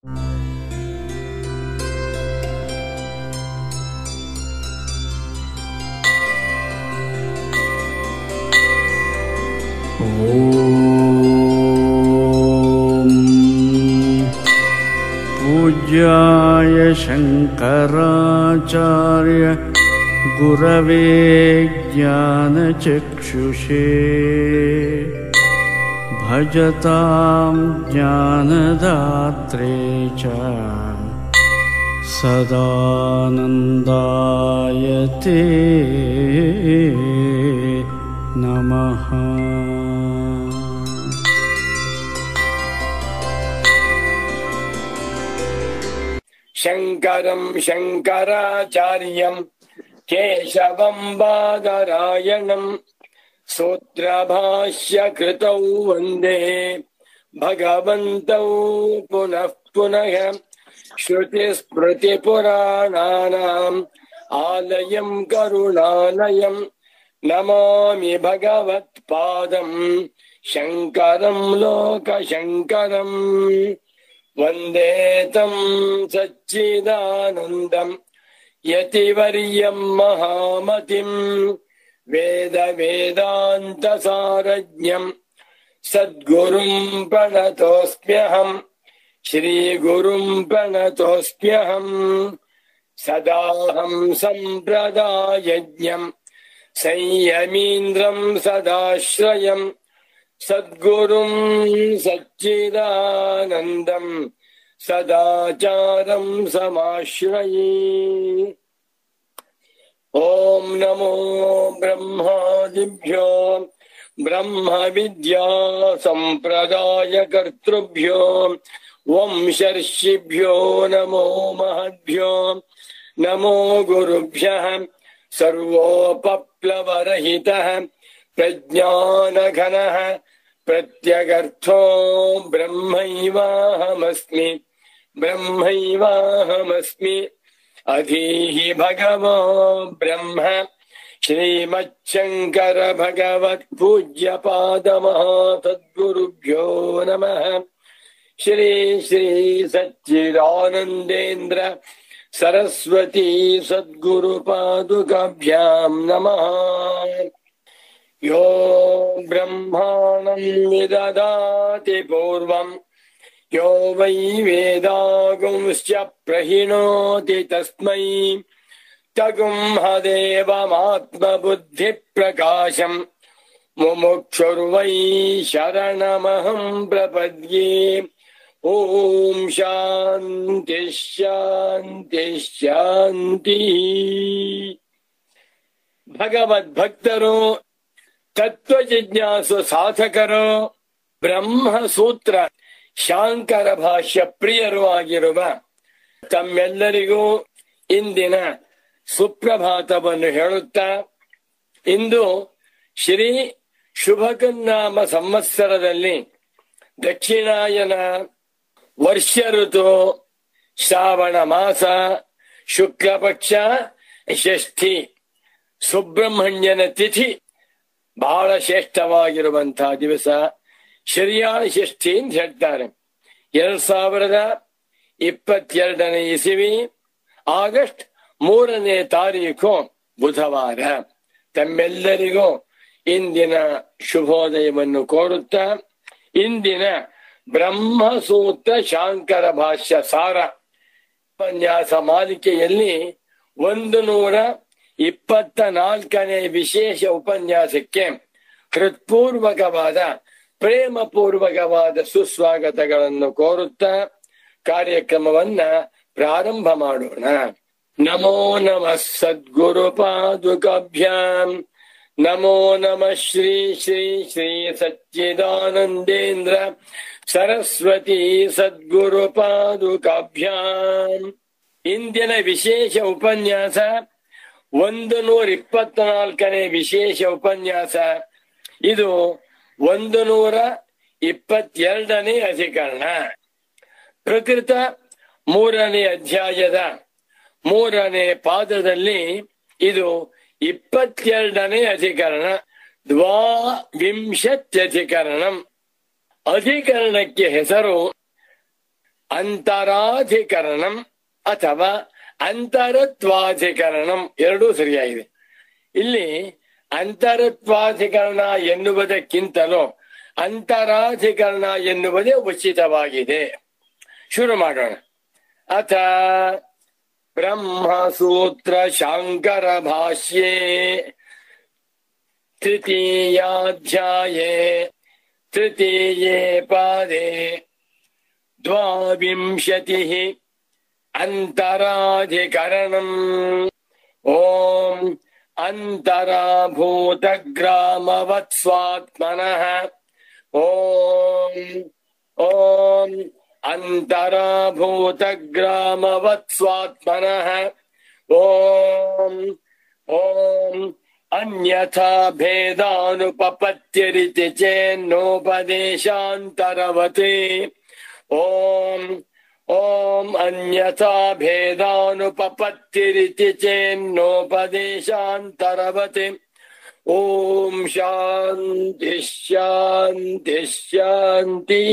ॐ पूज्याय शङ्कराचार्य गुरवे ज्ञानचक्षुषे भजतां ज्ञानदात्रे च सदानन्दाय ते नमः शङ्करम् शङ्कराचार्यम् केशवम् बादरायणम् सूत्रभाष्यकृतौ वन्दे भगवन्तौ पुनः पुनः श्रुतिस्मृतिपुराणानाम् आलयम् करुणालयम् नमामि भगवत्पादम् शङ्करम् लोकशङ्करम् वन्दे तम् सच्चिदानन्दम् यतिवर्यम् महामतिम् वेदवेदान्तसारज्ञम् सद्गुरुम् प्रणतोऽस्म्यहम् श्रीगुरुम् प्रणतोऽस्म्यहम् सदाहम् सम्प्रदायज्ञम् संयमीन्द्रम् सदाश्रयम् सद्गुरुम् सच्चिदानन्दम् सदाचारम् समाश्रये ॐ नमो ब्रह्मादिभ्यो ब्रह्मविद्या सम्प्रदायकर्तृभ्यो वंशर्षिभ्यो नमो महद्भ्यो नमो गुरुभ्यः सर्वोपप्लवरहितः प्रज्ञानघनः प्रत्यगर्थो ब्रह्मैवाहमस्मि ब्रह्मैवाहमस्मि अधीहि भगवो ब्रह्म श्रीमच्छङ्कर भगवत् पूज्यपादमहासद्गुरुभ्यो नमः श्री श्री सच्चिदानन्देन्द्र सरस्वती सद्गुरुपादुकाभ्याम् नमः यो ब्रह्माणम् विददाति पूर्वम् यो वै वेदागुंश्च प्रहिणोति तस्मै तगुंहदेवमात्मबुद्धिप्रकाशम् मुमुक्षुर्वै शरणमहम् प्रपद्ये ॐ शान्तिः शान्तिः शान्तिः ಭಗವದ್ಭಕ್ತರು ತತ್ವ ಜಿಜ್ಞಾಸು ಸಾಧಕರು ಬ್ರಹ್ಮಸೂತ್ರ ಶಾಂಕರ ಭಾಷ್ಯ ಪ್ರಿಯರು ಆಗಿರುವ ತಮ್ಮೆಲ್ಲರಿಗೂ ಇಂದಿನ ಸುಪ್ರಭಾತವನ್ನು ಹೇಳುತ್ತಾ ಇಂದು ಶ್ರೀ ಶುಭಕನ್ನಾಮ ಸಂವತ್ಸರದಲ್ಲಿ ದಕ್ಷಿಣಾಯನ ವರ್ಷ ಋತು ಶ್ರಾವಣ ಮಾಸ ಶುಕ್ಲ ಪಕ್ಷ ಷಷ್ಠಿ ಸುಬ್ರಹ್ಮಣ್ಯನ ತಿಥಿ ಬಹಳ ಶ್ರೇಷ್ಠವಾಗಿರುವಂತಹ ದಿವಸ ಶರಿಯಾಳ ಷಷ್ಠಿ ಅಂತ ಹೇಳ್ತಾರೆ ಎರಡ್ ಸಾವಿರದ ಇಪ್ಪತ್ತೆರಡನೇ ಇಸವಿ ಆಗಸ್ಟ್ ಮೂರನೇ ತಾರೀಕು ಬುಧವಾರ ತಮ್ಮೆಲ್ಲರಿಗೂ ಇಂದಿನ ಶುಭೋದಯವನ್ನು ಕೋರುತ್ತಾ ಇಂದಿನ ಬ್ರಹ್ಮಸೂತ್ರ ಶಾಂಕರ ಭಾಷ್ಯ ಸಾರ ಉಪನ್ಯಾಸ ಮಾಲಿಕೆಯಲ್ಲಿ ಒಂದು ನೂರ ಇಪ್ಪತ್ತ ನಾಲ್ಕನೇ ವಿಶೇಷ ಉಪನ್ಯಾಸಕ್ಕೆ ಹೃತ್ಪೂರ್ವಕವಾದ ಪ್ರೇಮ ಪೂರ್ವಕವಾದ ಸುಸ್ವಾಗತಗಳನ್ನು ಕೋರುತ್ತಾ ಕಾರ್ಯಕ್ರಮವನ್ನ ಪ್ರಾರಂಭ ಮಾಡೋಣ ನಮೋ ನಮಃ ಸದ್ಗುರು ಪಾದುಕಾಭ್ಯಾಂ ನಮೋ ನಮಃ ಶ್ರೀ ಶ್ರೀ ಶ್ರೀ ಸಚ್ಚಿದಾನಂದೇಂದ್ರ ಸರಸ್ವತಿ ಸದ್ಗುರು ಪಾದುಕಾಭ್ಯಾಂ ಇಂದಿನ ವಿಶೇಷ ಉಪನ್ಯಾಸ ಒಂದು ನೂರ ಇಪ್ಪತ್ನಾಲ್ಕನೇ ವಿಶೇಷ ಉಪನ್ಯಾಸ ಇದು ಒಂದು ನೂರ ಇಪ್ಪತ್ತೆರಡನೇ ಅಧಿಕರಣ ಪ್ರಕೃತ ಮೂರನೇ ಅಧ್ಯಾಯದ ಮೂರನೇ ಪಾದದಲ್ಲಿ ಇದು ಇಪ್ಪತ್ತೆರಡನೇ ಅಧಿಕರಣ ದ್ವಾವಿಂಶತ್ಯಧಿಕರಣಂ ಅಧಿಕರಣಕ್ಕೆ ಹೆಸರು ಅಂತರಾಧಿಕರಣಂ ಅಥವಾ ಅಂತರತ್ವಾಧಿಕರಣಂ ಎರಡೂ ಸರಿಯಾಗಿದೆ ಇಲ್ಲಿ ಅಂತರತ್ವಾಧಿಕರಣ ಎನ್ನುವುದಕ್ಕಿಂತಲೂ ಅಂತರಾಧಿಕರಣ ಎನ್ನುವುದೇ ಉಚಿತವಾಗಿದೆ ಶುರು ಮಾಡೋಣ ಅಥ ಬ್ರಹ್ಮಸೂತ್ರ ಶಾಂಕರ ಭಾಷ್ಯೆ ತೃತೀಯಾಧ್ಯಾಯೇ ತೃತೀಯೇ ಪಾದೆ द्वाविंशतिः अन्तराधिकरणम् ॐ अन्तराभूतग्रामवत्स्वात्मनः ॐ ॐ अन्तराभूतग्रामवत्स्वात्मनः ॐ ॐ अन्यथा भेदानुपपत्तिरिति चेन्नोपदेशान्तरवते ॐ ॐ अन्यथा भेदानुपपत्तिरिति चेन्नोपदेशान्तरवते ॐ शान्ति शान्ति ಶಾಂತಿ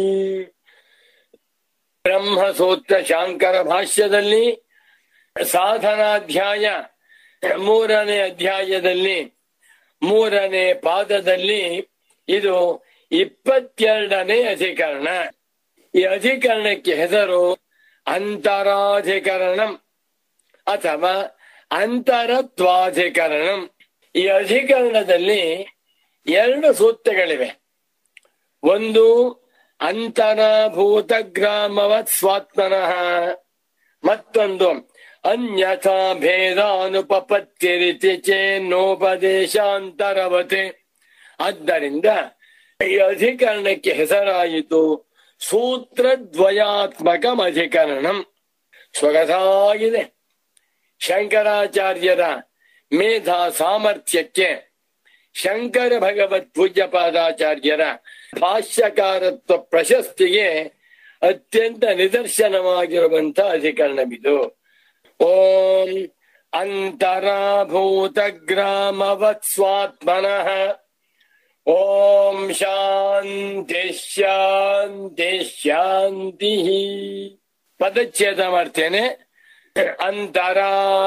ಬ್ರಹ್ಮಸೂತ್ರ ಶಾಂಕರ ಭಾಷ್ಯದಲ್ಲಿ ಸಾಧನಾಧ್ಯಾಯ ಮೂರನೇ ಅಧ್ಯಾಯದಲ್ಲಿ ಮೂರನೇ ಪಾದದಲ್ಲಿ ಇದು ಇಪ್ಪತ್ತೆರಡನೇ ಅಧಿಕರಣ ಈ ಅಧಿಕರಣಕ್ಕೆ ಹೆಸರು ಅಂತರಾಧಿಕರಣಂ ಅಥವಾ ಅಂತರತ್ವಾಧಿಕರಣಂ ಈ ಅಧಿಕರಣದಲ್ಲಿ ಎರಡು ಸೂತ್ರಗಳಿವೆ ಒಂದು ಅಂತರಭೂತ ಗ್ರಾಮವತ್ ಸ್ವಾತ್ಮನಃ ಮತ್ತೊಂದು ಅನ್ಯಥಾ ಭೇದಾನುಪಪತ್ತಿರಿತಿ ಚೇನ್ನೋಪದೇಶಾಂತರವತೆ ಆದ್ದರಿಂದ ಈ ಅಧಿಕರಣಕ್ಕೆ ಹೆಸರಾಯಿತು ಸೂತ್ರದ್ವಯಾತ್ಮಕಂ ಅಧಿಕರಣಂ ಸೊಗಸಾಗಿದೆ ಶಂಕರಾಚಾರ್ಯರ ಮೇಧಾ ಸಾಮರ್ಥ್ಯಕ್ಕೆ ಶಂಕರ ಭಗವತ್ ಪೂಜ್ಯಪಾದಾಚಾರ್ಯರ ಭಾಷ್ಯಕಾರತ್ವ ಪ್ರಶಸ್ತಿಗೆ ಅತ್ಯಂತ ನಿದರ್ಶನವಾಗಿರುವಂತಹ ಅಧಿಕರಣವಿದು ಓಂ ಅಂತರಾಭೂತ ಗ್ರಾಮವತ್ ಸ್ವಾತ್ಮನಃ ಓಂ ಶಾಂತಿ ಶಾಂತಿ ಶಾಂತಿ ಪದಚ್ಛೇದ ಮಾಡ್ತೇನೆ ಅಂತರ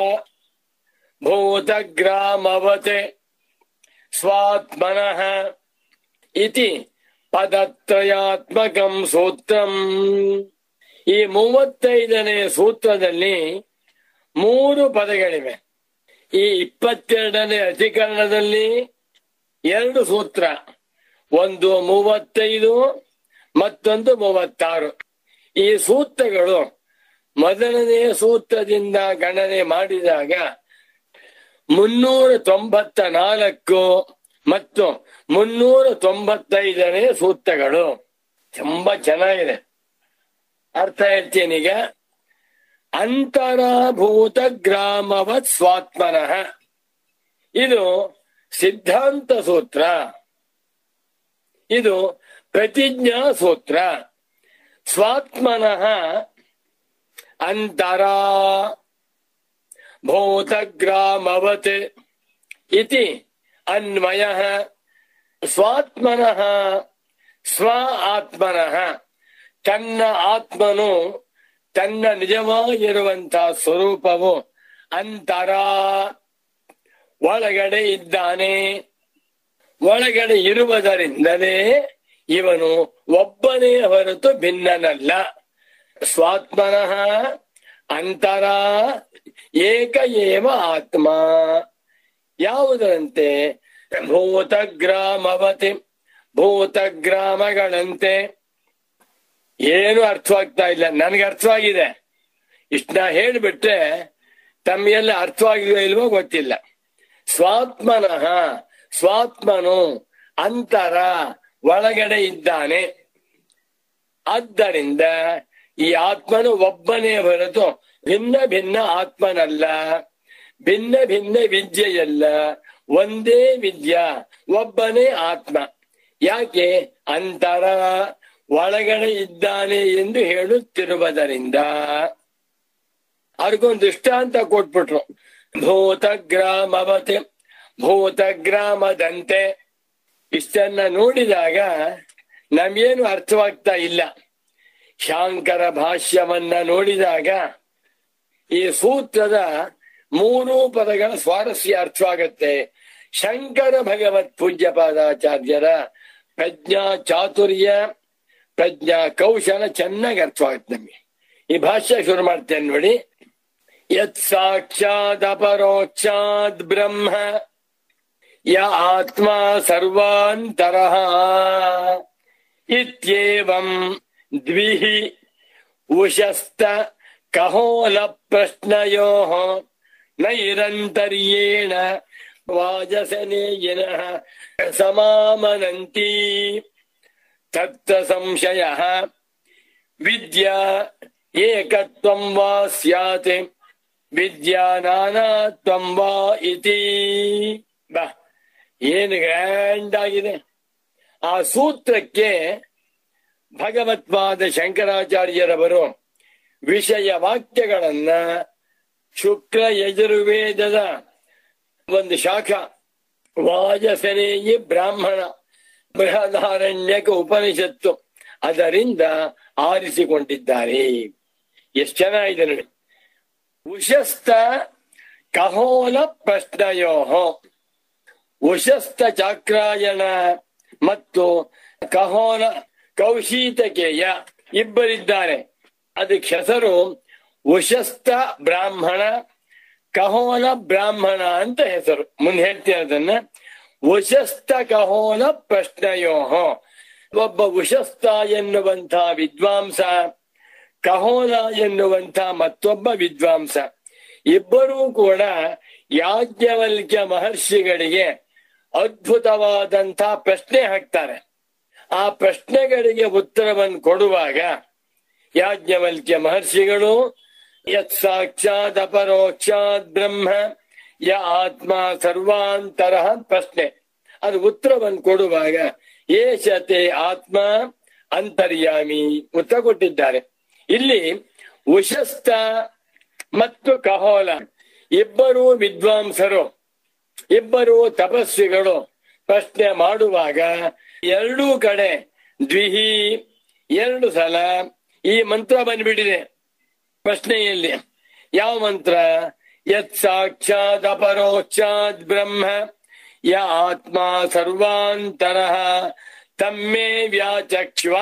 ಭೂತಗ್ರಾಮವತ್ ಸ್ವಾತ್ಮನಃ ಇತಿ ಪದತ್ರಯಾತ್ಮಕಂ ಸೂತ್ರಂ ಈ ಮೂವತ್ತೈದನೇ ಸೂತ್ರದಲ್ಲಿ ಮೂರು ಪದಗಳಿವೆ ಈ ಇಪ್ಪತ್ತೆರಡನೇ ಅಧಿಕರಣದಲ್ಲಿ ಎರಡು ಸೂತ್ರ ಒಂದು ಮೂವತ್ತೈದು ಮತ್ತೊಂದು ಮೂವತ್ತಾರು ಈ ಸೂತ್ರಗಳು ಮೊದಲನೇ ಸೂತ್ರದಿಂದ ಗಣನೆ ಮಾಡಿದಾಗ ಮುನ್ನೂರ ತೊಂಬತ್ತ ನಾಲ್ಕು ಮತ್ತು ಮುನ್ನೂರ ತೊಂಬತ್ತೈದನೇ ಸೂತ್ರಗಳು ತುಂಬಾ ಚೆನ್ನಾಗಿದೆ ಅರ್ಥ ಹೇಳ್ತೀನೀಗ ಅಂತರಭೂತ ಗ್ರಾಮವತ್ ಸ್ವಾತ್ಮನಃ ಇದು ಸಿದ್ಧಾಂತ ಸೂತ್ರ ಇದು ಪ್ರತಿಜ್ಞಾ ಸೂತ್ರ ಸ್ವಾತ್ಮನಃ ಅಂತರ ಭೂತಗ್ರಾಮವತ್ ಇತಿ ಅನ್ವಯ ಸ್ವಾತ್ಮನಃ ಸ್ವ ಆತ್ಮನಃ ತನ್ನ ಆತ್ಮನು ತನ್ನ ನಿಜವಾಗಿರುವಂತಹ ಸ್ವರೂಪವು ಅಂತರ ಒಳಗಡೆ ಇದ್ದಾನೆ ಒಳಗಡೆ ಇರುವುದರಿಂದಲೇ ಇವನು ಒಬ್ಬನೇ ಹೊರತು ಭಿನ್ನನಲ್ಲ ಸ್ವಾತ್ಮನಃ ಅಂತರ ಏಕ ಏವ ಆತ್ಮ ಯಾವುದರಂತೆ ಭೂತಗ್ರಾಮವತಿ ಭೂತಗ್ರಾಮಗಳಂತೆ ಏನು ಅರ್ಥವಾಗ್ತಾ ಇಲ್ಲ ನನಗೆ ಅರ್ಥವಾಗಿದೆ ಇಷ್ಟನ್ನ ಹೇಳ್ಬಿಟ್ರೆ ತಮ್ಮೆಲ್ಲ ಅರ್ಥವಾಗಿದೆಯೋ ಇಲ್ವೋ ಗೊತ್ತಿಲ್ಲ ಸ್ವಾತ್ಮನಃ ಸ್ವಾತ್ಮನು ಅಂತರ ಒಳಗಡೆ ಇದ್ದಾನೆ ಆದ್ದರಿಂದ ಈ ಆತ್ಮನು ಒಬ್ಬನೇ ಹೊರತು ಭಿನ್ನ ಭಿನ್ನ ಆತ್ಮನಲ್ಲ ಭಿನ್ನ ಭಿನ್ನ ವಿದ್ಯೆಯಲ್ಲ ಒಂದೇ ವಿದ್ಯಾ ಒಬ್ಬನೇ ಆತ್ಮ ಯಾಕೆ ಅಂತರ ಒಳಗಡೆ ಇದ್ದಾನೆ ಎಂದು ಹೇಳುತ್ತಿರುವುದರಿಂದ ಅವ್ರಿಗೊಂದು ದೃಷ್ಟಾಂತ ಕೊಟ್ಬಿಟ್ರು ಭೂತಗ್ರಾಮವತೆ ಭೂತಗ್ರಾಮದಂತೆ ಇಷ್ಟನ್ನ ನೋಡಿದಾಗ ನಮ್ಗೇನು ಅರ್ಥವಾಗ್ತಾ ಇಲ್ಲ ಶಾಂಕರ ಭಾಷ್ಯವನ್ನ ನೋಡಿದಾಗ ಈ ಸೂತ್ರದ ಮೂರು ಪದಗಳ ಸ್ವಾರಸ್ಯ ಅರ್ಥವಾಗತ್ತೆ ಶಂಕರ ಭಗವತ್ ಪೂಜ್ಯ ಪಾದಾಚಾರ್ಯರ ಪ್ರಜ್ಞಾ ಚಾತುರ್ಯ ಪ್ರಜ್ಞಾ ಕೌಶಲ ಚೆನ್ನಾಗಿ ಅರ್ಥವಾಗುತ್ತೆ ನಮಗೆ ಈ ಭಾಷ್ಯ ಶುರು ಮಾಡ್ತೇನೆ ನೋಡಿ ಯತ್ ಸಾಕ್ಷಾತ್ ಅಪರೋಕ್ಷಾತ್ ಬ್ರಹ್ಮ ಯ ಆತ್ಮ ಸರ್ವಾಂತರಃ ಇತ್ಯೇವಂ ದ್ವಿಃ ಉಶಸ್ತ ಕಹೋಲ ಪ್ರಶ್ನಯೋ ನೈರಂತರ್ಯೇಣ ವಾಜಸನೇಯಿನಃ ಸಮಾಮನಂತಿ ತತ್ತ ಸಂಶಯ ವಿದ್ಯಾ ಏಕತ್ವಂ ವಾ ಸ್ಯಾತ್ ವಿದ್ಯಾ ನಾನಾತ್ವಂ ವಾ ಇತಿ ಬಾ ಏನು ಗ್ರ್ಯಾಂಡ್ ಆಗಿದೆ ಆ ಸೂತ್ರಕ್ಕೆ ಭಗವತ್ಪಾದ ಶಂಕರಾಚಾರ್ಯರವರು ವಿಷಯ ವಾಕ್ಯಗಳನ್ನ ಶುಕ್ಲ ಯಜುರ್ವೇದದ ಒಂದು ಶಾಖ ವಾಜಸನೇಯಿ ಬ್ರಾಹ್ಮಣ ಬೃಹದಾರಣ್ಯಕ ಉಪನಿಷತ್ತು ಅದರಿಂದ ಆರಿಸಿಕೊಂಡಿದ್ದಾರೆ ಎಷ್ಟು ಚೆನ್ನಾಗಿದೆ ನೋಡಿ ಉಶಸ್ತ ಕಹೋಲ ಪ್ರಶ್ನಯೋ ಉಶಸ್ತ ಚಾಕ್ರಾಯಣ ಮತ್ತು ಕಹೋಲ ಕೌಶೀತಕೇಯ ಇಬ್ಬರಿದ್ದಾರೆ ಅದಕ್ಕೆ ಹೆಸರು ಉಶಸ್ತ ಬ್ರಾಹ್ಮಣ ಕಹೋಲ ಬ್ರಾಹ್ಮಣ ಅಂತ ಹೆಸರು ಮುಂದೆ ಹೇಳ್ತೀನಿ ಅದನ್ನ ಉಶಸ್ತ ಕಹೋಲ ಪ್ರಶ್ನಯೋ ಒಬ್ಬ ಉಶಸ್ತ ಎನ್ನುವಂಥ ವಿದ್ವಾಂಸ ಕಹೋಲ ಎನ್ನುವಂಥ ಮತ್ತೊಬ್ಬ ವಿದ್ವಾಂಸ ಇಬ್ಬರೂ ಕೂಡ ಯಾಜ್ಞವಲ್ಕ್ಯ ಮಹರ್ಷಿಗಳಿಗೆ ಅದ್ಭುತವಾದಂಥ ಪ್ರಶ್ನೆ ಹಾಕ್ತಾರೆ ಆ ಪ್ರಶ್ನೆಗಳಿಗೆ ಉತ್ತರವನ್ನು ಕೊಡುವಾಗ ಯಾಜ್ಞವಲ್ಕ್ಯ ಮಹರ್ಷಿಗಳು ಯತ್ ಸಾಕ್ಷಾತ್ ಅಪರೋಕ್ಷಾತ್ ಬ್ರಹ್ಮ ಯ ಆತ್ಮ ಸರ್ವಾಂತರ ಪ್ರಶ್ನೆ ಅದು ಉತ್ತರವನ್ನು ಕೊಡುವಾಗ ಏಷತೆ ಆತ್ಮ ಅಂತರ್ಯಾಮಿ ಉತ್ತರ ಕೊಟ್ಟಿದ್ದಾರೆ ಇಲ್ಲಿ ಉಶಸ್ತ ಮತ್ತು ಕಹೋಲ ಇಬ್ಬರು ವಿದ್ವಾಂಸರು ಇಬ್ಬರು ತಪಸ್ವಿಗಳು ಪ್ರಶ್ನೆ ಮಾಡುವಾಗ ಎರಡೂ ಕಡೆ ದ್ವಿಹಿ ಎರಡು ಸಲ ಈ ಮಂತ್ರ ಬಂದ್ಬಿಟ್ಟಿದೆ ಪ್ರಶ್ನೆಯಲ್ಲಿ ಯಾವ ಮಂತ್ರ ಯತ್ ಸಾಕ್ಷಾತ್ ಅಪರೋಕ್ಷಾತ್ ಬ್ರಹ್ಮ ಯ ಆತ್ಮ ಸರ್ವಾಂತರ ತಮ್ಮೇ ವ್ಯಾಚಕ್ಷ್ವ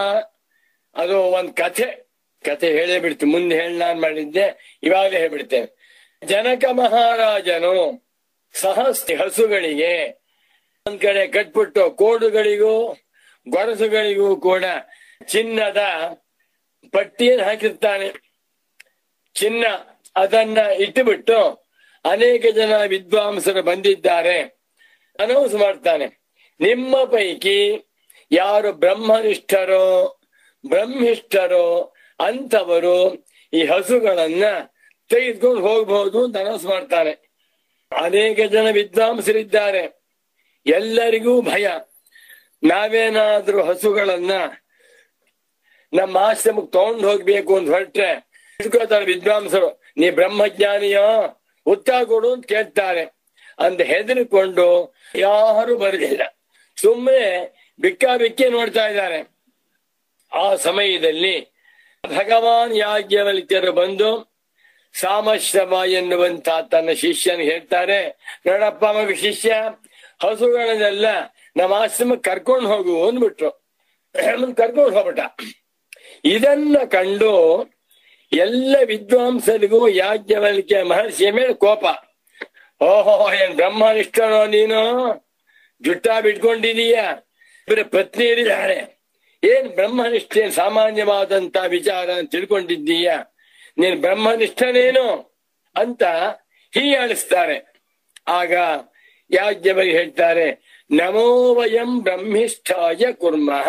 ಅದು ಒಂದ್ ಕಥೆ ಕಥೆ ಹೇಳೇ ಬಿಡ್ತು ಮುಂದೆ ಹೇಳ ನಾನ್ ಮಾಡಿದ್ದೆ ಇವಾಗಲೇ ಹೇಳ್ಬಿಡ್ತೇನೆ ಜನಕ ಮಹಾರಾಜನು ಸಹಸ್ತಿ ಹಸುಗಳಿಗೆ ಒಂದ್ ಕಡೆ ಕಟ್ಬಿಟ್ಟು ಕೋಡುಗಳಿಗೂ ಗೊರಸುಗಳಿಗೂ ಕೂಡ ಚಿನ್ನದ ಪಟ್ಟಿಯನ್ನು ಹಾಕಿರ್ತಾನೆ ಚಿನ್ನ ಅದನ್ನ ಇಟ್ಟುಬಿಟ್ಟು ಅನೇಕ ಜನ ವಿದ್ವಾಂಸರು ಬಂದಿದ್ದಾರೆ ಅನೌನ್ಸ್ ಮಾಡ್ತಾನೆ ನಿಮ್ಮ ಪೈಕಿ ಯಾರು ಬ್ರಹ್ಮನಿಷ್ಠರೋ ಬ್ರಹ್ಮಿಷ್ಠರೋ ಅಂಥವರು ಈ ಹಸುಗಳನ್ನ ತೆಗೆದುಕೊಂಡು ಹೋಗಬಹುದು ಅಂತ ಅನೌನ್ಸ್ ಮಾಡ್ತಾನೆ ಅನೇಕ ಜನ ವಿದ್ವಾಂಸರಿದ್ದಾರೆ ಎಲ್ಲರಿಗೂ ಭಯ ನಾವೇನಾದ್ರೂ ಹಸುಗಳನ್ನ ನಮ್ಮ ಆಶ್ರಮಕ್ಕೆ ತಗೊಂಡು ಹೋಗ್ಬೇಕು ಅಂತ ಹೊರಟ್ರೆ ಇಟ್ಕೋತಾರೆ ವಿದ್ವಾಂಸರು ನೀ ಬ್ರಹ್ಮಜ್ಞಾನಿಯೋ ಉತ್ತರ ಕೊಡು ಅಂತ ಕೇಳ್ತಾರೆ ಅಂತ ಹೆದರಿಕೊಂಡು ಯಾರು ಬರಲಿಲ್ಲ ಸುಮ್ಮನೆ ಬಿಕ್ಕಾ ಬಿಕ್ಕಿ ನೋಡ್ತಾ ಇದ್ದಾರೆ ಆ ಸಮಯದಲ್ಲಿ ಭಗವಾನ್ ಯಾಜ್ಞವಲ್ಕ್ಯರು ಬಂದು ಸಾಮಶ್ರಮ ಎನ್ನುವಂತ ತನ್ನ ಶಿಷ್ಯನ ಹೇಳ್ತಾರೆ ನೋಡಪ್ಪ ಮಗ ಶಿಷ್ಯ ಹಸುಗಳನ್ನೆಲ್ಲ ನಮ್ಮ ಆಶ್ರಮಕ್ಕೆ ಕರ್ಕೊಂಡು ಹೋಗು ಅಂದ್ಬಿಟ್ರು ಕರ್ಕೊಂಡು ಹೋಗ್ಬಿಟ್ಟ ಇದನ್ನ ಕಂಡು ಎಲ್ಲ ವಿದ್ವಾಂಸರಿಗೂ ಯಾಜ್ಞವಲ್ಕ್ಯ ಮಹರ್ಷಿಯ ಮೇಲೆ ಕೋಪ ಓಹೋ ಏನ್ ಬ್ರಹ್ಮನಿಷ್ಠನೋ ನೀನು ಜುಟ್ಟ ಬಿಟ್ಕೊಂಡಿದೀಯ ಇಬ್ಬರ ಪತ್ನಿಯರಿದ್ದಾರೆ ಏನ್ ಬ್ರಹ್ಮನಿಷ್ಠೆ ಸಾಮಾನ್ಯವಾದಂತ ವಿಚಾರ ಅಂತ ತಿಳ್ಕೊಂಡಿದ್ದೀಯ ನೀನ್ ಬ್ರಹ್ಮನಿಷ್ಠನೇನು ಅಂತ ಹೀಯಾಳಿಸ್ತಾರೆ ಆಗ ಯಾಜ್ಞವಲ್ಲಿ ಹೇಳ್ತಾರೆ ನಮೋ ವಯಂ ಬ್ರಹ್ಮಿಷ್ಠಾಯ ಕುರ್ಮಃ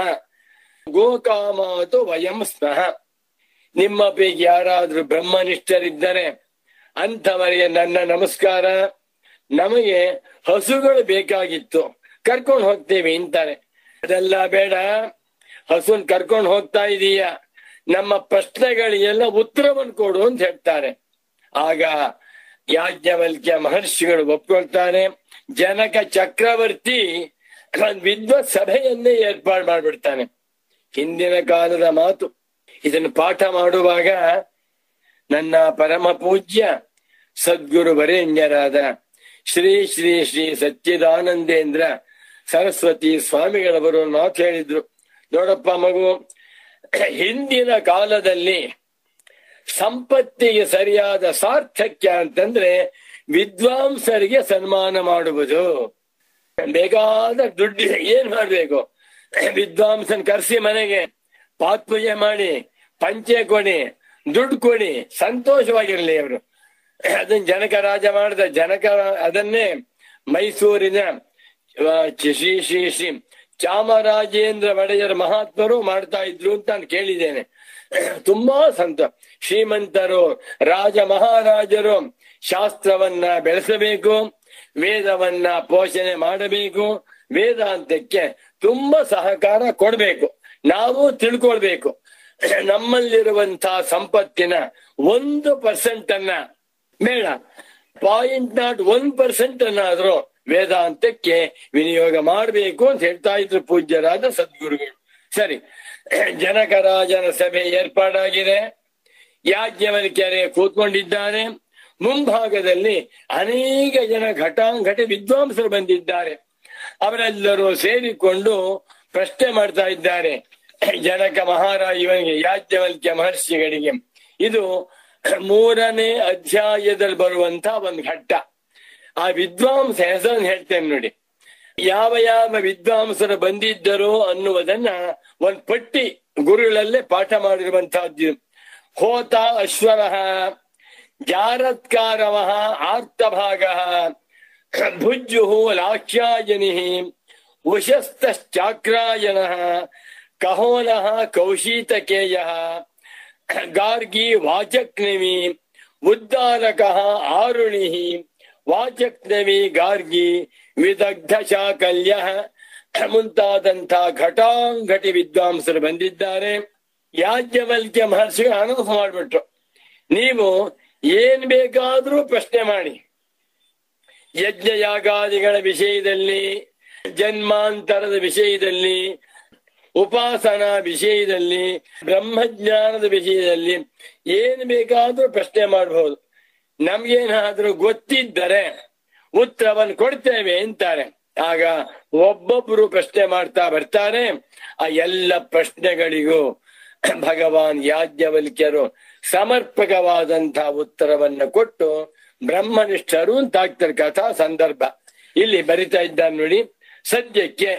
ಗೋಕಾಮಾತು ವಯಂ ಸ್ಮಃ ನಿಮ್ಮ ಪೈಕಿ ಯಾರಾದ್ರೂ ಬ್ರಹ್ಮನಿಷ್ಠರಿದ್ದರೆ ಅಂಥವರಿಗೆ ನನ್ನ ನಮಸ್ಕಾರ ನಮಗೆ ಹಸುಗಳು ಬೇಕಾಗಿತ್ತು ಕರ್ಕೊಂಡು ಹೋಗ್ತೇವೆ ಅಂತಾರೆ ಅದೆಲ್ಲ ಬೇಡ ಹಸುನ್ ಕರ್ಕೊಂಡು ಹೋಗ್ತಾ ಇದೀಯ ನಮ್ಮ ಪ್ರಶ್ನೆಗಳಿಗೆಲ್ಲ ಉತ್ತರವನ್ನು ಕೊಡು ಅಂತ ಹೇಳ್ತಾರೆ ಆಗ ಯಾಜ್ಞವಲ್ಕ್ಯ ಮಹರ್ಷಿಗಳು ಒಪ್ಕೊಳ್ತಾರೆ ಜನಕ ಚಕ್ರವರ್ತಿ ಒಂದ್ ವಿದ್ವತ್ ಸಭೆಯನ್ನೇ ಏರ್ಪಾಡು ಮಾಡ್ಬಿಡ್ತಾನೆ ಹಿಂದಿನ ಕಾಲದ ಮಾತು ಇದನ್ನು ಪಾಠ ಮಾಡುವಾಗ ನನ್ನ ಪರಮ ಪೂಜ್ಯ ಸದ್ಗುರು ವರೇಣ್ಯರಾದ ಶ್ರೀ ಶ್ರೀ ಶ್ರೀ ಸಚ್ಚಿದಾನಂದೇಂದ್ರ ಸರಸ್ವತಿ ಸ್ವಾಮಿಗಳವರು ಒಂದು ಮಾತು ಹೇಳಿದ್ರು ನೋಡಪ್ಪ ಮಗು ಹಿಂದಿನ ಕಾಲದಲ್ಲಿ ಸಂಪತ್ತಿಗೆ ಸರಿಯಾದ ಸಾರ್ಥಕ್ಯ ಅಂತಂದ್ರೆ ವಿದ್ವಾಂಸರಿಗೆ ಸನ್ಮಾನ ಮಾಡುವುದು ಬೇಕಾದ ದುಡ್ಡು ಏನ್ ಮಾಡ್ಬೇಕು ವಿದ್ವಾಂಸನ್ ಕರ್ಸಿ ಮನೆಗೆ ಪಾತ್ಪೂಜೆ ಮಾಡಿ ಪಂಚೆ ಕೊಡಿ ದುಡ್ಡು ಕೊಡಿ ಸಂತೋಷವಾಗಿರ್ಲಿ ಅವರು ಅದನ್ನ ಜನಕ ರಾಜ ಮಾಡಿದ ಜನಕ ಅದನ್ನೇ ಮೈಸೂರಿನ ಆ, ಶ್ರೀ ಶ್ರೀ ಶ್ರೀ ಚಾಮರಾಜೇಂದ್ರ ಒಡೆಯರ ಮಹಾತ್ಮರು ಮಾಡ್ತಾ ಇದ್ರು ಅಂತ ನಾನು ಕೇಳಿದ್ದೇನೆ ತುಂಬಾ ಸಂತ ಶ್ರೀಮಂತರು ರಾಜ ಮಹಾರಾಜರು ಶಾಸ್ತ್ರವನ್ನ ಬೆಳೆಸಬೇಕು ವೇದವನ್ನ ಪೋಷಣೆ ಮಾಡಬೇಕು ವೇದಾಂತಕ್ಕೆ ತುಂಬಾ ಸಹಕಾರ ಕೊಡ್ಬೇಕು ನಾವು ತಿಳ್ಕೊಳ್ಬೇಕು ನಮ್ಮಲ್ಲಿರುವಂತಹ ಸಂಪತ್ತಿನ ಒಂದು ಪರ್ಸೆಂಟ್ ಅನ್ನ ಬೇಡ ಪಾಯಿಂಟ್ ನಾಟ್ ಒನ್ ಪರ್ಸೆಂಟ್ ಅನ್ನಾದ್ರೂ ವೇದಾಂತಕ್ಕೆ ವಿನಿಯೋಗ ಮಾಡಬೇಕು ಅಂತ ಹೇಳ್ತಾ ಇದ್ರು ಪೂಜ್ಯರಾದ ಸದ್ಗುರುಗಳು ಸರಿ ಜನಕರಾಜನ ಸಭೆ ಏರ್ಪಾಡಾಗಿದೆ ಯಾಜ್ಞವಲ್ಕ್ಯರೇ ಕೂತ್ಕೊಂಡಿದ್ದಾರೆ ಮುಂಭಾಗದಲ್ಲಿ ಅನೇಕ ಜನ ಘಟಾಂಘಟಿ ವಿದ್ವಾಂಸರು ಬಂದಿದ್ದಾರೆ ಅವರೆಲ್ಲರೂ ಸೇರಿಕೊಂಡು ಪ್ರಶ್ನೆ ಮಾಡ್ತಾ ಇದ್ದಾರೆ ಜನಕ ಮಹಾರಾಜ ಇವನಿಗೆ ಯಾಜ್ಞವಲ್ಕ್ಯ ಮಹರ್ಷಿಗಳಿಗೆ ಇದು ಮೂರನೇ ಅಧ್ಯಾಯದಲ್ಲಿ ಬರುವಂತ ಒಂದು ಘಟ್ಟ ಆ ವಿದ್ವಾಂಸ ಹೆಸರನ್ನು ಹೇಳ್ತೇನೆ ನೋಡಿ ಯಾವ ಯಾವ ವಿದ್ವಾಂಸರು ಬಂದಿದ್ದರು ಅನ್ನುವುದನ್ನ ಒಂದ್ ಪಟ್ಟಿ ಗುರುಗಳಲ್ಲೇ ಪಾಠ ಮಾಡಿರುವಂತಹದ್ದು ಹೋತ ಅಶ್ವರ ಜಾರತ್ಕಾರವ ಆರ್ತಭಾಗ ಭುಜ್ಜು ಲಾಕ್ಷ್ಯಾಯನಿ ಉಶಸ್ತಶ್ಚಾಕ್ರಾಯಣ ಕಹೋಲ ಕೌಶೀತಕೇಯ ಗಾರ್ಗಿ ವಾಚಕ್ನವಿ ಉದ್ದಾರಕ ಆರುಣಿ ವಾಚಕ್ನವಿ ಗಾರ್ಗಿ ವಿದಗ್ಧ ಶಾಕಲ್ಯ ಮುಂತಾದಂಥ ಘಟಾಂಘಟಿ ವಿದ್ವಾಂಸರು ಬಂದಿದ್ದಾರೆ ಯಾಜ್ಞವಲ್ಕ್ಯ ಮಹರ್ಷಿಗಳು ಅನೌನ್ಸ್ ಮಾಡ್ಬಿಟ್ರು ನೀವು ಏನ್ ಬೇಕಾದ್ರೂ ಪ್ರಶ್ನೆ ಮಾಡಿ ಯಜ್ಞ ಯಾಗಾದಿಗಳ ವಿಷಯದಲ್ಲಿ ಜನ್ಮಾಂತರದ ವಿಷಯದಲ್ಲಿ ಉಪಾಸನಾ ವಿಷಯದಲ್ಲಿ ಬ್ರಹ್ಮಜ್ಞಾನದ ವಿಷಯದಲ್ಲಿ ಏನ್ ಬೇಕಾದ್ರೂ ಪ್ರಶ್ನೆ ಮಾಡಬಹುದು ನಮ್ಗೇನಾದ್ರೂ ಗೊತ್ತಿದ್ದರೆ ಉತ್ತರವನ್ನು ಕೊಡ್ತೇವೆ ಅಂತಾರೆ ಆಗ ಒಬ್ಬೊಬ್ರು ಪ್ರಶ್ನೆ ಮಾಡ್ತಾ ಬರ್ತಾರೆ ಆ ಎಲ್ಲ ಪ್ರಶ್ನೆಗಳಿಗೂ ಭಗವಾನ್ ಯಾಜ್ಞವಲ್ಕ್ಯರು ಸಮರ್ಪಕವಾದಂತಹ ಉತ್ತರವನ್ನ ಕೊಟ್ಟು ಬ್ರಹ್ಮನಿಷ್ಠರು ಅಂತಾಗ್ತಾರೆ ಕಥಾ ಸಂದರ್ಭ ಇಲ್ಲಿ ಬರಿತಾ ಇದ್ದಾನೆ ನೋಡಿ ಸದ್ಯಕ್ಕೆ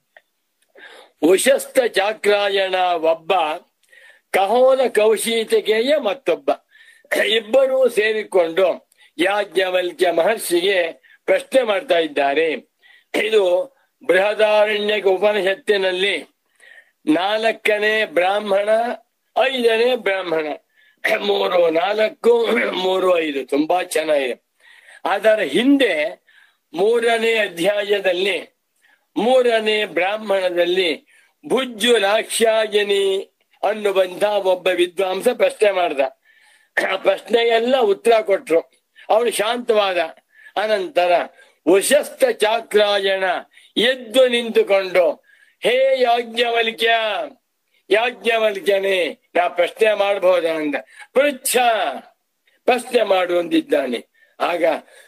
ಉಶಸ್ತ ಚಾಕ್ರಾಯಣ ಒಬ್ಬ ಕಹೋಲ ಕೌಶೀತಿಕೆಯ ಮತ್ತೊಬ್ಬ ಇಬ್ಬರೂ ಸೇರಿಕೊಂಡು ಯಾಜ್ಞವಲ್ಕ್ಯ ಮಹರ್ಷಿಗೆ ಪ್ರಶ್ನೆ ಮಾಡ್ತಾ ಇದ್ದಾರೆ ಇದು ಬೃಹದಾರಣ್ಯಕ ಉಪನಿಷತ್ತಿನಲ್ಲಿ ನಾಲ್ಕನೇ ಬ್ರಾಹ್ಮಣ ಐದನೇ ಬ್ರಾಹ್ಮಣ ಮೂರು ನಾಲ್ಕು ಮೂರು ಐದು ತುಂಬಾ ಚೆನ್ನಾಗಿದೆ ಅದರ ಹಿಂದೆ ಮೂರನೇ ಅಧ್ಯಾಯದಲ್ಲಿ ಮೂರನೇ ಬ್ರಾಹ್ಮಣದಲ್ಲಿ ಭುಜ್ಜು ಲಾಕ್ಷಾಯನಿ ಅನ್ನುವಂತ ಒಬ್ಬ ವಿದ್ವಾಂಸ ಪ್ರಶ್ನೆ ಮಾಡ್ದ ಆ ಪ್ರಶ್ನೆಗೆಲ್ಲ ಉತ್ತರ ಕೊಟ್ರು ಅವನು ಶಾಂತವಾದ ಅನಂತರ ಉಶಸ್ತ ಚಾಕ್ರಾಯಣ ಎದ್ದು ನಿಂತುಕೊಂಡು ಹೇ ಯಾಜ್ಞವಲ್ಕ್ಯ ಯಾಜ್ಞವಲ್ಕ್ಯನೇ ನಾ ಪ್ರಶ್ನೆ ಮಾಡಬಹುದ ಅಂದ ಪೃಚ್ಛ ಪ್ರಶ್ನೆ ಮಾಡು ಅಂದಿದ್ದಾನೆ ಆಗ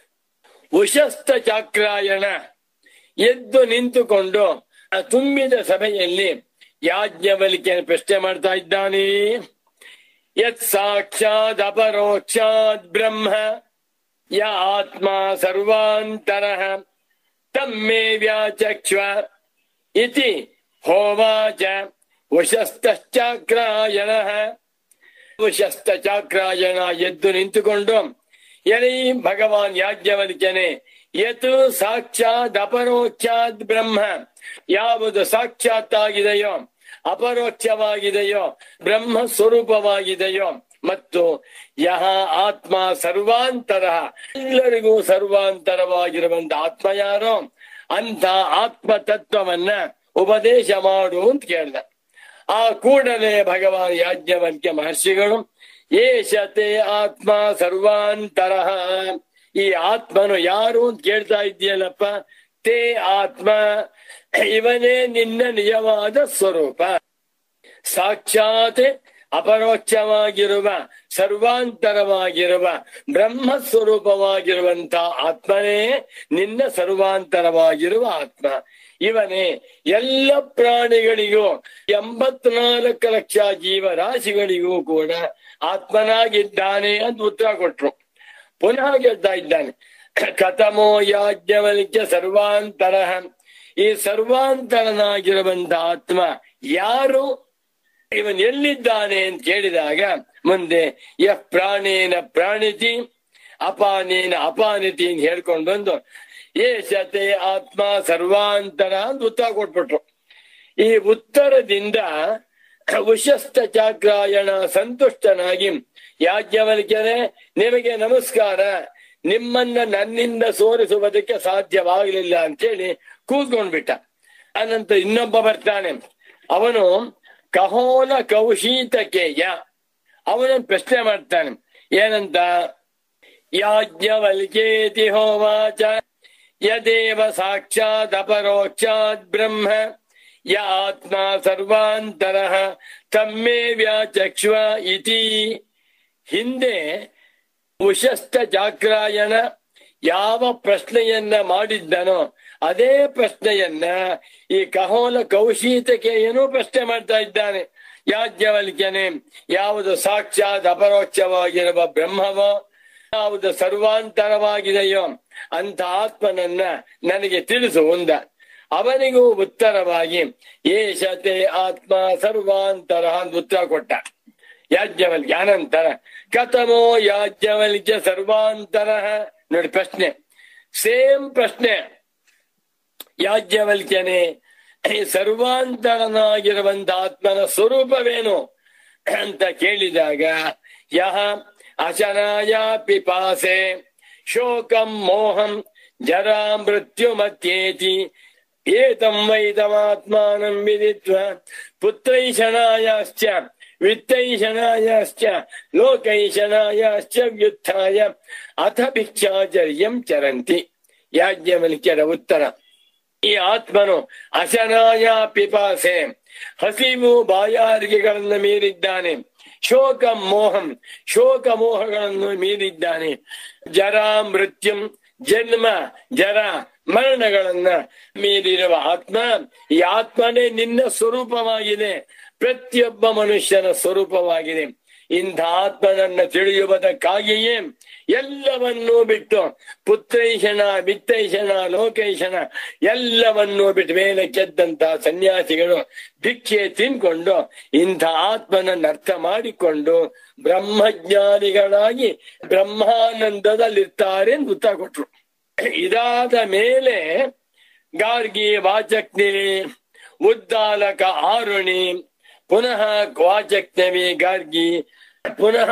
ಉಶಸ್ತ ಚಾಕ್ರಾಯಣ ಎದ್ದು ನಿಂತುಕೊಂಡು ಆ ತುಂಬಿದ ಸಭೆಯಲ್ಲಿ ಯಾಜ್ಞವಲ್ಕ್ಯನ ಪ್ರಶ್ನೆ ಮಾಡ್ತಾ ಇದ್ದಾನೆ ಯತ್ ಸಾಕ್ಷಾತ್ ಅಪರೋಕ್ಷಾತ್ ಬ್ರಹ್ಮ ಯ ಆತ್ಮ ಸರ್ವಾಂತರ ತಮ್ಮೇ ವ್ಯಾಚಕ್ಷ್ವ ಇತಿ ಹೋವಾಚ ಉಶಸ್ತಶ್ಚಾಕ್ರಾಯಣ ಉಶಸ್ತಚಾಕ್ರಾಯಣ ಎದ್ದು ನಿಂತುಕೊಂಡು ಎಲೈ ಭಗವಾನ್ ಯಾಜ್ಞವಲ್ಕ್ಯನೆ ಯತ್ ಸಾಕ್ಷಾತ್ ಅಪರೋಕ್ಷಾತ್ ಬ್ರಹ್ಮ ಯಾವುದು ಸಾಕ್ಷಾತ್ ಆಗಿದೆಯೋ ಅಪರೋಕ್ಷವಾಗಿದೆಯೋ ಬ್ರಹ್ಮ ಸ್ವರೂಪವಾಗಿದೆಯೋ ಮತ್ತು ಯಹ ಆತ್ಮ ಸರ್ವಾಂತರ ಎಲ್ಲರಿಗೂ ಸರ್ವಾಂತರವಾಗಿರುವಂತ ಆತ್ಮ ಯಾರೋ ಅಂತ ಆತ್ಮ ತತ್ವವನ್ನ ಉಪದೇಶ ಮಾಡು ಅಂತ ಕೇಳ್ದ ಆ ಕೂಡಲೇ ಭಗವಾನ್ ಯಾಜ್ಞವಲ್ಕ್ಯ ಮಹರ್ಷಿಗಳು ಏಷತೆ ಆತ್ಮ ಸರ್ವಾಂತರ ಈ ಆತ್ಮನು ಯಾರು ಅಂತ ಕೇಳ್ತಾ ಇದೆಯಲ್ಲಪ್ಪ ತೇ ಆತ್ಮ ಇವನೇ ನಿನ್ನ ನಿಜವಾದ ಸ್ವರೂಪ ಸಾಕ್ಷಾತ್ ಅಪರೋಕ್ಷವಾಗಿರುವ ಸರ್ವಾಂತರವಾಗಿರುವ ಬ್ರಹ್ಮ ಸ್ವರೂಪವಾಗಿರುವಂತ ಆತ್ಮನೇ ನಿನ್ನ ಸರ್ವಾಂತರವಾಗಿರುವ ಆತ್ಮ ಇವನೇ ಎಲ್ಲ ಪ್ರಾಣಿಗಳಿಗೂ ಎಂಬತ್ನಾಲ್ಕು ಲಕ್ಷ ಜೀವರಾಶಿಗಳಿಗೂ ಕೂಡ ಆತ್ಮನಾಗಿದ್ದಾನೆ ಅಂತ ಉತ್ತರ ಕೊಟ್ರು ಪುನಃ ಹೇಳ್ತಾ ಇದ್ದಾನೆ ಕಥಮೋ ಯಾಜ್ಞವಲ್ಕ್ಯ ಸರ್ವಾಂತರ ಈ ಸರ್ವಾಂತರನಾಗಿರುವಂತ ಆತ್ಮ ಯಾರು ಇವನ್ ಎಲ್ಲಿದ್ದಾನೆ ಅಂತ ಕೇಳಿದಾಗ ಮುಂದೆ ಯಃ ಪ್ರಾಣೇನ ಪ್ರಾಣಿತಿ ಅಪಾನೇನ ಅಪಾನಿತಿ ಅಂತ ಹೇಳ್ಕೊಂಡು ಬಂದು ಏಷತೆ ಆತ್ಮ ಸರ್ವಾಂತರ ಅಂತ ಉತ್ತರ ಕೊಟ್ಬಿಟ್ರು ಈ ಉತ್ತರದಿಂದ ಉಶಸ್ತ ಚಾಕ್ರಾಯಣ ಸಂತುಷ್ಟನಾಗಿ ಯಾಜ್ಞವಲ್ಕ್ಯನೇ ನಿಮಗೆ ನಮಸ್ಕಾರ ನಿಮ್ಮನ್ನ ನನ್ನಿಂದ ಸೋರಿಸುವುದಕ್ಕೆ ಸಾಧ್ಯವಾಗಲಿಲ್ಲ ಅಂತೇಳಿ ಕೂತ್ಕೊಂಡ್ಬಿಟ್ಟ ಅನಂತರ ಇನ್ನೊಬ್ಬ ಬರ್ತಾನೆ ಅವನು ಕಹೋಲ ಕೌಶೀತಕೇಯ ಅವನನ್ನು ಪ್ರಶ್ನೆ ಮಾಡ್ತಾನೆ ಏನಂತ ಯಾಜ್ಞವಲ್ಕೇತಿ ಹೋವಾಚ ಯದೇವ ಸಾಕ್ಷಾತ್ ಅಪರೋಕ್ಷಾತ್ ಬ್ರಹ್ಮ ಯ ಆತ್ಮ ಸರ್ವಾಂತರ ತಮ್ಮೇ ವ್ಯಾಚಕ್ಷ್ವ ಇತಿ ಹಿಂದೆ ಉಶಸ್ತ ಜಾಕ್ರಾಯಣ ಯಾವ ಪ್ರಶ್ನೆಯನ್ನ ಮಾಡಿದ್ದನೋ ಅದೇ ಪ್ರಶ್ನೆಯನ್ನ ಈ ಕಹೋಲ ಕೌಶೀತಕೆಯನು ಪ್ರಶ್ನೆ ಮಾಡ್ತಾ ಇದ್ದಾನೆ ಯಾಜ್ಞವಲ್ಕ್ಯನೆ ಯಾವುದು ಸಾಕ್ಷಾತ್ ಅಪರೋಕ್ಷವಾಗಿರುವ ಬ್ರಹ್ಮವೋ ಯಾವುದು ಸರ್ವಾಂತರವಾಗಿದೆಯೋ ಅಂತ ಆತ್ಮನನ್ನ ನನಗೆ ತಿಳಿಸು ಒಂದ ಅವನಿಗೂ ಉತ್ತರವಾಗಿ ಏಷತೆ ಆತ್ಮ ಸರ್ವಾಂತರ ಅಂತ ಉತ್ತರ ಕೊಟ್ಟ ಯಾಜ್ಞವಲ್ಕ್ಯ ಅನಂತರ ಕಥಮೋ ಯಾಜ್ಞವಲ್ಕ್ಯ ಸರ್ವಾಂತರ ನೋಡಿ ಪ್ರಶ್ನೆ ಸೇಮ್ ಪ್ರಶ್ನೆ ಯಾಜ್ಞವಲ್ಕ್ಯನೇ ಈ ಸರ್ವಾಂತರನಾಗಿರುವಂತ ಆತ್ಮನ ಸ್ವರೂಪವೇನು ಅಂತ ಕೇಳಿದಾಗ ಯಹ ಅಶನಾಯ ಪಿಪಾಸೆ ಶೋಕಂ ಮೋಹಂ ಜರಾ ಮೃತ್ಯು ಮತ್ಯೇತಿ ಏತಂ ವೈತಮಾತ್ಮಾನಂ ವಿದಿತ್ವ ಪುತ್ರೈಷಣಾಯಾಶ್ಚ ವಿತ್ತೈಷಣಾಯಾಶ್ಚ ಲೋಕೈಷಣಾಯಾಶ್ಚ ವ್ಯುತ್ಥಾಯ ಅಥ ಭಿಕ್ಷಾಚರ್ಯಂ ಚರಂತಿ ಯಾಜ್ಞವಲ್ಕ್ಯರ ಉತ್ತರ ಈ ಆತ್ಮನು ಅಶನಾಯ ಪಿಪಾಸೆ ಹಸಿವು ಬಾಯಾರಿಕೆಗಳನ್ನು ಮೀರಿದ್ದಾನೆ ಶೋಕ ಮೋಹಂ ಶೋಕ ಮೋಹಗಳನ್ನು ಮೀರಿದ್ದಾನೆ ಜರಾ ಮೃತ್ಯುಂ ಜನ್ಮ ಜರ ಮರಣಗಳನ್ನ ಮೀರಿರುವ ಆತ್ಮ ಈ ಆತ್ಮನೇ ನಿನ್ನ ಸ್ವರೂಪವಾಗಿದೆ ಪ್ರತಿಯೊಬ್ಬ ಮನುಷ್ಯನ ಸ್ವರೂಪವಾಗಿದೆ ಇಂಥ ಆತ್ಮನನ್ನ ತಿಳಿಯುವುದಕ್ಕಾಗಿಯೇ ಎಲ್ಲವನ್ನೂ ಬಿಟ್ಟು ಪುತ್ರೈಷಣ ವಿತ್ತೈಷಣ ಲೋಕೈಷಣ ಎಲ್ಲವನ್ನೂ ಬಿಟ್ಟು ಮೇಲೆ ಕೆದ್ದಂತ ಸನ್ಯಾಸಿಗಳು ಭಿಕ್ಷೆ ತಿನ್ಕೊಂಡು ಇಂಥ ಆತ್ಮನನ್ನ ಅರ್ಥ ಮಾಡಿಕೊಂಡು ಬ್ರಹ್ಮಜ್ಞಾನಿಗಳಾಗಿ ಬ್ರಹ್ಮಾನಂದದಲ್ಲಿರ್ತಾರೆ ಅಂತ ಉತ್ತರ ಕೊಟ್ರು ಇದಾದ ಮೇಲೆ ಗಾರ್ಗಿ ವಾಚಕ್ನಿ ಉದ್ದಾಲಕ ಆರುಣಿ ಪುನಃ ವಾಚಕ್ನವಿ ಗಾರ್ಗಿ ಪುನಃ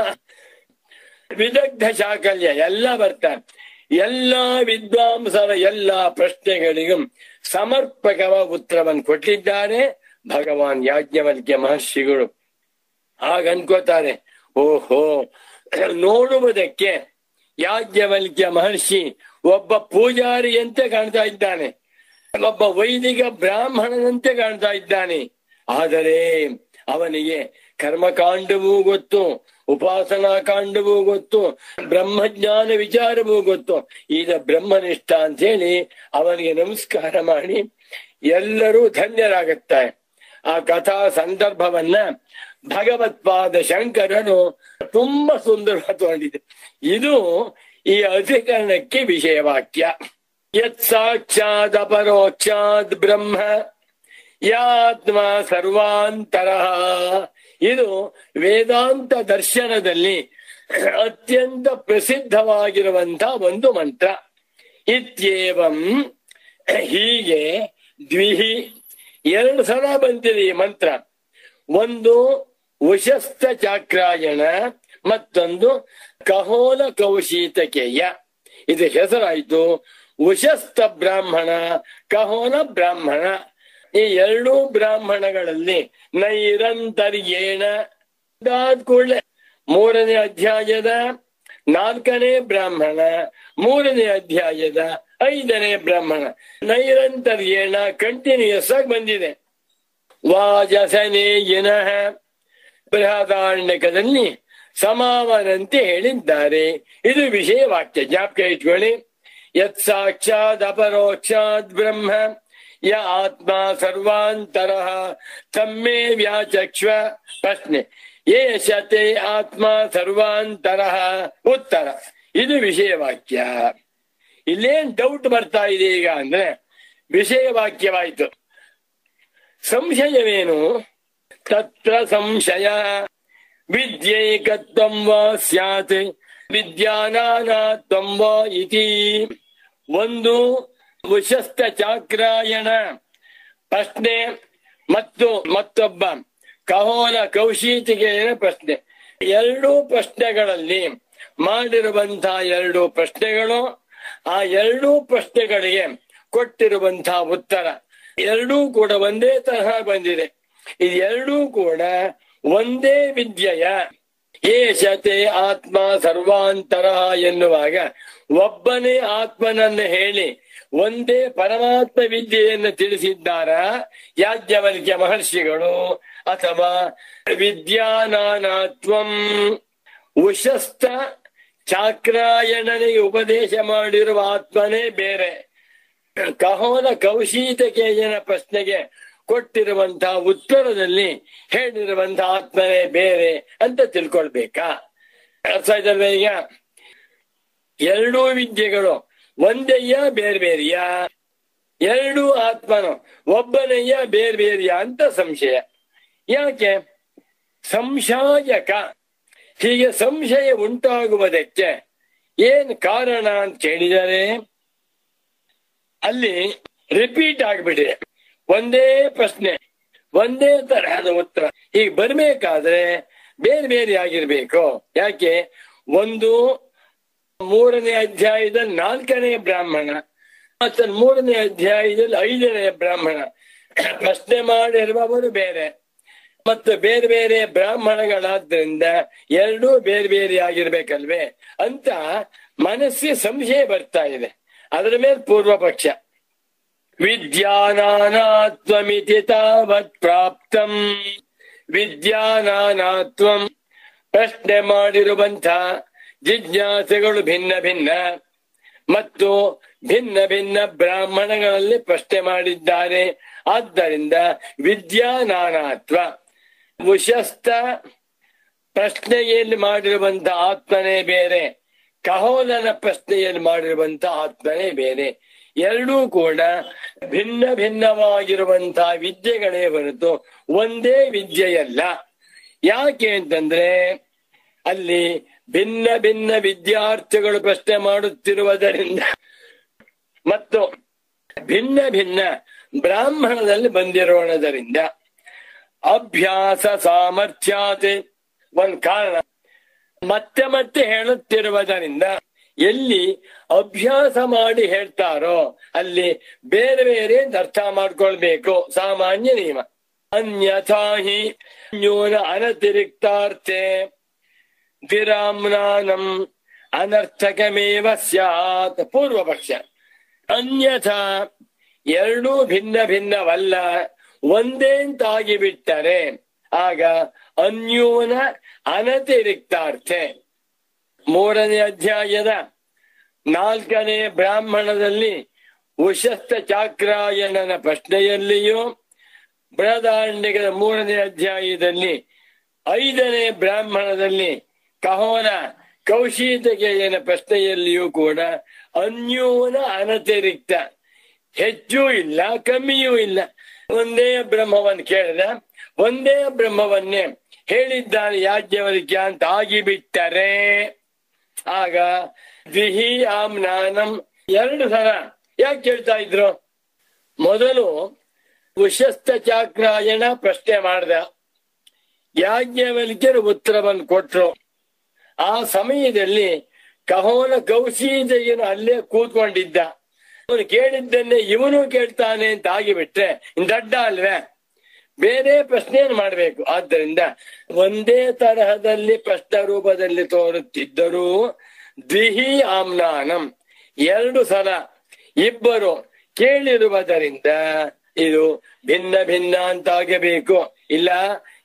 ವಿದಗ್ಧ ಶಾಕಲ್ಯ ಎಲ್ಲ ಬರ್ತಾರೆ ಎಲ್ಲಾ ವಿದ್ವಾಂಸರ ಎಲ್ಲಾ ಪ್ರಶ್ನೆಗಳಿಗೂ ಸಮರ್ಪಕವ ಉತ್ತರವನ್ನು ಕೊಟ್ಟಿದ್ದಾರೆ ಭಗವಾನ್ ಯಾಜ್ಞವಲ್ಕ್ಯ ಮಹರ್ಷಿಗಳು ಆಗ ಅನ್ಕೋತಾರೆ ಓಹೋ ನೋಡುವುದಕ್ಕೆ ಯಾಜ್ಞವಲ್ಕ್ಯ ಮಹರ್ಷಿ ಒಬ್ಬ ಪೂಜಾರಿಯಂತೆ ಕಾಣ್ತಾ ಇದ್ದಾನೆ ಒಬ್ಬ ವೈದಿಕ ಬ್ರಾಹ್ಮಣನಂತೆ ಕಾಣ್ತಾ ಇದ್ದಾನೆ ಆದರೆ ಅವನಿಗೆ ಕರ್ಮಕಾಂಡವೂ ಗೊತ್ತು ಉಪಾಸನಾ ಕಾಂಡವೂ ಗೊತ್ತು ಬ್ರಹ್ಮಜ್ಞಾನ ವಿಚಾರವೂ ಗೊತ್ತು ಈಗ ಬ್ರಹ್ಮನಿಷ್ಠ ಅಂತ ಹೇಳಿ ಅವನಿಗೆ ನಮಸ್ಕಾರ ಮಾಡಿ ಎಲ್ಲರೂ ಧನ್ಯರಾಗುತ್ತಾರೆ ಆ ಕಥಾ ಸಂದರ್ಭವನ್ನ ಭಗವತ್ಪಾದ ಶಂಕರನು ತುಂಬಾ ಸುಂದರವಾಗಿ ತಗೊಂಡಿದೆ ಇದು ಈ ಅಧಿಕರಣಕ್ಕೆ ವಿಷಯವಾಕ್ಯ ಯತ್ ಸಾಕ್ಷಾತ್ ಅಪರೋಕ್ಷಾತ್ ಬ್ರಹ್ಮ ಯಾತ್ಮ ಸರ್ವಾಂತರ ಇದು ವೇದಾಂತ ದರ್ಶನದಲ್ಲಿ ಅತ್ಯಂತ ಪ್ರಸಿದ್ಧವಾಗಿರುವಂತ ಒಂದು ಮಂತ್ರ ಇತ್ಯೇವಂ ಹೀಗೆ ದ್ವಿಹಿ ಎರಡು ಸಲ ಬಂದಿದೆ ಈ ಮಂತ್ರ ಒಂದು ಉಶಸ್ತ ಚಾಕ್ರಾಯಣ ಮತ್ತೊಂದು ಕಹೋಲ ಕೌಶೀತಕೇಯ ಇದು ಹೆಸರಾಯ್ತು ಉಶಸ್ತ ಬ್ರಾಹ್ಮಣ ಕಹೋಲ ಬ್ರಾಹ್ಮಣ ಈ ಎರಡೂ ಬ್ರಾಹ್ಮಣಗಳಲ್ಲಿ ನೈರಂತರ್ಯೇಣ ಅದಾದ ಕೂಡಲೇ ಮೂರನೇ ಅಧ್ಯಾಯದ ನಾಲ್ಕನೇ ಬ್ರಾಹ್ಮಣ ಮೂರನೇ ಅಧ್ಯಾಯದ ಐದನೇ ಬ್ರಾಹ್ಮಣ ನೈರಂತರ್ಯೇಣ ಕಂಟಿನ್ಯೂಸ್ ಆಗಿ ಬಂದಿದೆ ವಾಜಸನೇಯಿನಃ ಬೃಹದಾರಣ್ಯಕದಲ್ಲಿ ಸಮಾವನಂತೆ ಹೇಳಿದ್ದಾರೆ ಇದು ವಿಷಯ ವಾಕ್ಯ ಜ್ಞಾಪಕ ಇಟ್ಕೊಳ್ಳಿ ಯತ್ ಸಾಕ್ಷಾತ್ ಅಪರೋಕ್ಷಾತ್ ಬ್ರಹ್ಮ ಯ ಆತ್ಮ ಸರ್ವಾಂತರ ತಮ್ಮೇ ವ್ಯಾಚಕ್ಷ್ವ ಪ್ರಶ್ನೆ ಯೇ ಶತೆ ಆತ್ಮ ಸರ್ವಾಂತರ ಉತ್ತರ ಇದು ವಿಷಯ ವಾಕ್ಯ ಇಲ್ಲೇನ್ ಡೌಟ್ ಬರ್ತಾ ಇದೆ ಈಗ ಅಂದ್ರೆ ವಿಷಯ ವಾಕ್ಯವಾಯ್ತು ಸಂಶಯವೇನು ತತ್ರ ಸಂಶಯ ವಿದ್ಯೈಕತ್ವಂ ವಾ ಸ್ಯಾತ್ ವಿದ್ಯಾನಾನಾತ್ವಂ ವಾ ಇತಿ ಒಂದು ಉಶಸ್ತ ಚಾಕ್ರಾಯಣ ಪ್ರಶ್ನೆ ಮತ್ತು ಮತ್ತೊಬ್ಬ ಕಹೋಲ ಕೌಶೀತಿಗೆಯ ಪ್ರಶ್ನೆ ಎರಡೂ ಪ್ರಶ್ನೆಗಳಲ್ಲಿ ಮಾಡಿರುವಂತಹ ಎರಡು ಪ್ರಶ್ನೆಗಳು ಆ ಎರಡೂ ಪ್ರಶ್ನೆಗಳಿಗೆ ಕೊಟ್ಟಿರುವಂತಹ ಉತ್ತರ ಎರಡೂ ಕೂಡ ಒಂದೇ ತರಹ ಬಂದಿದೆ ಇದೆರಡೂ ಕೂಡ ಒಂದೇ ವಿದ್ಯೆಯ ಏಷತೆ ಆತ್ಮ ಸರ್ವಾಂತರ ಎನ್ನುವಾಗ ಒಬ್ಬನೇ ಆತ್ಮನನ್ನು ಹೇಳಿ ಒಂದೇ ಪರಮಾತ್ಮ ವಿದ್ಯೆಯನ್ನು ತಿಳಿಸಿದ್ದಾರ ಯಾಜ್ಞವಲ್ಕ್ಯ ಮಹರ್ಷಿಗಳು ಅಥವಾ ವಿದ್ಯಾನಾನಾತ್ವಂ ಉಶಸ್ತ ಚಾಕ್ರಾಯಣನಿಗೆ ಉಪದೇಶ ಮಾಡಿರುವ ಆತ್ಮನೇ ಬೇರೆ ಕಹೋಲ ಕೌಶೀತಕೇಯನ ಪ್ರಶ್ನೆಗೆ ಕೊಟ್ಟಿರುವಂತಹ ಉತ್ತರದಲ್ಲಿ ಹೇಳಿರುವಂತಹ ಆತ್ಮನೇ ಬೇರೆ ಅಂತ ತಿಳ್ಕೊಳ್ಬೇಕಾ ಅರ್ಥ ಆಯ್ತಲ್ವ ಈಗ ಎರಡೂ ವಿದ್ಯೆಗಳು ಒಂದೆಯ ಬೇರೆ ಬೇರೆಯ ಎರಡೂ ಆತ್ಮನು ಒಬ್ಬನೆಯ ಬೇರೆ ಬೇರೆಯ ಅಂತ ಸಂಶಯ ಯಾಕೆ ಸಂಶಾಯಕ ಹೀಗೆ ಸಂಶಯ ಉಂಟಾಗುವುದಕ್ಕೆ ಏನ್ ಕಾರಣ ಅಂತ ಕೇಳಿದರೆ ಅಲ್ಲಿ ರಿಪೀಟ್ ಆಗ್ಬಿಟ್ಟಿದೆ ಒಂದೇ ಪ್ರಶ್ನೆ ಒಂದೇ ತರಹದ ಉತ್ತರ ಈಗ ಬರ್ಬೇಕಾದ್ರೆ ಬೇರೆ ಬೇರೆ ಆಗಿರ್ಬೇಕು ಯಾಕೆ ಒಂದು ಮೂರನೇ ಅಧ್ಯಾಯದಲ್ಲಿ ನಾಲ್ಕನೇ ಬ್ರಾಹ್ಮಣ ಮತ್ತೆ ಮೂರನೇ ಅಧ್ಯಾಯದಲ್ಲಿ ಐದನೇ ಬ್ರಾಹ್ಮಣ ಪ್ರಶ್ನೆ ಮಾಡಿರುವವರು ಬೇರೆ ಮತ್ತು ಬೇರೆ ಬೇರೆ ಬ್ರಾಹ್ಮಣಗಳಾದ್ರಿಂದ ಎರಡೂ ಬೇರೆ ಬೇರೆ ಆಗಿರ್ಬೇಕಲ್ವೇ ಅಂತ ಮನಸ್ಸಿಗೆ ಸಂಶಯ ಬರ್ತಾ ಇದೆ ಅದರ ಮೇಲೆ ಪೂರ್ವ ಪಕ್ಷ ವಿದ್ಯಾನಾನಾತ್ವಮಿತಿ ತಾವತ್ ಪ್ರಾಪ್ತಂ ವಿದ್ಯಾನಾನಾತ್ವಂ ಪ್ರಶ್ನೆ ಮಾಡಿರುವಂಥ ಜಿಜ್ಞಾಸೆಗಳು ಭಿನ್ನ ಭಿನ್ನ ಮತ್ತು ಭಿನ್ನ ಭಿನ್ನ ಬ್ರಾಹ್ಮಣಗಳಲ್ಲಿ ಪ್ರಶ್ನೆ ಮಾಡಿದ್ದಾರೆ ಆದ್ದರಿಂದ ವಿದ್ಯಾನಾನಾತ್ವ ಉಶಸ್ತ ಪ್ರಶ್ನೆಯಲ್ಲಿ ಮಾಡಿರುವಂತ ಆತ್ಮನೇ ಬೇರೆ ಕಹೋಲನ ಪ್ರಶ್ನೆಯಲ್ಲಿ ಮಾಡಿರುವಂತ ಆತ್ಮನೇ ಬೇರೆ ಎರಡೂ ಕೂಡ ಭಿನ್ನ ಭಿನ್ನವಾಗಿರುವಂತಹ ವಿದ್ಯೆಗಳೇ ಹೊರತು ಒಂದೇ ವಿದ್ಯೆಯಲ್ಲ ಯಾಕೆ ಅಂತಂದ್ರೆ ಅಲ್ಲಿ ಭಿನ್ನ ಭಿನ್ನ ವಿದ್ಯಾರ್ಥಿಗಳು ಪ್ರಶ್ನೆ ಮಾಡುತ್ತಿರುವುದರಿಂದ ಮತ್ತು ಭಿನ್ನ ಭಿನ್ನ ಬ್ರಾಹ್ಮಣದಲ್ಲಿ ಬಂದಿರೋಣದರಿಂದ ಅಭ್ಯಾಸ ಸಾಮರ್ಥ್ಯಾತೆ ಒಂದ್ ಕಾರಣ ಮತ್ತೆ ಮತ್ತೆ ಹೇಳುತ್ತಿರುವುದರಿಂದ ಎಲ್ಲಿ ಅಭ್ಯಾಸ ಮಾಡಿ ಹೇಳ್ತಾರೋ ಅಲ್ಲಿ ಬೇರೆ ಬೇರೆ ಅಂತ ಅರ್ಥ ಮಾಡ್ಕೊಳ್ಬೇಕು ಸಾಮಾನ್ಯ ನಿಯಮ ಅನ್ಯಥಾ ಹಿ ನ್ಯೂನ ಅನತಿರಿಕ್ತಾರ್ಥೆ ವಿರಾಮ್ನಾನಂ ಅನರ್ಥಕಮೇವ ಸ್ಯಾತ್ ಪೂರ್ವ ಪಕ್ಷ ಅನ್ಯಥಾ ಎರಡೂ ಭಿನ್ನ ಭಿನ್ನವಲ್ಲ ಒಂದೇ ಅಂತಾಗಿ ಬಿಟ್ಟರೆ ಆಗ ಅನ್ಯೂನ ಅನತಿರಿಕ್ತಾರ್ಥೆ ಮೂರನೇ ಅಧ್ಯಾಯದ ನಾಲ್ಕನೇ ಬ್ರಾಹ್ಮಣದಲ್ಲಿ ಉಶಸ್ತ ಚಾಕ್ರಾಯಣನ ಪ್ರಶ್ನೆಯಲ್ಲಿಯೂ ಬೃಹದಾರಣ್ಯಕದ ಮೂರನೇ ಅಧ್ಯಾಯದಲ್ಲಿ ಐದನೇ ಬ್ರಾಹ್ಮಣದಲ್ಲಿ ಕಹೋನ ಕೌಶೀತಕೆಯನ ಪ್ರಶ್ನೆಯಲ್ಲಿಯೂ ಕೂಡ ಅನ್ಯೂನ ಅನತಿರಿಕ್ತ ಹೆಚ್ಚು ಇಲ್ಲ ಕಮ್ಮಿಯೂ ಇಲ್ಲ ಒಂದೇ ಬ್ರಹ್ಮವನ್ನು ಕೇಳಿದ ಒಂದೇ ಬ್ರಹ್ಮವನ್ನೇ ಹೇಳಿದ್ದಾನೆ ಯಾಜ್ಞವಲ್ಕ್ಯ ಅಂತ ಆಗಿಬಿಟ್ಟರೆ ಆಗ ದ್ವಿಹಿ ಆಮ್ನಾನಂ ಎರಡು ಸಲ ಯಾಕೆ ಕೇಳ್ತಾ ಇದ್ರು ಮೊದಲು ಉಶಸ್ತ ಚಾಕ್ರಾಯಣ ಪ್ರಶ್ನೆ ಮಾಡ್ದ ಯಾಜ್ಞವಲ್ಕ್ಯರು ಉತ್ತರವನ್ನು ಕೊಟ್ರು ಆ ಸಮಯದಲ್ಲಿ ಕಹೋನ ಕೌಶೀದಯ್ಯನು ಅಲ್ಲೇ ಕೂತ್ಕೊಂಡಿದ್ದ ಅವನು ಕೇಳಿದ್ದನ್ನೇ ಇವನು ಕೇಳ್ತಾನೆ ಅಂತ ಆಗಿಬಿಟ್ರೆ ಇನ್ ದಡ್ಡ ಅಲ್ವೇ ಬೇರೆ ಪ್ರಶ್ನೆಯನ್ನು ಮಾಡಬೇಕು ಆದ್ದರಿಂದ ಒಂದೇ ತರಹದಲ್ಲಿ ಪ್ರಶ್ನ ರೂಪದಲ್ಲಿ ತೋರುತ್ತಿದ್ದರೂ ದ್ವಿಹಿ ಆಮ್ನಾನಂ ಎರಡು ಸಲ ಇಬ್ಬರು ಕೇಳಿರುವುದರಿಂದ ಇದು ಭಿನ್ನ ಭಿನ್ನ ಅಂತಾಗಬೇಕು ಇಲ್ಲ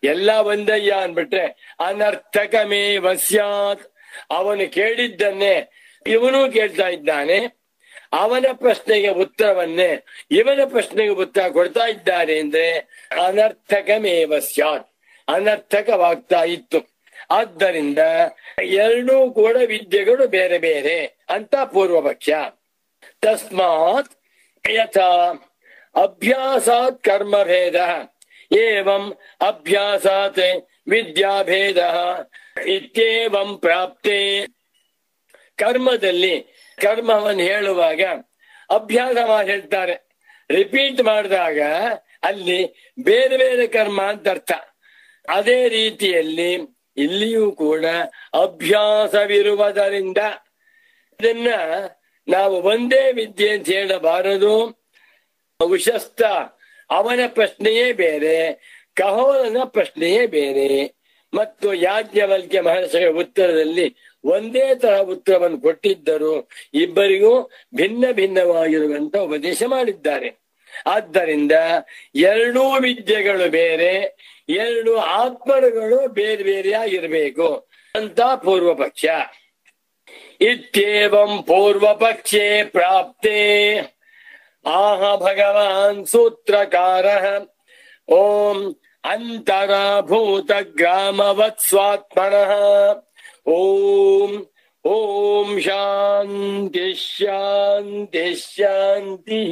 ಎಲ್ಲ ಒಂದಯ್ಯ ಅನ್ಬಿಟ್ರೆ ಅನರ್ಥಕಮೇ ವಸ್ಯಾತ್ ಅವನು ಕೇಳಿದ್ದನ್ನೇ ಇವನು ಕೇಳ್ತಾ ಇದ್ದಾನೆ ಅವನ ಪ್ರಶ್ನೆಗೆ ಉತ್ತರವನ್ನೇ ಇವನ ಪ್ರಶ್ನೆಗೆ ಉತ್ತರ ಕೊಡ್ತಾ ಇದ್ದಾರೆ ಅಂದ್ರೆ ಅನರ್ಥಕಮೇವ ಸ್ಯಾತ್ ಅನರ್ಥಕವಾಗ್ತಾ ಇತ್ತು ಆದ್ದರಿಂದ ಎರಡೂ ಕೂಡ ವಿದ್ಯೆಗಳು ಬೇರೆ ಬೇರೆ ಅಂತ ಪೂರ್ವಪಕ್ಷ ತಸ್ಮಾತ್ ಯಥಾ ಅಭ್ಯಾಸಾತ್ ಕರ್ಮಭೇದ ಏವಂ ಅಭ್ಯಾಸಾತ್ ವಿದ್ಯಾಭೇದ ಇತ್ಯೇವಂ ಪ್ರಾಪ್ತೆ ಕರ್ಮದಲ್ಲಿ ಕರ್ಮವನ್ನು ಹೇಳುವಾಗ ಅಭ್ಯಾಸ ಮಾಡಿ ಹೇಳ್ತಾರೆ ರಿಪೀಟ್ ಮಾಡಿದಾಗ ಅಲ್ಲಿ ಬೇರೆ ಬೇರೆ ಕರ್ಮ ಅಂತ ಅರ್ಥ ಅದೇ ರೀತಿಯಲ್ಲಿ ಇಲ್ಲಿಯೂ ಕೂಡ ಅಭ್ಯಾಸವಿರುವುದರಿಂದ ಇದನ್ನ ನಾವು ಒಂದೇ ವಿದ್ಯೆ ಅಂತ ಹೇಳಬಾರದು ಉಶಸ್ತ ಅವನ ಪ್ರಶ್ನೆಯೇ ಬೇರೆ ಕಹೋಲನ ಪ್ರಶ್ನೆಯೇ ಬೇರೆ ಮತ್ತು ಯಾಜ್ಞವಲ್ಕ್ಯ ಮಹರ್ಷಿಗಳ ಉತ್ತರದಲ್ಲಿ ಒಂದೇ ತರ ಉತ್ತರವನ್ನು ಕೊಟ್ಟಿದ್ದರು ಇಬ್ಬರಿಗೂ ಭಿನ್ನ ಭಿನ್ನವಾಗಿರುವಂತ ಉಪದೇಶ ಮಾಡಿದ್ದಾರೆ ಆದ್ದರಿಂದ ಎರಡೂ ವಿದ್ಯೆಗಳು ಬೇರೆ ಎರಡು ಆತ್ಮರುಗಳು ಬೇರೆ ಬೇರೆಯಾಗಿರ್ಬೇಕು ಅಂತ ಪೂರ್ವ ಪಕ್ಷ ಇತ್ಯೇವಂ ಪೂರ್ವ ಪಕ್ಷೆ ಪ್ರಾಪ್ತೆ ಆಹ ಭಗವಾನ್ ಸೂತ್ರಕಾರ ಓಂ ಅಂತರಭೂತ ಗ್ರಾಮವತ್ ಸ್ವಾತ್ಮನಃ ಓಂ ಓಂ ಶಾಂತಿ ಶಾಂತಿ ಶಾಂತಿ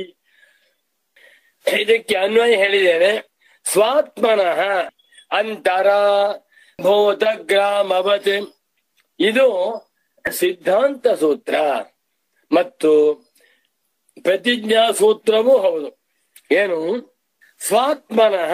ಇದಕ್ಕೆ ಅನ್ವಯ ಹೇಳಿದ್ದೇನೆ ಸ್ವಾತ್ಮನಃ ಅಂತರ ಭೂತ ಗ್ರಾಮವತ್ ಇದು ಸಿದ್ಧಾಂತ ಸೂತ್ರ ಮತ್ತು ಪ್ರತಿಜ್ಞಾ ಸೂತ್ರವೂ ಹೌದು ಏನು ಸ್ವಾತ್ಮನಃ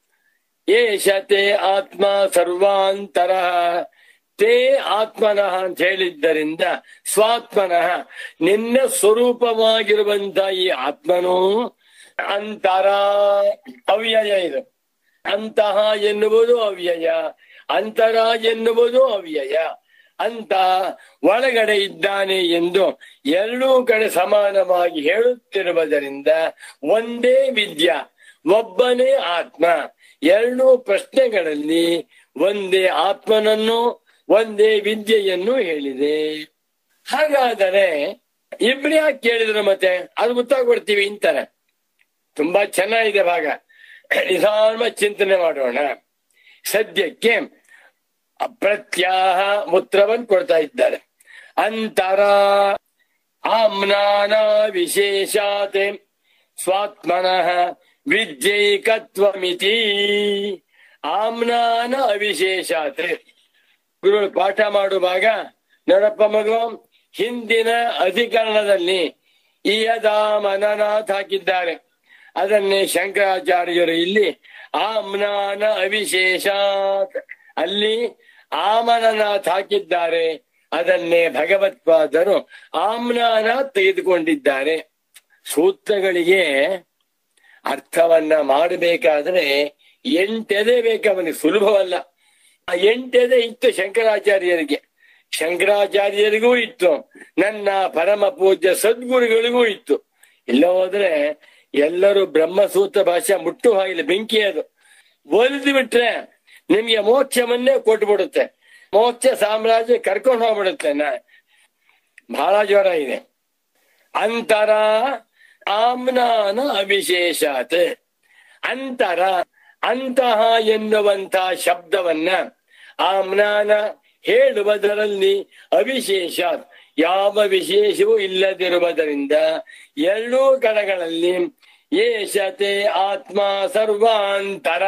ಏಷತೆ ಆತ್ಮ ಸರ್ವಾಂತರ ತೇ ಆತ್ಮನಃ ಅಂತ ಹೇಳಿದ್ದರಿಂದ ಸ್ವಾತ್ಮನಃ ನಿನ್ನ ಸ್ವರೂಪವಾಗಿರುವಂತ ಈ ಆತ್ಮನು ಅಂತರ ಅವ್ಯಯ ಇದು ಅಂತಹ ಎನ್ನುವುದು ಅವ್ಯಯ ಅಂತರ ಎನ್ನುವುದು ಅವ್ಯಯ ಅಂತ ಒಳಗಡೆ ಇದ್ದಾನೆ ಎಂದು ಎರಡೂ ಕಡೆ ಸಮಾನವಾಗಿ ಹೇಳುತ್ತಿರುವುದರಿಂದ ಒಂದೇ ವಿದ್ಯಾ ಒಬ್ಬನೇ ಆತ್ಮ ಎರಡೂ ಪ್ರಶ್ನೆಗಳಲ್ಲಿ ಒಂದೇ ಆತ್ಮನನ್ನು ಒಂದೇ ವಿದ್ಯೆಯನ್ನು ಹೇಳಿದೆ ಹಾಗಾದರೆ ಇಬ್ರು ಯಾಕೆ ಕೇಳಿದ್ರು ಮತ್ತೆ ಅದು ಉತ್ತರ ಕೊಡ್ತೀವಿ ಅಂತಾರೆ ತುಂಬಾ ಚೆನ್ನಾಗಿದೆ ಭಾಗ ನಿಧಾನ ಚಿಂತನೆ ಮಾಡೋಣ ಸದ್ಯಕ್ಕೆ ಪ್ರತ್ಯಾಹ ಉತ್ತರವನ್ನು ಕೊಡ್ತಾ ಇದ್ದಾರೆ ಅಂತರ ಆಮ್ನಾನ ವಿಶೇಷಾತ್ ಸ್ವಾತ್ಮನಃ ವಿದ್ಯೈಕತ್ವಮಿತಿ ಆಮ್ನಾನ ಅವಿಶೇಷಾತ್ ಗುರುಗಳು ಪಾಠ ಮಾಡುವಾಗ ನೋಡಪ್ಪ ಮಗು ಹಿಂದಿನ ಅಧಿಕರಣದಲ್ಲಿ ಇಯದಾ ಮನನಾಥ್ ಹಾಕಿದ್ದಾರೆ ಅದನ್ನೇ ಶಂಕರಾಚಾರ್ಯರು ಇಲ್ಲಿ ಆಮ್ನಾನ ಅವಿಶೇಷಾತ್ ಅಲ್ಲಿ ಆಮನನಾಥ್ ಹಾಕಿದ್ದಾರೆ ಅದನ್ನೇ ಭಗವತ್ಪಾದರು ಆಮ್ನಾನಾಥ್ ತೆಗೆದುಕೊಂಡಿದ್ದಾರೆ ಸೂತ್ರಗಳಿಗೆ ಅರ್ಥವನ್ನ ಮಾಡಬೇಕಾದ್ರೆ ಎಂಟೆದೆ ಬೇಕು ಅವನಿಗೆ ಸುಲಭವಲ್ಲ ಆ ಎಂಟೆದೆ ಇತ್ತು ಶಂಕರಾಚಾರ್ಯರಿಗೆ ಶಂಕರಾಚಾರ್ಯರಿಗೂ ಇತ್ತು ನನ್ನ ಪರಮ ಪೂಜ್ಯ ಸದ್ಗುರುಗಳಿಗೂ ಇತ್ತು ಇಲ್ಲ ಹೋದ್ರೆ ಎಲ್ಲರೂ ಬ್ರಹ್ಮಸೂತ್ರ ಭಾಷೆ ಮುಟ್ಟು ಹಾಗಿಲ್ಲ ಬೆಂಕಿ ಅದು ಒಲಿದು ಬಿಟ್ರೆ ನಿಮ್ಗೆ ಮೋಕ್ಷವನ್ನೇ ಕೊಟ್ಟು ಬಿಡುತ್ತೆ ಮೋಕ್ಷ ಸಾಮ್ರಾಜ್ಯ ಕರ್ಕೊಂಡು ಹೋಗ್ಬಿಡುತ್ತೆ ನಾ ಬಹಳ ಜ್ವರ ಇದೆ ಅಂತರ ಆಮ್ನಾನ ಅವಿಶೇಷಾತ್ ಅಂತರ ಅಂತಹ ಎನ್ನುವಂತ ಶಬ್ದವನ್ನ ಆಮ್ನಾನ ಹೇಳುವುದರಲ್ಲಿ ಅವಿಶೇಷ ಯಾವ ವಿಶೇಷವೂ ಇಲ್ಲದಿರುವುದರಿಂದ ಎರಡೂ ಕಡೆಗಳಲ್ಲಿ ಏಷತೆ ಆತ್ಮ ಸರ್ವಾಂತರ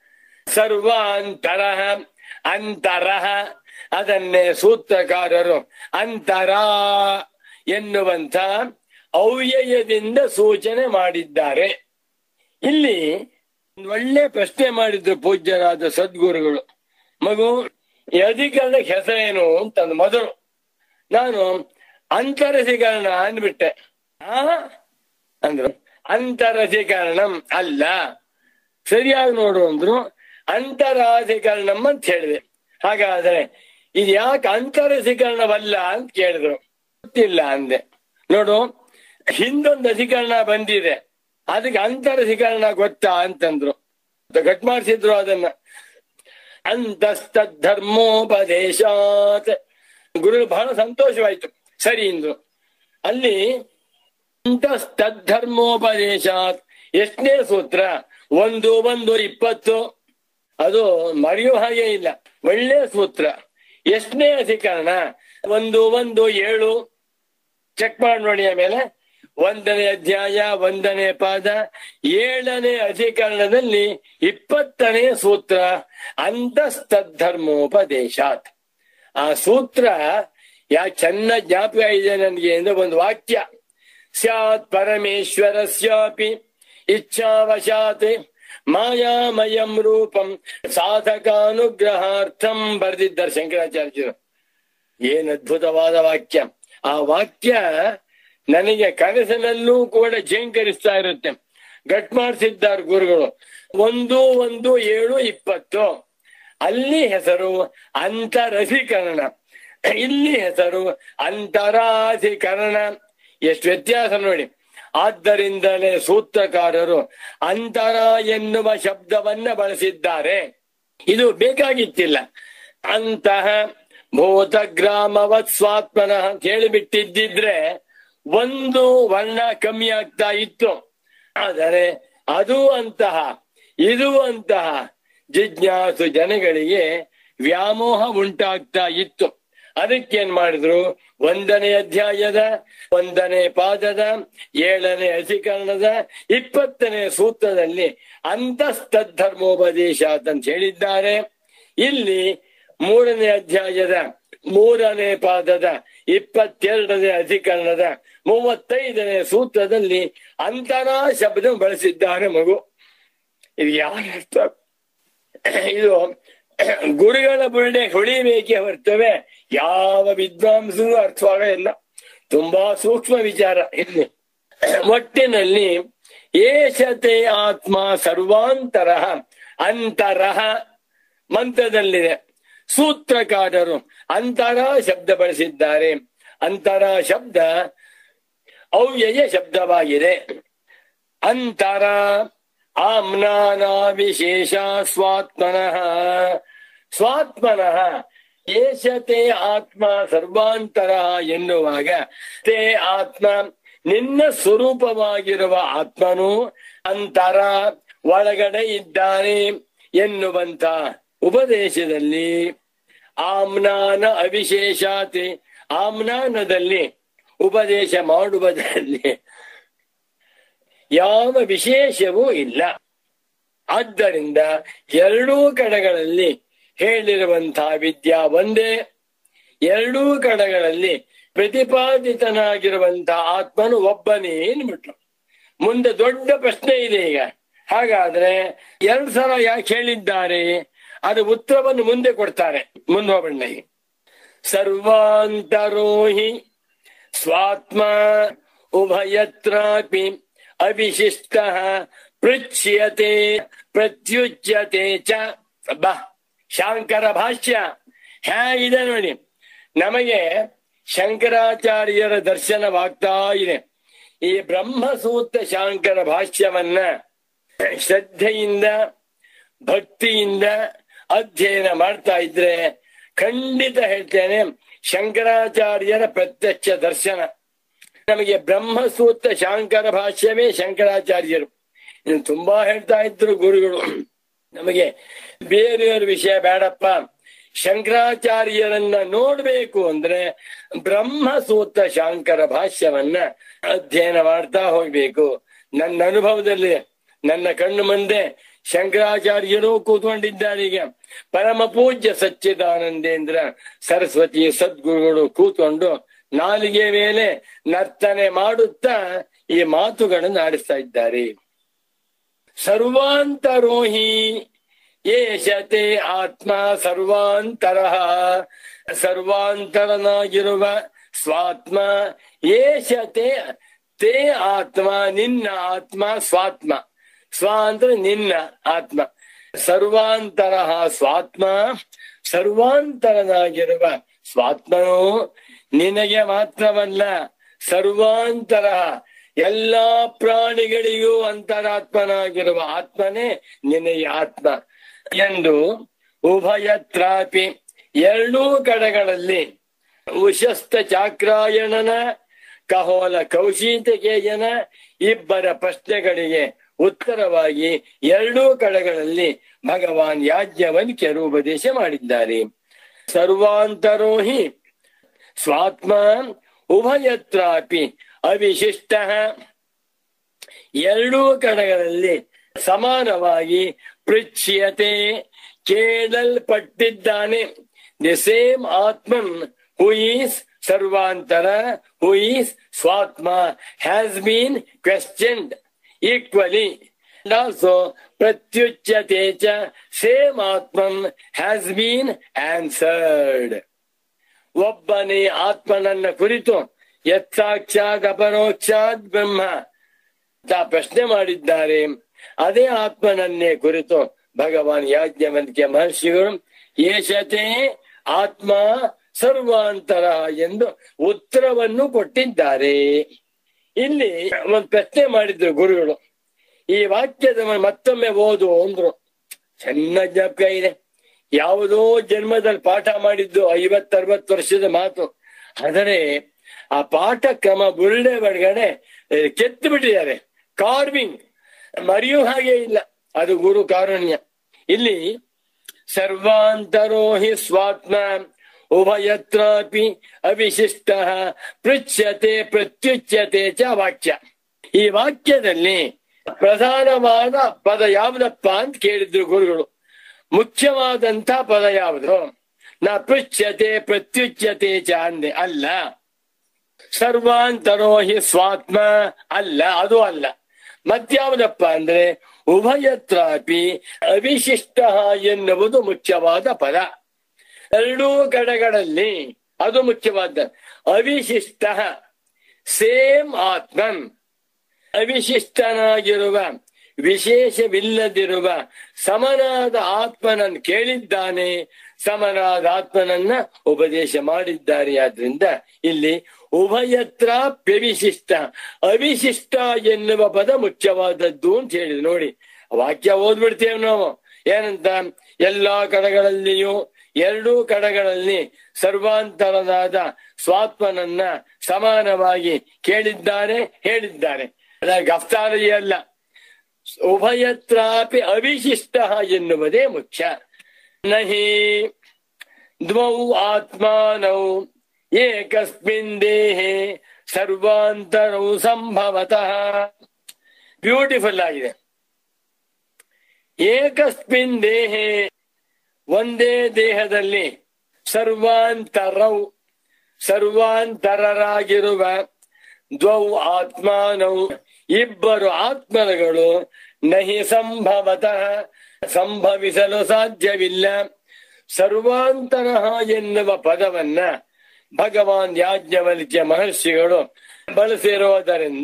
ಸರ್ವಾಂತರ ಅಂತರ ಅದನ್ನೇ ಸೂತ್ರಕಾರರು ಅಂತರ ಎನ್ನುವಂತ ಅವ್ಯಯದಿಂದ ಸೂಚನೆ ಮಾಡಿದ್ದಾರೆ ಇಲ್ಲಿ ಒಂದು ಒಳ್ಳೆ ಪ್ರಶ್ನೆ ಮಾಡಿದ್ರು ಪೂಜ್ಯರಾದ ಸದ್ಗುರುಗಳು ಮಗು ಈ ಅಧಿಕರಣಕ್ಕೆ ಹೆಸರೇನು ಅಂತಂದು ಮೊದಲು ನಾನು ಅಂತರಸಿಕರಣ ಅಂದ್ಬಿಟ್ಟೆ ಆ ಅಂದ್ರು ಅಂತರಸಿಕರಣಂ ಅಲ್ಲ ಸರಿಯಾಗಿ ನೋಡು ಅಂದ್ರು ಅಂತರಾಧಿಕರಣಂ ಅಂತ ಹೇಳಿದೆ ಹಾಗಾದ್ರೆ ಇದು ಯಾಕೆ ಅಂತರಸಿಕರಣವಲ್ಲ ಅಂತ ಕೇಳಿದ್ರು ಗೊತ್ತಿಲ್ಲ ಅಂದೆ ನೋಡು ಹಿಂದೊಂದು ಅಧಿಕರಣ ಬಂದಿದೆ ಅದಕ್ಕೆ ಅಂತರಧಿಕರಣ ಗೊತ್ತಾ ಅಂತಂದ್ರು ಗಟ್ ಮಾಡಿಸಿದ್ರು ಅದನ್ನ ಅಂತಸ್ತಧರ್ಮೋಪದೇಶಾತ್ ಗುರು ಬಹಳ ಸಂತೋಷವಾಯ್ತು ಸರಿ ಇಂದು ಅಲ್ಲಿ ಅಂತಸ್ತಧರ್ಮೋಪದೇಶಾತ್ ಎಷ್ಟನೇ ಸೂತ್ರ ಒಂದು ಒಂದು ಇಪ್ಪತ್ತು ಅದು ಮರೆಯೋ ಹಾಗೆ ಇಲ್ಲ ಒಳ್ಳೆ ಸೂತ್ರ ಎಷ್ಟನೇ ಅಧಿಕರಣ ಒಂದು ಒಂದು ಏಳು ಚೆಕ್ ಮಾಡಿ ನೋಡಿ ಆಮೇಲೆ ಒಂದನೇ ಅಧ್ಯಾಯ ಒಂದನೇ ಪಾದ ಏಳನೇ ಅಧಿಕರಣದಲ್ಲಿ ಇಪ್ಪತ್ತನೇ ಸೂತ್ರ ಅಂತಸ್ತಧರ್ಮೋಪದೇಶಾತ್ ಆ ಸೂತ್ರ ಯಾ ಚೆನ್ನ ಜ್ಞಾಪಕ ಇದೆ ನನಗೆ ಅಂದ್ರೆ ಒಂದು ವಾಕ್ಯ ಸ್ಯಾತ್ ಪರಮೇಶ್ವರಸ್ಯಾಪಿ ಇಚ್ಛಾವಶಾತ್ ಮಾಯಾಮಯಂ ರೂಪಂ ಸಾಧಕಾನುಗ್ರಹಾರ್ಥಂ ಬರೆದಿದ್ದಾರೆ ಶಂಕರಾಚಾರ್ಯರು ಏನ್ ಅದ್ಭುತವಾದ ವಾಕ್ಯ ಆ ವಾಕ್ಯ ನನಗೆ ಕನಸಿನಲ್ಲೂ ಕೂಡ ಜೇಂಕರಿಸ್ತಾ ಇರುತ್ತೆ ಗಟ್ ಮಾಡಿಸಿದ್ದಾರೆ ಗುರುಗಳು ಒಂದು ಒಂದು ಏಳು ಇಪ್ಪತ್ತು ಅಲ್ಲಿ ಹೆಸರು ಅಂತರಧಿಕರಣ ಇಲ್ಲಿ ಹೆಸರು ಅಂತರಾಧಿಕರಣ ಎಷ್ಟು ವ್ಯತ್ಯಾಸ ನೋಡಿ ಆದ್ದರಿಂದಲೇ ಸೂತ್ರಕಾರರು ಅಂತರ ಎನ್ನುವ ಶಬ್ದವನ್ನ ಬಳಸಿದ್ದಾರೆ ಇದು ಬೇಕಾಗಿತ್ತಿಲ್ಲ ಅಂತಹ ಭೂತಗ್ರಾಮವತ್ ಸ್ವಾತ್ಮನಃ ಅಂತ ಹೇಳಿಬಿಟ್ಟಿದ್ದಿದ್ರೆ ಒಂದು ವರ್ಣ ಕಮ್ಮಿ ಆಗ್ತಾ ಇತ್ತು ಆದರೆ ಅದು ಅಂತಹ ಇದು ಅಂತಹ ಜಿಜ್ಞಾಸು ಜನಗಳಿಗೆ ವ್ಯಾಮೋಹ ಉಂಟಾಗ್ತಾ ಇತ್ತು ಅದಕ್ಕೇನ್ ಮಾಡಿದ್ರು ಒಂದನೇ ಅಧ್ಯಾಯದ ಒಂದನೇ ಪಾದದ ಏಳನೇ ಅಧಿಕರಣದ ಇಪ್ಪತ್ತನೇ ಸೂತ್ರದಲ್ಲಿ ಅಂತಸ್ತಧರ್ಮೋಪದೇಶ ಅಂತ ಹೇಳಿದ್ದಾರೆ ಇಲ್ಲಿ ಮೂರನೇ ಅಧ್ಯಾಯದ ಮೂರನೇ ಪಾದದ ಇಪ್ಪತ್ತೆರಡನೇ ಅಧಿಕರಣದ ಮೂವತ್ತೈದನೇ ಸೂತ್ರದಲ್ಲಿ ಅಂತರ ಶಬ್ದ ಬಳಸಿದ್ದಾರೆ ಮಗು ಇದು ಯಾರ ಅರ್ಥ ಇದು ಗುರುಗಳ ಬುರುಡೆ ಹೊಳಿಬೇಕೆ ಹೊರ್ತವೆ ಯಾವ ವಿದ್ವಾಂಸನೂ ಅರ್ಥವಾಗ ಇಲ್ಲ ತುಂಬಾ ಸೂಕ್ಷ್ಮ ವಿಚಾರ ಇಲ್ಲಿ ಒಟ್ಟಿನಲ್ಲಿ ಏಷತೆ ಆತ್ಮ ಸರ್ವಾಂತರ ಅಂತರಹ ಮಂತ್ರದಲ್ಲಿದೆ ಸೂತ್ರಕಾರರು ಅಂತರ ಶಬ್ದ ಬಳಸಿದ್ದಾರೆ ಅಂತರ ಶಬ್ದ ಅವ್ಯಯ ಶಬ್ದವಾಗಿದೆ ಅಂತರ ಆಮ್ನಾನ ವಿಶೇಷ ಸ್ವಾತ್ಮನಃ ಸ್ವಾತ್ಮನಃ ಏಷತೆ ಆತ್ಮ ಸರ್ವಾಂತರ ಎನ್ನುವಾಗ ತೇ ಆತ್ಮ ನಿನ್ನ ಸ್ವರೂಪವಾಗಿರುವ ಆತ್ಮನು ಅಂತರ ಒಳಗಡೆ ಇದ್ದಾನೆ ಎನ್ನುವಂತ ಉಪದೇಶದಲ್ಲಿ ಆಮ್ನಾನ ಅವಿಶೇಷಾತಿ ಆಮ್ನಾನದಲ್ಲಿ ಉಪದೇಶ ಮಾಡುವುದರಲ್ಲಿ ಯಾವ ವಿಶೇಷವೂ ಇಲ್ಲ ಆದ್ದರಿಂದ ಎರಡೂ ಕಡೆಗಳಲ್ಲಿ ಹೇಳಿರುವಂತಹ ವಿದ್ಯಾ ಒಂದೇ ಎರಡೂ ಕಡೆಗಳಲ್ಲಿ ಪ್ರತಿಪಾದಿತನಾಗಿರುವಂತಹ ಆತ್ಮನು ಒಬ್ಬನೇ ಅನ್ಬಿಟ್ರು ಮುಂದೆ ದೊಡ್ಡ ಪ್ರಶ್ನೆ ಇದೆ ಈಗ ಹಾಗಾದ್ರೆ ಎರಡು ಸಲ ಯಾಕೆ ಹೇಳಿದ್ದಾರೆ ಅದು ಉತ್ತರವನ್ನು ಮುಂದೆ ಕೊಡ್ತಾರೆ ಮುಂದೆ ಹೋಗೋಣ ಈಗ. ಸರ್ವಾಂತರೋಹಿ ಸ್ವಾತ್ಮ ಉಭಯತ್ರಾಪಿ ಅವಿಶಿಷ್ಟ ಪೃಚ್ಯತೆ ಪ್ರತ್ಯುಚ್ಯತೆ ಚ ಬಾ ಶಾಂಕರ ಭಾಷ್ಯ ಹೇಗಿದೆ ನೋಡಿ ನಮಗೆ ಶಂಕರಾಚಾರ್ಯರ ದರ್ಶನವಾಗ್ತಾ ಇದೆ ಈ ಬ್ರಹ್ಮಸೂತ್ರ ಶಾಂಕರ ಭಾಷ್ಯವನ್ನ ಶ್ರದ್ಧೆಯಿಂದ ಭಕ್ತಿಯಿಂದ ಅಧ್ಯಯನ ಮಾಡ್ತಾ ಇದ್ರೆ ಖಂಡಿತ ಹೇಳ್ತೇನೆ ಶಂಕರಾಚಾರ್ಯರ ಪ್ರತ್ಯಕ್ಷ ದರ್ಶನ ನಮಗೆ ಬ್ರಹ್ಮಸೂತ್ರ ಶಾಂಕರ ಭಾಷ್ಯವೇ ಶಂಕರಾಚಾರ್ಯರು ಇನ್ನು ತುಂಬಾ ಹೇಳ್ತಾ ಇದ್ರು ಗುರುಗಳು ನಮಗೆ ಬೇರೆಯವರ ವಿಷಯ ಬೇಡಪ್ಪ ಶಂಕರಾಚಾರ್ಯರನ್ನ ನೋಡ್ಬೇಕು ಅಂದ್ರೆ ಬ್ರಹ್ಮಸೂತ್ರ ಶಾಂಕರ ಭಾಷ್ಯವನ್ನ ಅಧ್ಯಯನ ಮಾಡ್ತಾ ಹೋಗ್ಬೇಕು ನನ್ನ ಅನುಭವದಲ್ಲಿ ನನ್ನ ಕಣ್ಣು ಮುಂದೆ ಶಂಕರಾಚಾರ್ಯರು ಕೂತ್ಕೊಂಡಿದ್ದಾರೆ ಈಗ ಪರಮ ಪೂಜ್ಯ ಸಚ್ಚಿದಾನಂದೇಂದ್ರ ಸರಸ್ವತಿ ಸದ್ಗುರುಗಳು ಕೂತ್ಕೊಂಡು ನಾಲಿಗೆ ಮೇಲೆ ನರ್ತನೆ ಮಾಡುತ್ತಾ ಈ ಮಾತುಗಳನ್ನು ಆಡಿಸ್ತಾ ಇದ್ದಾರೆ ಸರ್ವಾಂತರೋಹಿ ಏಷತೆ ಆತ್ಮ ಸರ್ವಾಂತರ ಸರ್ವಾಂತರನಾಗಿರುವ ಸ್ವಾತ್ಮ ಏಷತೆ ತೇ ಆತ್ಮ ನಿನ್ನ ಆತ್ಮ ಸ್ವಾತ್ಮ ಸ್ವ ಅಂದ್ರೆ ನಿನ್ನ ಆತ್ಮ ಸರ್ವಾಂತರ ಸ್ವಾತ್ಮ ಸರ್ವಾಂತರನಾಗಿರುವ ಸ್ವಾತ್ಮನು ನಿನಗೆ ಮಾತ್ರವಲ್ಲ ಸರ್ವಾಂತರ ಎಲ್ಲಾ ಪ್ರಾಣಿಗಳಿಗೂ ಅಂತರಾತ್ಮನಾಗಿರುವ ಆತ್ಮನೇ ನಿನಗೆ ಆತ್ಮ ಎಂದು ಉಭಯತ್ರಾಪಿ ಎರಡೂ ಕಡೆಗಳಲ್ಲಿ ಉಶಸ್ತ ಚಾಕ್ರಾಯಣನ ಕಹೋಲ ಕೌಶೀತಕೇಯನ ಇಬ್ಬರ ಪ್ರಶ್ನೆಗಳಿಗೆ ಉತ್ತರವಾಗಿ ಎರಡೂ ಕಡೆಗಳಲ್ಲಿ ಭಗವಾನ್ ಯಾಜ್ಞವಲ್ಕ್ಯರು ಉಪದೇಶ ಮಾಡಿದ್ದಾರೆ ಸರ್ವಾಂತರೋಹಿ ಸ್ವಾತ್ಮ ಉಭಯತ್ರಾಪಿ ಅವಿಶಿಷ್ಟ ಎರಡೂ ಕಡೆಗಳಲ್ಲಿ ಸಮಾನವಾಗಿ ಪೃಚ್ಯತೆ ಕೇಳಲ್ಪಟ್ಟಿದ್ದಾನೆ ದಿ ಸೇಮ್ ಆತ್ಮನ್ ಹೂ ಈಸ್ ಸರ್ವಾಂತರ ಹೂ ಈಸ್ ಸ್ವಾತ್ಮ has been questioned equally and also pratyuchyate cha same atman has been answered ಒಬ್ಬನೇ ಆತ್ಮನನ್ನ ಕುರಿತು ಯತ್ಸಾಕ್ಷಾತ್ ಅಪರೋಕ್ಷಾತ್ ಬ್ರಹ್ಮ ಅಂತ ಪ್ರಶ್ನೆ ಮಾಡಿದ್ದಾರೆ ಅದೇ ಆತ್ಮನನ್ನೇ ಕುರಿತು ಭಗವಾನ್ ಯಾಜ್ಞವಲ್ಕ್ಯ ಮಹರ್ಷಿಗಳು ಏಷತೆ ಆತ್ಮ ಸರ್ವಾಂತರ ಎಂದು ಉತ್ತರವನ್ನು ಕೊಟ್ಟಿದ್ದಾರೆ ಇಲ್ಲಿ ಒಂದು ಪ್ರಶ್ನೆ ಮಾಡಿದ್ರು ಗುರುಗಳು ಈ ವಾಕ್ಯದ ಮತ್ತೊಮ್ಮೆ ಓದು ಅಂದ್ರು ಚೆನ್ನಾಗಿ ಜ್ಞಾಪಕ ಇದೆ ಯಾವುದೋ ಜನ್ಮದಲ್ಲಿ ಪಾಠ ಮಾಡಿದ್ದು ಐವತ್ತರವತ್ತು ವರ್ಷದ ಮಾತು ಆದರೆ ಆ ಪಾಠ ಕ್ರಮ ಬುರುಡೆ ಒಳಗಡೆ ಕೆತ್ತು ಬಿಟ್ಟಿದ್ದಾರೆ ಕಾರ್ವಿಂಗ್ ಮರೆಯೂ ಹಾಗೆ ಇಲ್ಲ ಅದು ಗುರು ಕಾರುಣ್ಯ ಇಲ್ಲಿ ಸರ್ವಾಂತರೋ ಹಿ ಸ್ವಾತ್ಮ ಉಭಯತ್ರಾಪಿ ಅವಿಶಿಷ್ಟ ಪೃಚ್ಯತೆ ಪ್ರತ್ಯುಚ್ಯತೆ ಚ ವಾಕ್ಯ ಈ ವಾಕ್ಯದಲ್ಲಿ ಪ್ರಧಾನವಾದ ಪದ ಯಾವುದಪ್ಪ ಅಂತ ಕೇಳಿದ್ರು ಗುರುಗಳು ಮುಖ್ಯವಾದಂತ ಪದ ಯಾವುದು ನಾ ಪೃಚ್ಯತೆ ಪ್ರತ್ಯುಚ್ಯತೆ ಚ ಅಂದೆ ಅಲ್ಲ ಸರ್ವಾಂತರೋ ಹಿ ಸ್ವಾತ್ಮ ಅಲ್ಲ ಅದು ಅಲ್ಲ ಮತ್ಯಾವುದಪ್ಪ ಅಂದ್ರೆ ಉಭಯತ್ರಾಪಿ ಅವಿಶಿಷ್ಟ ಎನ್ನುವುದು ಮುಖ್ಯವಾದ ಪದ ಎರಡೂ ಕಡೆಗಳಲ್ಲಿ ಅದು ಮುಖ್ಯವಾದ ಅವಿಶಿಷ್ಟ ಸೇಮ್ ಆತ್ಮನ್ ಅವಿಶಿಷ್ಟನಾಗಿರುವ ವಿಶೇಷವಿಲ್ಲದಿರುವ ಸಮನಾದ ಆತ್ಮನನ್ನು ಕೇಳಿದ್ದಾನೆ ಸಮನಾದ ಆತ್ಮನನ್ನ ಉಪದೇಶ ಮಾಡಿದ್ದಾರೆ ಆದ್ರಿಂದ ಇಲ್ಲಿ ಉಭಯತ್ರ ವ್ಯವಿಶಿಷ್ಟ ಅವಿಶಿಷ್ಟ ಎನ್ನುವ ಪದ ಮುಖ್ಯವಾದದ್ದು ಅಂತ ಹೇಳಿದ್ರು ನೋಡಿ ವಾಕ್ಯ ಓದ್ಬಿಡ್ತೇವೆ ನಾವು ಏನಂತ ಎಲ್ಲಾ ಕಡೆಗಳಲ್ಲಿಯೂ ಎರಡೂ ಕಡೆಗಳಲ್ಲಿ ಸರ್ವಾಂತರನಾದ ಸ್ವಾತ್ಮನನ್ನ ಸಮಾನವಾಗಿ ಕೇಳಿದ್ದಾರೆ ಹೇಳಿದ್ದಾರೆ ಗಫ್ತಾರಿ ಅಲ್ಲ ಉಭಯತ್ರಾಪಿ ಅವಿಶಿಷ್ಟ ಎನ್ನುವುದೇ ಮುಖ್ಯ ನಹಿ ದ್ವೌ ಆತ್ಮಾನೌ ಏಕಸ್ಮಿನ್ ದೇಹೆ ಸರ್ವಾಂತರೌ ಸಂಭವತಃ ಬ್ಯೂಟಿಫುಲ್ ಆಗಿದೆ ಏಕಸ್ಮಿನ್ ದೇಹೆ ಒಂದೇ ದೇಹದಲ್ಲಿ ಸರ್ವಾಂತರೌ ಸರ್ವಾಂತರರಾಗಿರುವ ದ್ವೌ ಆತ್ಮಾನೌ ಇಬ್ಬರು ಆತ್ಮರುಗಳು ನಹಿ ಸಂಭವತಃ ಸಂಭವಿಸಲು ಸಾಧ್ಯವಿಲ್ಲ ಸರ್ವಾಂತರ ಎನ್ನುವ ಪದವನ್ನ ಭಗವಾನ್ ಯಾಜ್ಞವಲ್ಕ್ಯ ಮಹರ್ಷಿಗಳು ಬಳಸಿರುವುದರಿಂದ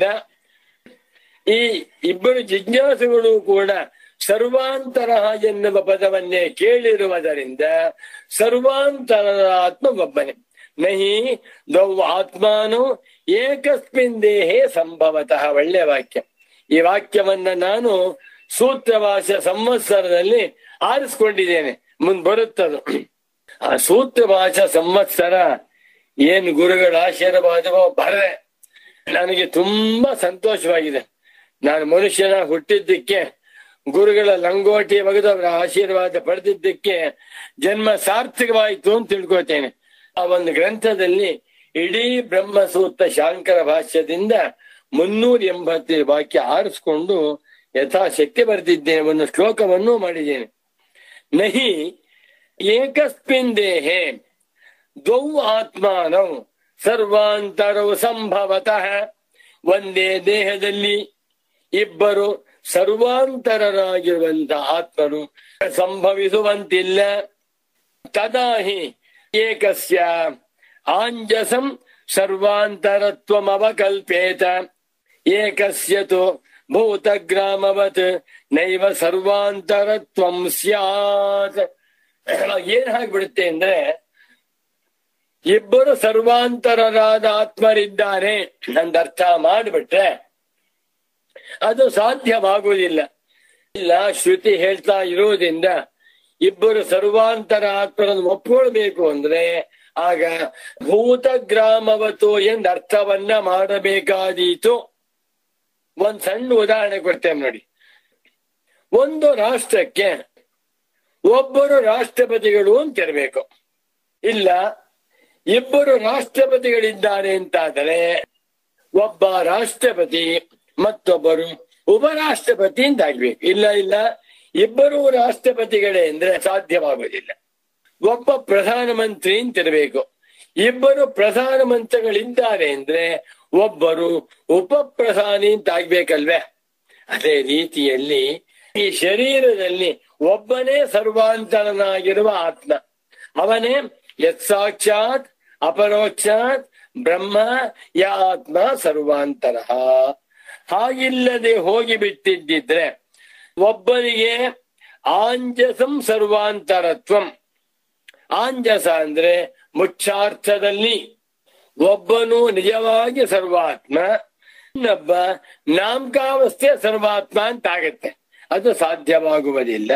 ಈ ಇಬ್ಬರು ಜಿಜ್ಞಾಸುಗಳು ಕೂಡ ಸರ್ವಾಂತರ ಎನ್ನುವ ಪದವನ್ನೇ ಕೇಳಿರುವುದರಿಂದ ಸರ್ವಾಂತರದ ಆತ್ಮ ಒಬ್ಬನೇ ನಹಿ ದೌ ಆತ್ಮಾನು ಏಕಸ್ಮಿನ್ ದೇಹೇ ಸಂಭವತಃ ಒಳ್ಳೆ ವಾಕ್ಯ ಈ ವಾಕ್ಯವನ್ನ ನಾನು ಸೂತ್ರಭಾಷ ಸಂವತ್ಸರದಲ್ಲಿ ಆರಿಸ್ಕೊಂಡಿದ್ದೇನೆ ಮುಂದ್ ಬರುತ್ತದು ಆ ಸೂತ್ರಭಾಷ ಸಂವತ್ಸರ ಏನ್ ಗುರುಗಳ ಆಶೀರ್ವಾದವೋ ಬರದೆ ನನಗೆ ತುಂಬಾ ಸಂತೋಷವಾಗಿದೆ ನಾನು ಮನುಷ್ಯನ ಹುಟ್ಟಿದ್ದಕ್ಕೆ ಗುರುಗಳ ಲಂಗೋಟಿ ಒಗೆದವರ ಆಶೀರ್ವಾದ ಪಡೆದಿದ್ದಕ್ಕೆ ಜನ್ಮ ಸಾರ್ಥಕವಾಯಿತು ಅಂತ ತಿಳ್ಕೊತೇನೆ ಆ ಒಂದು ಗ್ರಂಥದಲ್ಲಿ ಇಡೀ ಬ್ರಹ್ಮಸೂತ್ರ ಶಾಂಕರ ಭಾಷ್ಯದಿಂದ ಮುನ್ನೂರ ಎಂಬತ್ತು ವಾಕ್ಯ ಆರಿಸ್ಕೊಂಡು ಯಥಾಶಕ್ತಿ ಬರೆದಿದ್ದೇನೆ ಒಂದು ಶ್ಲೋಕವನ್ನು ಮಾಡಿದ್ದೇನೆ ನಹಿ ಏಕಸ್ಮಿನ್ ದೇಹೆ ದ್ವೌ ಆತ್ಮಾನೌ ಸರ್ವಾಂತರವು ಸಂಭವತಃ ಒಂದೇ ದೇಹದಲ್ಲಿ ಇಬ್ಬರು ಸರ್ವಾಂತರರಾಗಿರುವಂತ ಆತ್ಮರು ಸಂಭವಿಸುವಂತಿಲ್ಲ ತದಾಹಿ ಏಕಸ್ಯ ಆಂಜಸಂ ಸರ್ವಾಂತರತ್ವಮವಕಲ್ಪೇತ ಏಕಸ್ಯ ತು ಭೂತಗ್ರಾಮವತ್ ನೈವ ಸರ್ವಾಂತರತ್ವಂ ಸ್ಯಾತ್ ಏನ್ ಆಗ್ಬಿಡುತ್ತೆ ಅಂದ್ರೆ ಇಬ್ಬರು ಸರ್ವಾಂತರರಾದ ಆತ್ಮರಿದ್ದಾರೆ ನಂದರ್ಥ ಮಾಡಿಬಿಟ್ರೆ ಅದು ಸಾಧ್ಯವಾಗುವುದಿಲ್ಲ ಇಲ್ಲ ಶ್ರುತಿ ಹೇಳ್ತಾ ಇರುವುದರಿಂದ ಇಬ್ಬರು ಸರ್ವಾಂತರ ಆತ್ಮರನ್ನು ಒಪ್ಕೊಳ್ಬೇಕು ಅಂದ್ರೆ ಆಗ ಭೂತ ಗ್ರಾಮವತು ಎಂದ ಅರ್ಥವನ್ನ ಮಾಡಬೇಕಾದೀತು ಒಂದ್ ಸಣ್ಣ ಉದಾಹರಣೆ ಕೊಡ್ತೇನೆ ನೋಡಿ ಒಂದು ರಾಷ್ಟ್ರಕ್ಕೆ ಒಬ್ಬರು ರಾಷ್ಟ್ರಪತಿಗಳು ಅಂತ ಇರಬೇಕು ಇಲ್ಲ ಇಬ್ಬರು ರಾಷ್ಟ್ರಪತಿಗಳಿದ್ದಾರೆ ಅಂತಾದರೆ ಒಬ್ಬ ರಾಷ್ಟ್ರಪತಿ ಮತ್ತೊಬ್ಬರು ಉಪರಾಷ್ಟ್ರಪತಿ ಅಂತ ಆಗ್ಬೇಕು ಇಲ್ಲ ಇಲ್ಲ ಇಬ್ಬರು ರಾಷ್ಟ್ರಪತಿಗಳೇ ಅಂದ್ರೆ ಸಾಧ್ಯವಾಗುವುದಿಲ್ಲ ಒಬ್ಬ ಪ್ರಧಾನಮಂತ್ರಿ ಅಂತಿರಬೇಕು ಇಬ್ಬರು ಪ್ರಧಾನಮಂತ್ರಿಗಳಿದ್ದಾರೆ ಅಂದ್ರೆ ಒಬ್ಬರು ಉಪ ಪ್ರಧಾನಿ ಅಂತ ಆಗ್ಬೇಕಲ್ವೇ ಅದೇ ರೀತಿಯಲ್ಲಿ ಈ ಶರೀರದಲ್ಲಿ ಒಬ್ಬನೇ ಸರ್ವಾಂತರನಾಗಿರುವ ಆತ್ಮ ಅವನೇ ಯತ್ಸಾಕ್ಷಾತ್ ಅಪರೋಕ್ಷಾತ್ ಬ್ರಹ್ಮ ಯ ಆತ್ಮ ಸರ್ವಾಂತರ ಹಾಗಿಲ್ಲದೆ ಹೋಗಿ ಬಿಟ್ಟಿದ್ದಿದ್ರೆ ಒಬ್ಬನಿಗೆ ಆಂಜಸಂ ಸರ್ವಾಂತರತ್ವಂ ಆಂಜಸ ಅಂದ್ರೆ ಮುಖ್ಯಾರ್ಥದಲ್ಲಿ ಒಬ್ಬನು ನಿಜವಾಗಿ ಸರ್ವಾತ್ಮ ಇನ್ನೊಬ್ಬ ನಾಮಕಾವಸ್ಥೆ ಸರ್ವಾತ್ಮ ಅಂತ ಆಗತ್ತೆ ಅದು ಸಾಧ್ಯವಾಗುವುದಿಲ್ಲ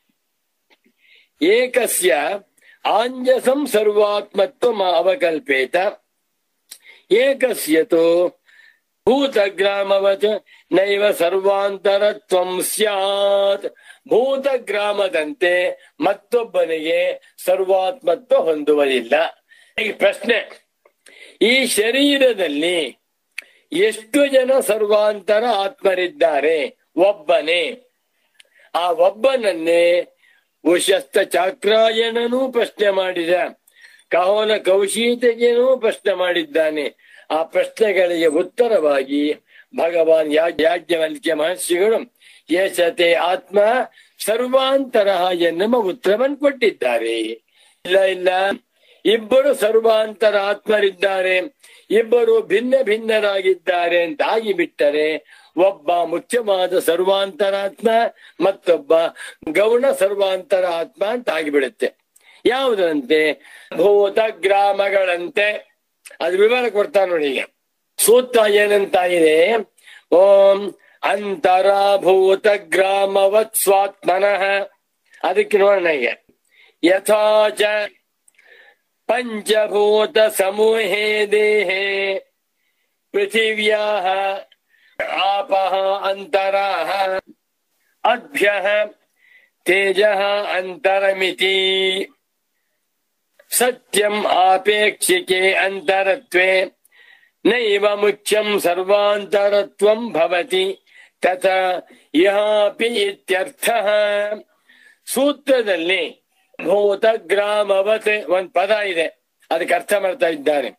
ಏಕಸ್ಯ ಆಂಜಸಂ ಸರ್ವಾತ್ಮತ್ವ ಅವಕಲ್ಪೇತ ಏಕಸ್ಯತು ಭೂತಗ್ರಾಮವತ್ ನೈವ ಸರ್ವಾಂತರತ್ವಂ ಸ್ಯಾತ್ ಭೂತಗ್ರಾಮದಂತೆ ಮತ್ತೊಬ್ಬನಿಗೆ ಸರ್ವಾತ್ಮತ್ವ ಹೊಂದುವುದಿಲ್ಲ ಈ ಪ್ರಶ್ನೆ ಈ ಶರೀರದಲ್ಲಿ ಎಷ್ಟು ಜನ ಸರ್ವಾಂತರ ಆತ್ಮರಿದ್ದಾರೆ ಒಬ್ಬನೇ ಆ ಒಬ್ಬನನ್ನೇ ಉಶಸ್ತ ಚಾಕ್ರಾಯಣನೂ ಪ್ರಶ್ನೆ ಮಾಡಿದ ಕಹೋನ ಕೌಶೀತೆಗೆನೂ ಪ್ರಶ್ನೆ ಮಾಡಿದ್ದಾನೆ ಆ ಪ್ರಶ್ನೆಗಳಿಗೆ ಉತ್ತರವಾಗಿ ಭಗವಾನ್ ಯಾಜ್ ಯಾಜ್ಞವಲ್ಕ್ಯ ಮಹರ್ಷಿಗಳು ಯಶತೆ ಆತ್ಮ ಸರ್ವಾಂತರ ಎನ್ನುವ ಉತ್ತರವನ್ನು ಕೊಟ್ಟಿದ್ದಾರೆ ಇಲ್ಲ ಇಲ್ಲ ಇಬ್ಬರು ಸರ್ವಾಂತರ ಆತ್ಮರಿದ್ದಾರೆ ಇಬ್ಬರು ಭಿನ್ನ ಭಿನ್ನರಾಗಿದ್ದಾರೆ ಅಂತ ಆಗಿಬಿಟ್ಟರೆ ಒಬ್ಬ ಮುಖ್ಯವಾದ ಸರ್ವಾಂತರಾತ್ಮ ಮತ್ತೊಬ್ಬ ಗೌಣ ಸರ್ವಾಂತರ ಆತ್ಮ ಅಂತ ಆಗಿಬಿಡುತ್ತೆ ಯಾವುದಂತೆ ಭೂತ ಗ್ರಾಮಗಳಂತೆ ಅದು ವಿವರ ಕೊಡ್ತಾ ನೋಡಿ ಈಗ ಸೂತ್ರ ಏನಂತ ಇದೆ ಓಂ ಅಂತರಾಭೂತ ಗ್ರಾಮವತ್ ಸ್ವಾತ್ಮನಃ ಅದಕ್ಕೆ ನೋಡೋಣ ಈಗ ಯಥಾಚ ಪಂಚಭೂತ ಸಮೂಹೇ ದೇಹೇ ಪೃಥಿವ್ಯಾಹ ಆಪಃ ಅಂತರಾಹ ಅಭ್ಯಃ ತೇಜಃ ಅಂತರಮಿತಿ ಸತ್ಯಂ ಆಪೇಕ್ಷಿಕೆ ಅಂತರತ್ವೇ ನೈವ ಮುಖ್ಯಂ ಸರ್ವಾಂತರತ್ವಂ ಭವತಿ ತಥ ಇಹಾಪಿ ಇತ್ಯರ್ಥಃ ಸೂತ್ರದಲ್ಲಿ ಭೂತ ಗ್ರಾಮವತ್ ಒಂದ್ ಪದ ಇದೆ ಅದಕ್ಕೆ ಅರ್ಥ ಮಾಡ್ತಾ ಇದ್ದಾರೆ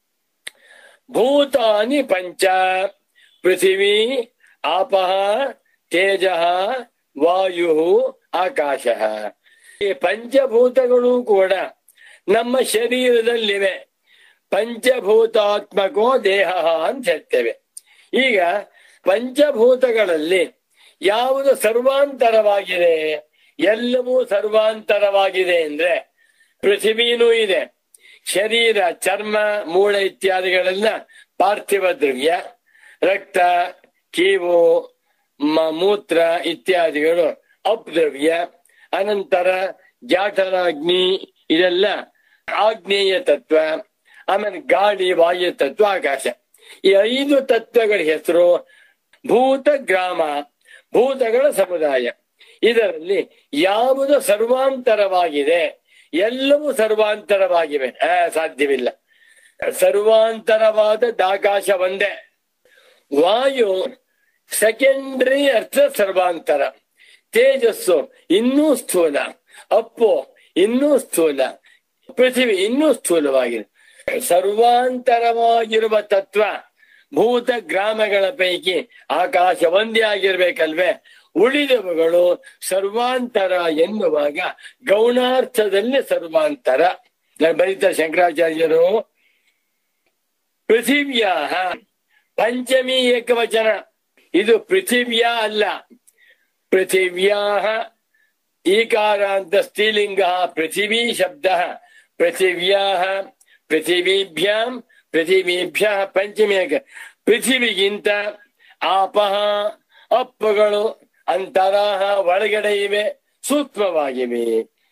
ಭೂತಾನಿ ಪಂಚ ಪೃಥಿವಿ ಆಪಃ ತೇಜ ವಾಯು ಆಕಾಶ ಈ ಪಂಚಭೂತಗಳು ಕೂಡ ನಮ್ಮ ಶರೀರದಲ್ಲಿವೆ ಪಂಚಭೂತಾತ್ಮಕೋ ದೇಹ ಅಂತ ಹೇಳ್ತೇವೆ ಈಗ ಪಂಚಭೂತಗಳಲ್ಲಿ ಯಾವುದು ಸರ್ವಾಂತರವಾಗಿದೆ ಎಲ್ಲವೂ ಸರ್ವಾಂತರವಾಗಿದೆ ಅಂದ್ರೆ ಪೃಥಿವಿನೂ ಇದೆ ಶರೀರ ಚರ್ಮ ಮೂಳೆ ಇತ್ಯಾದಿಗಳೆಲ್ಲ ಪಾರ್ಥಿವ ದ್ರವ್ಯ ರಕ್ತ ಕೀವು ಮ- ಮೂತ್ರ ಇತ್ಯಾದಿಗಳು ಅಪ್ದ್ರವ್ಯ ಅನಂತರ ಜಾಠರಾಗ್ನಿ ಇದೆಲ್ಲ ಆಗ್ನೇಯ ತತ್ವ ಆಮೇಲೆ ಗಾಳಿ ವಾಯು ತತ್ವ ಆಕಾಶ ಈ ಐದು ತತ್ವಗಳ ಹೆಸರು ಭೂತ ಗ್ರಾಮ ಭೂತಗಳ ಸಮುದಾಯ ಇದರಲ್ಲಿ ಯಾವುದು ಸರ್ವಾಂತರವಾಗಿದೆ ಎಲ್ಲವೂ ಸರ್ವಾಂತರವಾಗಿವೆ ಆ, ಸಾಧ್ಯವಿಲ್ಲ ಸರ್ವಾಂತರವಾದ ಆಕಾಶ ಒಂದೇ ವಾಯು ಸೆಕೆಂಡರಿ ಅರ್ಥ ಸರ್ವಾಂತರ ತೇಜಸ್ಸು ಇನ್ನೂ ಸ್ಥೂಲ ಅಪ್ಪು ಇನ್ನೂ ಸ್ಥೂಲ ಪೃಥ್ವಿ ಇನ್ನೂ ಸ್ಥೂಲವಾಗಿದೆ ಸರ್ವಾಂತರವಾಗಿರುವ ತತ್ವ ಭೂತ ಗ್ರಾಮಗಳ ಪೈಕಿ ಆಕಾಶ ಒಂದೇ ಆಗಿರ್ಬೇಕಲ್ವೇ ಉಳಿದವುಗಳು ಸರ್ವಾಂತರ ಎನ್ನುವಾಗ ಗೌಣಾರ್ಥದಲ್ಲಿ ಸರ್ವಾಂತರ ನಾನು ಬರೀತಾರೆ ಶಂಕರಾಚಾರ್ಯರು ಪೃಥಿವ್ಯಾ ಪಂಚಮಿ ಏಕವಚನ ಇದು ಪೃಥಿವ್ಯಾ ಅಲ್ಲ ಪೃಥಿವ್ಯಾ ಈಕಾರ ಅಂತ ಸ್ತ್ರೀಲಿಂಗ ಪೃಥಿವೀ ಶಬ್ದ ಪೃಥಿವ್ಯಾ ಪೃಥಿವೀಭ್ಯಾಂ ಪೃಥಿವೀಭ್ಯ ಪಂಚಮಿ ಏಕ ಪೃಥಿವಿಗಿಂತ ಆಪಹ ಅಪ್ಪುಗಳು ಅಂತರಾಹ ಒಳಗಡೆ ಇವೆ ಸೂಕ್ಷ್ಮವಾಗಿವೆ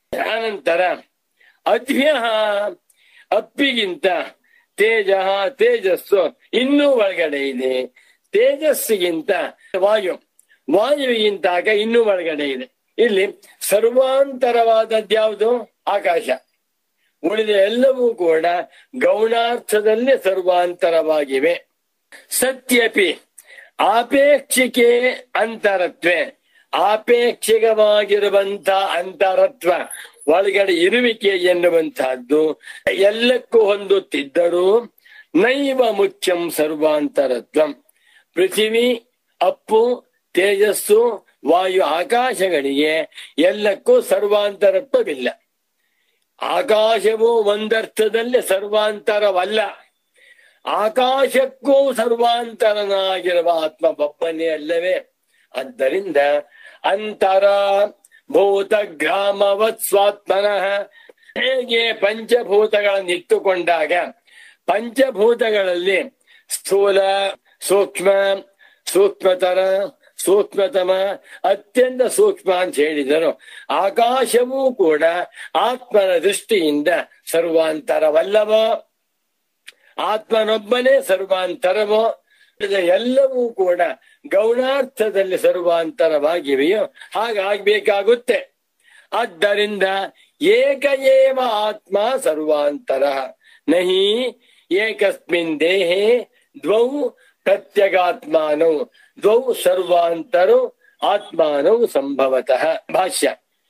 ಅನಂತರ ಅದ್ಭ್ಯ ಅಪ್ಪಿಗಿಂತ ತೇಜ ತೇಜಸ್ಸು ಇನ್ನೂ ಒಳಗಡೆ ಇದೆ ತೇಜಸ್ಸಿಗಿಂತ ವಾಯು ವಾಯುವಿಗಿಂತಾಗ ಇನ್ನೂ ಒಳಗಡೆ ಇದೆ ಇಲ್ಲಿ ಸರ್ವಾಂತರವಾದದ್ಯಾವುದು ಆಕಾಶ ಉಳಿದ ಎಲ್ಲವೂ ಕೂಡ ಗೌಣಾರ್ಥದಲ್ಲಿ ಸರ್ವಾಂತರವಾಗಿವೆ ಸತ್ಯಪಿ ಆಪೇಕ್ಷಿಕೆ ಅಂತರತ್ವೆ ಆಪೇಕ್ಷಿಕವಾಗಿರುವಂತ ಅಂತರತ್ವ ಒಳಗಡೆ ಇರುವಿಕೆ ಎನ್ನುವಂತಹದ್ದು ಎಲ್ಲಕ್ಕೂ ಹೊಂದುತ್ತಿದ್ದರೂ ನೈವ ಮುಖ್ಯಂ ಸರ್ವಾಂತರತ್ವಂ ಪೃಥಿವಿ ಅಪ್ಪು ತೇಜಸ್ಸು ವಾಯು ಆಕಾಶಗಳಿಗೆ ಎಲ್ಲಕ್ಕೂ ಸರ್ವಾಂತರತ್ವವಿಲ್ಲ ಆಕಾಶವು ಒಂದರ್ಥದಲ್ಲಿ ಸರ್ವಾಂತರವಲ್ಲ ಆಕಾಶಕ್ಕೂ ಸರ್ವಾಂತರನಾಗಿರುವ ಆತ್ಮ ಒಬ್ಬನೇ ಅಲ್ಲವೇ ಆದ್ದರಿಂದ ಅಂತರ ಭೂತ ಗ್ರಾಮವತ್ ಸ್ವಾತ್ಮನಃ ಹೇಗೆ ಪಂಚಭೂತಗಳನ್ನಿಟ್ಟುಕೊಂಡಾಗ ಪಂಚಭೂತಗಳಲ್ಲಿ ಸ್ಥೂಲ ಸೂಕ್ಷ್ಮ ಸೂಕ್ಷ್ಮತರ ಸೂಕ್ಷ್ಮತಮ ಅತ್ಯಂತ ಸೂಕ್ಷ್ಮ ಅಂತ ಹೇಳಿದರು ಆಕಾಶವೂ ಕೂಡ ಆತ್ಮನ ದೃಷ್ಟಿಯಿಂದ ಸರ್ವಾಂತರವಲ್ಲವೋ ಆತ್ಮನೊಬ್ಬನೇ ಸರ್ವಾಂತರವೋ ಎಲ್ಲವೂ ಕೂಡ ಗೌಣಾರ್ಥದಲ್ಲಿ ಸರ್ವಾಂತರವಾಗಿವೆಯೋ ಹಾಗಾಗ್ಬೇಕಾಗುತ್ತೆ ಆದ್ದರಿಂದ ಏಕ ಏವ ಆತ್ಮ ಸರ್ವಾಂತರ ನಹಿ ಏಕಸ್ಮಿನ್ ದೇಹೆ ದ್ವೌ ಪ್ರತ್ಯಗಾತ್ಮಾನೌ ದ್ವೌ ಸರ್ವಾಂತರೋ ಆತ್ಮಾನೌ ಸಂಭವತಃ ಭಾಷ್ಯ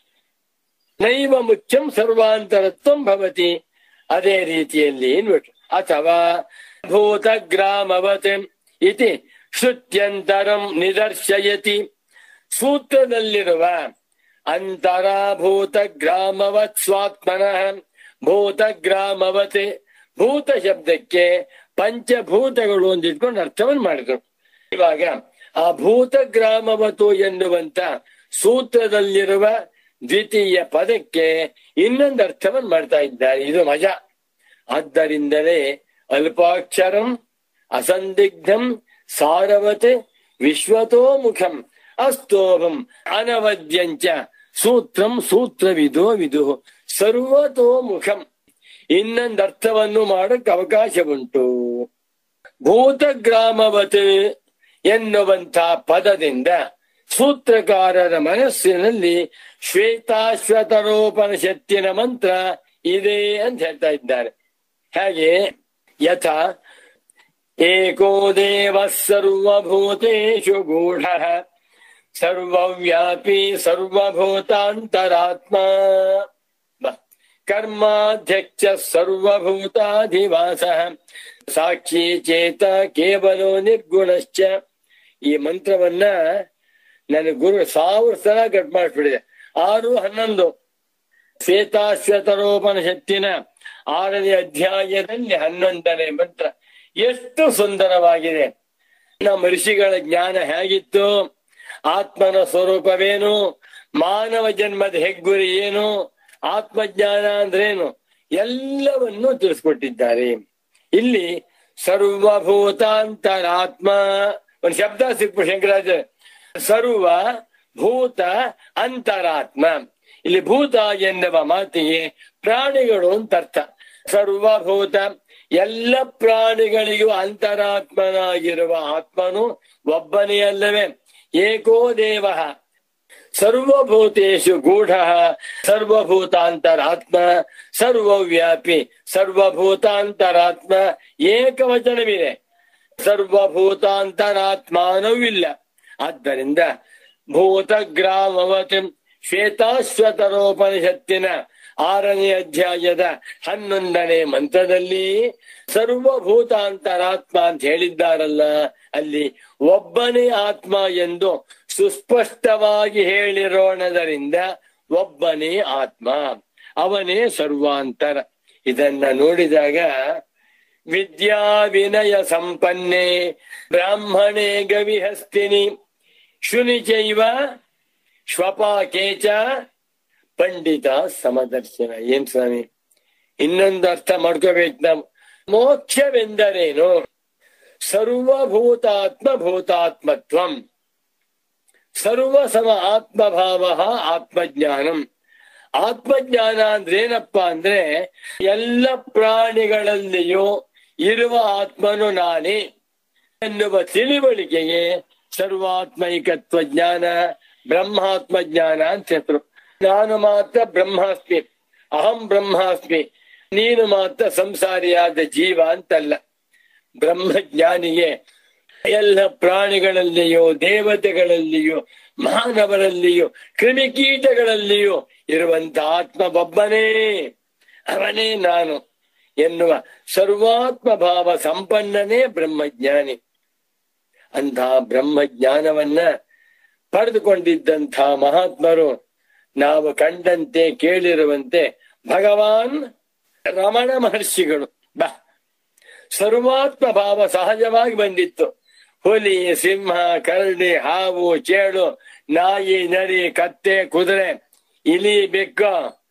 ನೈವ ಮುಖ್ಯಂ ಸರ್ವಾಂತರತ್ವಂ ಭವತಿ ಅದೇ ರೀತಿಯಲ್ಲಿ ನೋಡ್ರಿ ಅಥವಾ ಭೂತಗ್ರಾಮವತ್ ಇತಿ ಶ್ರುತ್ಯಂತರಂ ನಿದರ್ಶಯತಿ ಸೂತ್ರದಲ್ಲಿರುವ ಅಂತರಾಭೂತ ಗ್ರಾಮವತ್ ಸ್ವಾತ್ಮನಃ ಭೂತಗ್ರಾಮವತ್ ಭೂತ ಶಬ್ದಕ್ಕೆ ಪಂಚಭೂತಗಳು ಅಂತ ಇಟ್ಕೊಂಡು ಅರ್ಥವನ್ನು ಮಾಡಿದ್ರು ಇವಾಗ ಆ ಭೂತ ಗ್ರಾಮವತು ಎನ್ನುವಂತ ಸೂತ್ರದಲ್ಲಿರುವ ದ್ವಿತೀಯ ಪದಕ್ಕೆ ಇನ್ನೊಂದು ಅರ್ಥವನ್ನು ಮಾಡ್ತಾ ಇದ್ದಾರೆ ಇದು ಮಜಾ ಆದ್ದರಿಂದಲೇ ಅಲ್ಪಾಕ್ಷರಂ ಅಸಂದಿಗ್ಧಂ ಸಾರವತ್ ವಿಶ್ವತೋ ಮುಖಂ ಅಸ್ತೋಭಂ ಅನವದ್ಯಂಚ ಸೂತ್ರಂ ಸೂತ್ರವಿದೋ ವಿದು ಸರ್ವತೋ ಮುಖಂ ಇನ್ನೊಂದು ಅರ್ಥವನ್ನು ಮಾಡಕ್ಕೆ ಅವಕಾಶ ಉಂಟು ಭೂತಗ್ರಾಮವತ್ ಎನ್ನುವಂತ ಪದದಿಂದ ಸೂತ್ರಕಾರರ ಮನಸ್ಸಿನಲ್ಲಿ ಶ್ವೇತಾಶ್ವತರೋಪನಿಷತ್ತಿನ ಮಂತ್ರ ಇದೆ ಅಂತ ಹೇಳ್ತಾ ಇದ್ದಾರೆ ಹಾಗೆ ಯಥ ಏಕೋ ದೇವ ಸರ್ವಭೂತೇಶು ಗೂಢ ಸರ್ವವ್ಯಾಪಿ ಸರ್ವಭೂತಾಂತರಾತ್ಮ ಬ. ಕರ್ಮಾಧ್ಯಕ್ಷ ಸರ್ವಭೂತಾಧಿವಾಸ ಸಾಕ್ಷಿ ಚೇತ ಕೇವಲೋ ನಿರ್ಗುಣಶ್ಚ ಈ ಮಂತ್ರವನ್ನ ನನ್ನ ಗುರು ಸಾವಿರ ಸಲ ಕಟ್ ಮಾಡಿಸ್ಬಿಡಿದೆ ಆರು ಹನ್ನೊಂದು ಶ್ವೇತಾಶ್ವತರೋಪನಿಷತ್ತಿನ ಆರನೇ ಅಧ್ಯಾಯದಲ್ಲಿ ಹನ್ನೊಂದನೇ ಮಂತ್ರ ಎಷ್ಟು ಸುಂದರವಾಗಿದೆ ನಮ್ಮ ಋಷಿಗಳ ಜ್ಞಾನ ಹೇಗಿತ್ತು ಆತ್ಮನ ಸ್ವರೂಪವೇನು ಮಾನವ ಜನ್ಮದ ಹೆಗ್ಗುರಿ ಏನು ಆತ್ಮಜ್ಞಾನ ಅಂದ್ರೇನು ಎಲ್ಲವನ್ನೂ ತಿಳಿಸ್ಕೊಟ್ಟಿದ್ದಾರೆ ಇಲ್ಲಿ ಸರ್ವಭೂತಾಂತರಾತ್ಮ ಒಂದು ಶಬ್ದ ಸಿಕ್ಕು ಶಂಕರಾಜ ಸರ್ವ ಭೂತ ಅಂತರಾತ್ಮ ಇಲ್ಲಿ ಭೂತ ಎನ್ನುವ ಮಾತಿಗೆ ಪ್ರಾಣಿಗಳು ಅಂತ ಅರ್ಥ ಸರ್ವಭೂತ ಎಲ್ಲ ಪ್ರಾಣಿಗಳಿಗೂ ಅಂತರಾತ್ಮನಾಗಿರುವ ಆತ್ಮನು ಒಬ್ಬನೇ ಅಲ್ಲವೇ ಏಕೋ ದೇವ ಸರ್ವಭೂತೇಶು ಗೂಢ ಸರ್ವಭೂತಾಂತರಾತ್ಮ ಸರ್ವವ್ಯಾಪಿ ಸರ್ವಭೂತಾಂತರಾತ್ಮ ಏಕವಚನವಿದೆ ಸರ್ವಭೂತಾಂತರಾತ್ಮಾನವಿಲ್ಲ ಆದ್ದರಿಂದ ಭೂತಗ್ರಾಮವತ್ ಶ್ವೇತಾಶ್ವತರೋಪನಿಷತ್ತಿನ ಆರನೇ ಅಧ್ಯಾಯದ ಹನ್ನೊಂದನೇ ಮಂತ್ರದಲ್ಲಿ ಸರ್ವಭೂತಾಂತರಾತ್ಮ ಅಂತ ಹೇಳಿದ್ದಾರಲ್ಲ ಅಲ್ಲಿ ಒಬ್ಬನೇ ಆತ್ಮ ಎಂದು ಸುಸ್ಪಷ್ಟವಾಗಿ ಹೇಳಿರೋಣದರಿಂದ ಒಬ್ಬನೇ ಆತ್ಮ ಅವನೇ ಸರ್ವಾಂತರ ಇದನ್ನ ನೋಡಿದಾಗ ವಿದ್ಯಾ ವಿನಯ ಸಂಪನ್ನೆ ಬ್ರಾಹ್ಮಣೇ ಗವಿಹಸ್ತಿನಿ ಶುನಿ ಚೈವ ಶ್ವಪಾಕೇಚ ಪಂಡಿತ ಸಮದರ್ಶನ ಏನ್ ಸ್ವಾಮಿ ಇನ್ನೊಂದು ಅರ್ಥ ಮಾಡ್ಕೋಬೇಕು ನಾವು ಮೋಕ್ಷವೆಂದರೇನು ಸರ್ವಭೂತಾತ್ಮ ಭೂತಾತ್ಮತ್ವಂ ಸರ್ವ ಸಮ ಆತ್ಮಭಾವ ಆತ್ಮಜ್ಞಾನಂ ಆತ್ಮಜ್ಞಾನ ಅಂದ್ರೆ ಏನಪ್ಪಾ ಅಂದ್ರೆ ಎಲ್ಲ ಪ್ರಾಣಿಗಳಲ್ಲಿಯೂ ಇರುವ ಆತ್ಮನು ನಾನೇ ಎನ್ನುವ ತಿಳಿವಳಿಕೆಗೆ ಸರ್ವಾತ್ಮೈಕತ್ವ ಜ್ಞಾನ ಬ್ರಹ್ಮಾತ್ಮ ಜ್ಞಾನ ಅಂತ ಹೆಸರು ನಾನು ಮಾತ್ರ ಬ್ರಹ್ಮಾಸ್ಮಿ ಅಹಂ ಬ್ರಹ್ಮಾಸ್ಮಿ ನೀನು ಮಾತ್ರ ಸಂಸಾರಿಯಾದ ಜೀವ ಅಂತಲ್ಲ ಬ್ರಹ್ಮಜ್ಞಾನಿಗೆ ಎಲ್ಲ ಪ್ರಾಣಿಗಳಲ್ಲಿಯೂ ದೇವತೆಗಳಲ್ಲಿಯೂ ಮಾನವರಲ್ಲಿಯೂ ಕ್ರಿಮಿಕೀಟಗಳಲ್ಲಿಯೂ ಇರುವಂತ ಆತ್ಮ ಒಬ್ಬನೇ ಅವನೇ ನಾನು ಎನ್ನುವ ಸರ್ವಾತ್ಮ ಭಾವ ಸಂಪನ್ನನೇ ಬ್ರಹ್ಮಜ್ಞಾನಿ ಅಂತಹ ಬ್ರಹ್ಮಜ್ಞಾನವನ್ನ ಪಡೆದುಕೊಂಡಿದ್ದಂಥ ಮಹಾತ್ಮರು ನಾವು ಕಂಡಂತೆ ಕೇಳಿರುವಂತೆ ಭಗವಾನ್ ರಮಣ ಮಹರ್ಷಿಗಳು ಬಾ ಸರ್ವಾತ್ಮ ಭಾವ ಸಹಜವಾಗಿ ಬಂದಿತ್ತು ಹುಲಿ ಸಿಂಹ ಕರಡಿ ಹಾವು ಚೇಳು ನಾಯಿ ನರಿ ಕತ್ತೆ ಕುದುರೆ ಇಲಿ ಬೆಕ್ಕ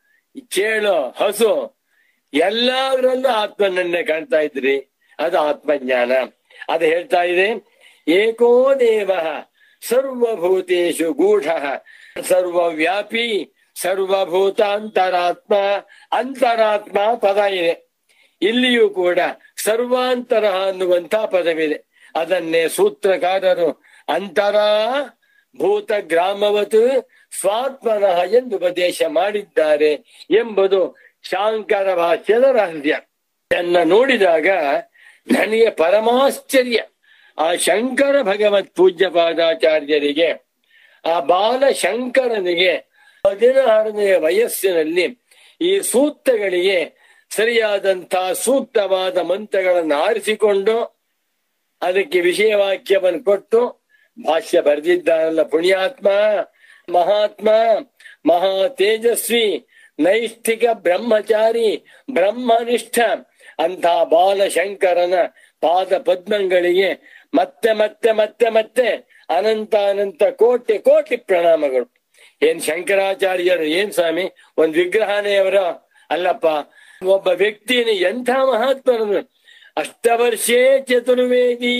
ಚೇಳು ಹಸು ಎಲ್ಲದರಲ್ಲೂ ಆತ್ಮನನ್ನೇ ಕಾಣ್ತಾ ಇದ್ರಿ ಅದು ಆತ್ಮಜ್ಞಾನ ಅದು ಹೇಳ್ತಾ ಇದೆ ಏಕೋ ದೇವ ಸರ್ವಭೂತೇಶು ಗೂಢ ಸರ್ವವ್ಯಾಪಿ ಸರ್ವಭೂತಾಂತರಾತ್ಮ ಅಂತರಾತ್ಮ ಪದ ಇದೆ ಇಲ್ಲಿಯೂ ಕೂಡ ಸರ್ವಾಂತರ ಅನ್ನುವಂತ ಪದವಿದೆ ಅದನ್ನೇ ಸೂತ್ರಕಾರರು ಅಂತರ ಭೂತ ಗ್ರಾಮವತ್ ಸ್ವಾತ್ಮನಃ ಎಂದು ಉಪದೇಶ ಮಾಡಿದ್ದಾರೆ ಎಂಬುದು ಶಾಂಕರ ಭಾಷ್ಯದ ರಹಸ್ಯ ಇದನ್ನ ನೋಡಿದಾಗ ನನಗೆ ಪರಮಾಶ್ಚರ್ಯ ಆ ಶಂಕರ ಭಗವತ್ ಪೂಜ್ಯ ಪಾದಾಚಾರ್ಯರಿಗೆ ಆ ಬಾಲ ಶಂಕರನಿಗೆ ಹದಿನಾರನೆಯ ವಯಸ್ಸಿನಲ್ಲಿ ಈ ಸೂಕ್ತಗಳಿಗೆ ಸರಿಯಾದಂತಹ ಸೂಕ್ತವಾದ ಮಂತ್ರಗಳನ್ನು ಆರಿಸಿಕೊಂಡು ಅದಕ್ಕೆ ವಿಷಯ ವಾಕ್ಯವನ್ನು ಕೊಟ್ಟು ಭಾಷ್ಯ ಬರೆದಿದ್ದಾನಲ್ಲ ಪುಣ್ಯಾತ್ಮ ಮಹಾತ್ಮ ಮಹಾ ತೇಜಸ್ವಿ ನೈಷ್ಠಿಕ ಬ್ರಹ್ಮಚಾರಿ ಬ್ರಹ್ಮನಿಷ್ಠ ಅಂತಹ ಬಾಲಶಂಕರನ ಪಾದ ಪದ್ಮಗಳಿಗೆ ಮತ್ತೆ ಮತ್ತೆ ಮತ್ತೆ ಮತ್ತೆ ಅನಂತ ಅನಂತ ಕೋಟಿ ಕೋಟಿ ಪ್ರಣಾಮಗಳು ಏನ್ ಶಂಕರಾಚಾರ್ಯರು ಏನ್ ಸ್ವಾಮಿ ಒಂದ್ ವಿಗ್ರಹನೇ ಅವರ ಅಲ್ಲಪ್ಪ ಒಬ್ಬ ವ್ಯಕ್ತಿನ ಎಂಥ ಮಹಾತ್ಮರನು ಅಷ್ಟವರ್ಷೇ ಚತುರ್ವೇದಿ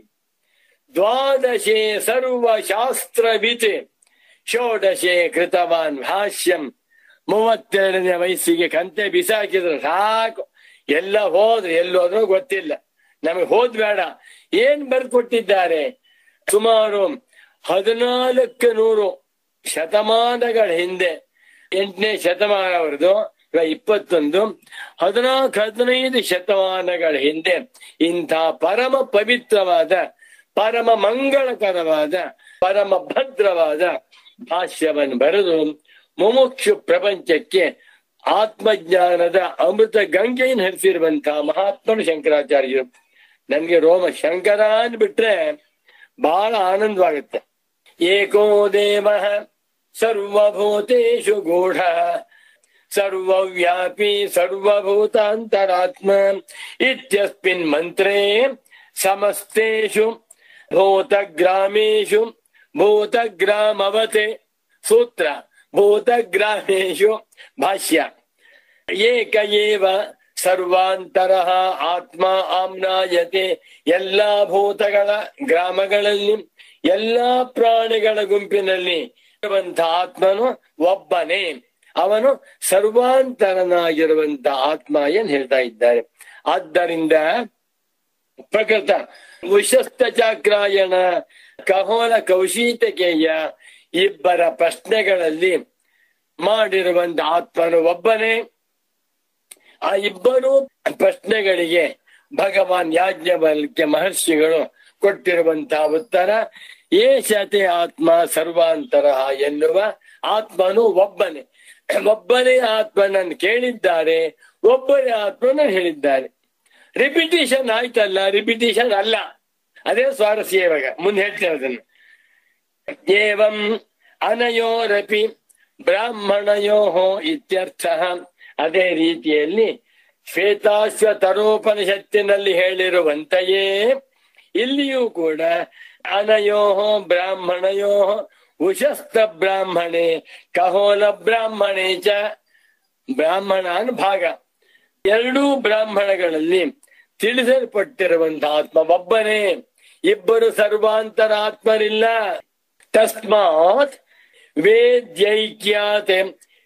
ದ್ವಾದಶೆ ಸರ್ವ ಶಾಸ್ತ್ರವಿತ್ ಷೋಡಶೆ ಕೃತವಾನ್ ಭಾಷ್ಯಂ ಮೂವತ್ತೆರಡನೇ ವಯಸ್ಸಿಗೆ ಕಂತೆ ಬಿಸಾಕಿದ್ರು ಸಾಕು ಎಲ್ಲ ಹೋದ್ರು ಎಲ್ಲೋದ್ರೂ ಗೊತ್ತಿಲ್ಲ ನಮಗೆ ಹೋದ್ ಬೇಡ ಏನ್ ಬರ್ಕೊಟ್ಟಿದ್ದಾರೆ ಸುಮಾರು ಹದಿನಾಲ್ಕು ನೂರು ಶತಮಾನಗಳ ಹಿಂದೆ ಎಂಟನೇ ಶತಮಾನ ಅವರದು ಇಪ್ಪತ್ತೊಂದು ಹದಿನಾಲ್ಕು ಹದಿನೈದು ಶತಮಾನಗಳ ಹಿಂದೆ ಇಂಥ ಪರಮ ಪವಿತ್ರವಾದ ಪರಮ ಮಂಗಳಕರವಾದ ಪರಮ ಭದ್ರವಾದ ಭಾಷ್ಯವನ್ನು ಬರೆದು ಮುಮುಕ್ಷು ಪ್ರಪಂಚಕ್ಕೆ ಆತ್ಮಜ್ಞಾನದ ಅಮೃತ ಗಂಗೆಯನ್ನು ಹರಿಸಿರುವಂತಹ ಮಹಾತ್ಮನು ಶಂಕರಾಚಾರ್ಯರು ನನ್ಗೆ ರೋಮ ಶಂಕರ ಅಂದ್ಬಿಟ್ರೆ ಬಹಳ ಆನಂದವಾಗುತ್ತೆ ಏಕೋ ದೇವ ಸರ್ವಭೂತೇಶು ಗೂಢ ಸರ್ವವ್ಯಾಪಿ ಸರ್ವಭೂತಾಂತರಾತ್ಮ ಇತ್ಯಸ್ಮಿನ್ ಮಂತ್ರೇ ಸಮಸ್ತೇಷು ಭೂತಗ್ರಾಮೇಶು ಭೂತಗ್ರಾಮವತೆ ಸೂತ್ರ ಭೂತಗ್ರಾಮೇಶು ಭಾಷ್ಯ ಏಕ ಏವ ಸರ್ವಾಂತರ ಆತ್ಮ ಆಮ್ನಾಯತೆ ಎಲ್ಲಾ ಭೂತಗಳ ಗ್ರಾಮಗಳಲ್ಲಿ ಎಲ್ಲಾ ಪ್ರಾಣಿಗಳ ಗುಂಪಿನಲ್ಲಿ ಇರುವಂತ ಆತ್ಮನು ಒಬ್ಬನೇ ಅವನು ಸರ್ವಾಂತರನಾಗಿರುವಂತ ಆತ್ಮ ಏನ್ ಹೇಳ್ತಾ ಇದ್ದಾರೆ ಆದ್ದರಿಂದ ಪ್ರಕೃತ ಉಶಸ್ತ ಚಾಕ್ರಾಯಣ ಕಹೋಲ ಕೌಶೀತಕೆಯ ಇಬ್ಬರ ಪ್ರಶ್ನೆಗಳಲ್ಲಿ ಮಾಡಿರುವಂತ ಆತ್ಮನು ಒಬ್ಬನೇ ಆ ಇಬ್ಬರು ಪ್ರಶ್ನೆಗಳಿಗೆ ಭಗವಾನ್ ಯಾಜ್ಞವಲ್ಕ್ಯ ಮಹರ್ಷಿಗಳು ಕೊಟ್ಟಿರುವಂತಹ ಉತ್ತರ ಏಷತೆ ಆತ್ಮ ಸರ್ವಾಂತರ ಎನ್ನುವ ಆತ್ಮನು ಒಬ್ಬನೇ ಒಬ್ಬನೇ ಆತ್ಮನನ್ನು ಕೇಳಿದ್ದಾರೆ ಒಬ್ಬನೇ ಆತ್ಮನ ಹೇಳಿದ್ದಾರೆ ರಿಪಿಟೇಷನ್ ಆಯ್ತಲ್ಲ ರಿಪಿಟೇಷನ್ ಅಲ್ಲ ಅದೇ ಸ್ವಾರಸ್ಯ ಇವಾಗ ಮುಂದೆ ಹೇಳ್ತೇವೆ ಅದನ್ನು ಏವಂ ಅನಯೋರಪಿ ಬ್ರಾಹ್ಮಣಯೋ ಇತ್ಯರ್ಥ ಅದೇ ರೀತಿಯಲ್ಲಿ ಶ್ವೇತಾಶ್ವ ತರೋಪನಿಷತ್ತಿನಲ್ಲಿ ಹೇಳಿರುವಂತೆಯೇ ಇಲ್ಲಿಯೂ ಕೂಡ ಅನಯೋ ಬ್ರಾಹ್ಮಣಯೋ ಉಶಸ್ತ ಬ್ರಾಹ್ಮಣೆ ಕಹೋಲ ಬ್ರಾಹ್ಮಣೆ ಚ ಬ್ರಾಹ್ಮಣ ಭಾಗ ಎರಡೂ ಬ್ರಾಹ್ಮಣಗಳಲ್ಲಿ ತಿಳಿಸಲ್ಪಟ್ಟಿರುವಂತಹ ಆತ್ಮ ಒಬ್ಬನೇ ಇಬ್ಬರು ಸರ್ವಾಂತರ ಆತ್ಮರಿಲ್ಲ ತಸ್ಮಾತ್ ವೇದ್ಯೈಕ್ಯಾತೆ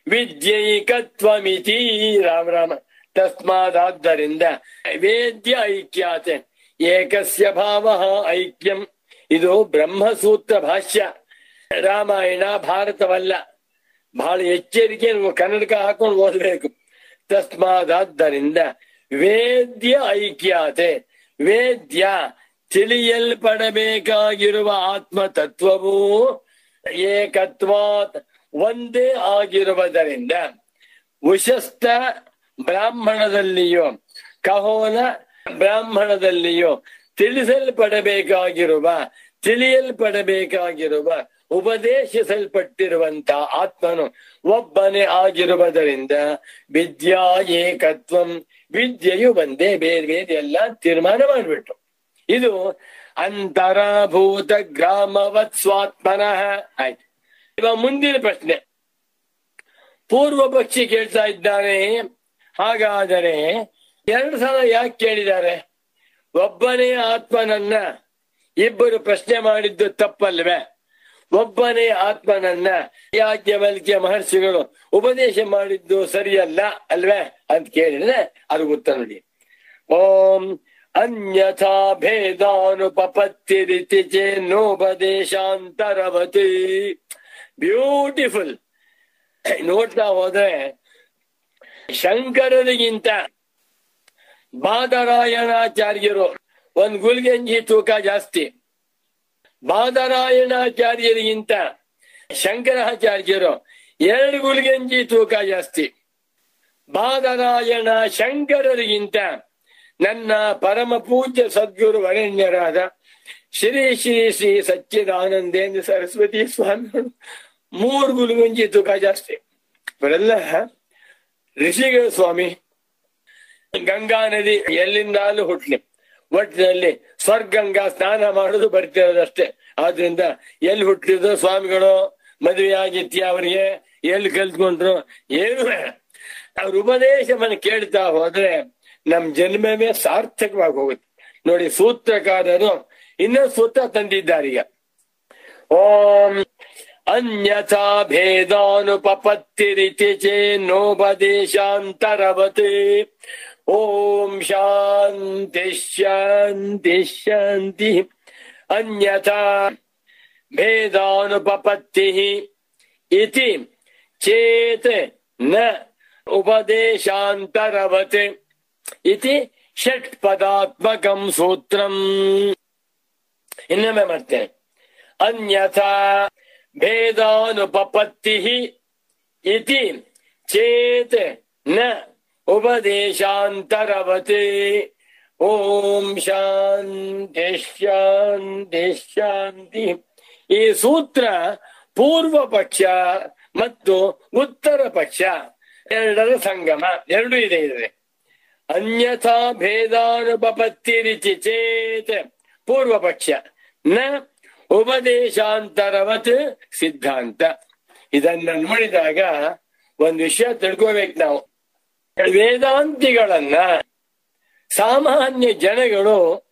ವಿದ್ಯೈಕತ್ವಮಿತಿ ರಾಮ ರಾಮ ತಸ್ಮಾದಾದ್ದರಿಂದ ವೇದ್ಯ ಐಕ್ಯಾತೆ ಏಕಸ್ಯ ಭಾವ ಐಕ್ಯಂ ಇದು ಬ್ರಹ್ಮಸೂತ್ರ ಭಾಷ್ಯ ರಾಮಾಯಣ ಭಾರತವಲ್ಲ ಬಹಳ ಎಚ್ಚರಿಕೆ ನೀವು ಕನ್ನಡಕ ಹಾಕೊಂಡು ಓದಬೇಕು ತಸ್ಮಾದಾದ್ದರಿಂದ ವೇದ್ಯ ಐಕ್ಯತೆ ವೇದ್ಯ ತಿಳಿಯಲ್ಪಡಬೇಕಾಗಿರುವ ಆತ್ಮ ತತ್ವವು ಏಕತ್ವಾತ್ ಒಂದೇ ಆಗಿರುವುದರಿಂದ ಉಶಸ್ತ ಬ್ರಾಹ್ಮಣದಲ್ಲಿಯೋ ಕಹೋಲ ಬ್ರಾಹ್ಮಣದಲ್ಲಿಯೋ ತಿಳಿಸಲ್ಪಡಬೇಕಾಗಿರುವ ತಿಳಿಯಲ್ಪಡಬೇಕಾಗಿರುವ ಉಪದೇಶಿಸಲ್ಪಟ್ಟಿರುವಂತ ಆತ್ಮನು ಒಬ್ಬನೇ ಆಗಿರುವುದರಿಂದ ವಿದ್ಯಾ ಏಕತ್ವಂ ವಿದ್ಯೆಯು ಒಂದೇ ಬೇರೆ ಬೇರೆ ಎಲ್ಲ ತೀರ್ಮಾನ ಮಾಡಿಬಿಟ್ಟು ಇದು ಅಂತರಭೂತ ಗ್ರಾಮವತ್ ಸ್ವಾತ್ಮನಃ ಆಯ್ತು ಇವಾಗ ಮುಂದಿನ ಪ್ರಶ್ನೆ ಪೂರ್ವ ಪಕ್ಷಿ ಕೇಳ್ತಾ ಇದ್ದಾನೆ ಹಾಗಾದರೆ ಎರಡು ಸಲ ಯಾಕೆ ಕೇಳಿದ್ದಾರೆ ಒಬ್ಬನೇ ಆತ್ಮನನ್ನ ಇಬ್ಬರು ಪ್ರಶ್ನೆ ಮಾಡಿದ್ದು ತಪ್ಪಲ್ವೇ ಒಬ್ಬನೇ ಆತ್ಮನನ್ನ ಯಾಜ್ಞವಲ್ಕ್ಯ ಮಹರ್ಷಿಗಳು ಉಪದೇಶ ಮಾಡಿದ್ದು ಸರಿಯಲ್ಲ ಅಲ್ವೇ ಅಂತ ಕೇಳಿದ್ರೆ ಅದು ಉತ್ತರ ನೋಡಿ ಓಂ ಅನ್ಯಥಾ ಭೇದಾನುಪಪತ್ತಿರಿತಿ ಚೇನ್ನೋಪದೇಶಾಂತರವತಿ ಬ್ಯೂಟಿಫುಲ್ ನೋಡ್ತಾ ಹೋದ್ರೆ ಶಂಕರರಿಗಿಂತ ಬಾದರಾಯಣಾಚಾರ್ಯರು ಒಂದ್ ಗುಲ್ಗಂಜಿ ತೂಕ ಜಾಸ್ತಿ ಬಾದರಾಯಣಾಚಾರ್ಯರಿಗಿಂತ ಶಂಕರಾಚಾರ್ಯರು ಎರಡು ಗುಲ್ಗಂಜಿ ತೂಕ ಜಾಸ್ತಿ ಬಾದರಾಯಣ ಶಂಕರರಿಗಿಂತ ನನ್ನ ಪರಮ ಪೂಜ್ಯ ಸದ್ಗುರು ವರೆಣ್ಯರಾದ ಶ್ರೀ ಶ್ರೀ ಶ್ರೀ ಸಚ್ಚಿದಾನಂದೇಂದ್ರ ಸರಸ್ವತಿ ಸ್ವಾಮಿಗಳು ಮೂರು ಗುಲ್ಗಂಜಿ ತೂಕ ಜಾಸ್ತಿ ಇವರೆಲ್ಲ ಋಷಿಗಳು ಸ್ವಾಮಿ ಗಂಗಾ ನದಿ ಎಲ್ಲಿಂದಾಲೂ ಹುಟ್ಲಿ ಒಟ್ಟಿನಲ್ಲಿ ಸ್ವರ್ಗಂಗಾ ಸ್ನಾನ ಮಾಡೋದು ಬರ್ತಿರೋದಷ್ಟೇ ಆದ್ರಿಂದ ಎಲ್ಲಿ ಹುಟ್ಟಿದ್ರು ಸ್ವಾಮಿಗಳು ಮದುವೆ ಆಗಿತ್ಯ ಅವರಿಗೆ ಎಲ್ಲಿ ಕಲ್ತ್ಕೊಂಡ್ರು ಏನು ಬೇಡ ಅವ್ರ ಉಪದೇಶವನ್ನು ಕೇಳ್ತಾ ಹೋದ್ರೆ ನಮ್ ಜನ್ಮವೇ ಸಾರ್ಥಕವಾಗಿ ಹೋಗುತ್ತೆ ನೋಡಿ ಸೂತ್ರಕಾರರು ಇನ್ನೊಂದು ಸೂತ್ರ ತಂದಿದ್ದಾರೆ ಈಗ ಓಂ ಅನ್ಯಥಾ ಭೇದಾನುಪಪತ್ತಿರಿತಿ ಚೇನ್ನೋಪದೇಶಾಂತರವತಿ ಓಂ ಶಾಂತಿ ಶಾಂತಿ ಶಾಂತಿ ಅನ್ಯಥಾ ಭೇದಾನುಪಪತ್ತಿ ಇತಿ ಚೇತ್ ನ ಉಪದೇಶಾಂತರವತ್ ಇತಿ ಷಟ್ ಪದಾತ್ಮಕಂ ಸೂತ್ರಂ ಇನ್ನೊಮ್ಮೆ ಮಾಡ್ತೇನೆ ಅನ್ಯಥಾ ಭೇದಾನುಪಪತ್ತಿ ಇತಿ ಚೇತ್ ನ ಉಪದೇಶಾಂತರವತ್ ಓಂ ಶಾಂತಿ ಶಾಂತಿ ಶಾಂತಿ ಈ ಸೂತ್ರ ಪೂರ್ವ ಪಕ್ಷ ಮತ್ತು ಉತ್ತರ ಪಕ್ಷ ಎರಡರ ಸಂಗಮ ಎರಡು ಇದೆ ಇದೆ ಅನ್ಯಥಾ ಭೇದಾನುಪಪತ್ತಿರಿಚಿ ಚೇತ್ ಪೂರ್ವ ಪಕ್ಷ ನ ಉಪದೇಶಾಂತರವತ್ ಸಿದ್ಧಾಂತ ಇದನ್ನ ನೋಡಿದಾಗ ಒಂದು ವಿಷಯ ತಿಳ್ಕೋಬೇಕು ನಾವು ವೇದಾಂತಿಗಳನ್ನ ಸಾಮಾನ್ಯ ಜನಗಳು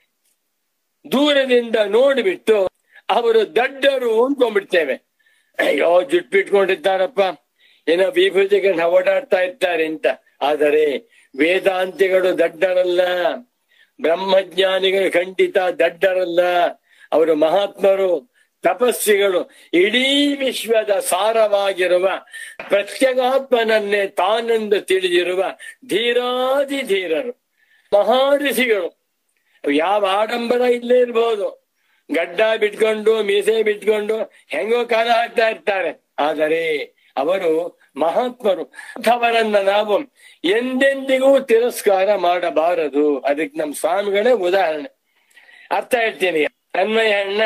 ದೂರದಿಂದ ನೋಡಿಬಿಟ್ಟು ಅವರು ದಡ್ಡರು ಅಂದ್ಕೊಂಡ್ಬಿಡ್ತೇವೆ ಅಯ್ಯೋ ಜುಟ್ ಬಿಟ್ಕೊಂಡಿದ್ದಾರಪ್ಪ ಏನೋ ವಿಭೂತಿಗಳನ್ನ ಓಡಾಡ್ತಾ ಇರ್ತಾರೆ ಅಂತ ಆದರೆ ವೇದಾಂತಿಗಳು ದಡ್ಡರಲ್ಲ ಬ್ರಹ್ಮಜ್ಞಾನಿಗಳು ಖಂಡಿತ ದಡ್ಡರಲ್ಲ ಅವರು ಮಹಾತ್ಮರು ತಪಸ್ವಿಗಳು ಇಡೀ ವಿಶ್ವದ ಸಾರವಾಗಿರುವ ಪ್ರತ್ಯಗಾತ್ಮನನ್ನೇ ತಾನೆಂದು ತಿಳಿದಿರುವ ಧೀರಾದಿ ಧೀರರು ಮಹಾರಿಷಿಗಳು ಯಾವ ಆಡಂಬರ ಇಲ್ಲೇ ಇರ್ಬೋದು ಗಡ್ಡ ಬಿಟ್ಕೊಂಡು ಮೀಸೆ ಬಿಟ್ಕೊಂಡು ಹೆಂಗೋ ಕಾಲ ಹಾಕ್ತಾ ಇರ್ತಾರೆ ಆದರೆ ಅವರು ಮಹಾತ್ಮರು ಅಂಥವರನ್ನ ನಾವು ಎಂದೆಂದಿಗೂ ತಿರಸ್ಕಾರ ಮಾಡಬಾರದು ಅದಕ್ಕೆ ನಮ್ಮ ಸ್ವಾಮಿಗಳೇ ಉದಾಹರಣೆ ಅರ್ಥ ಹೇಳ್ತೀನಿ ಅನ್ವಯ ಅಣ್ಣ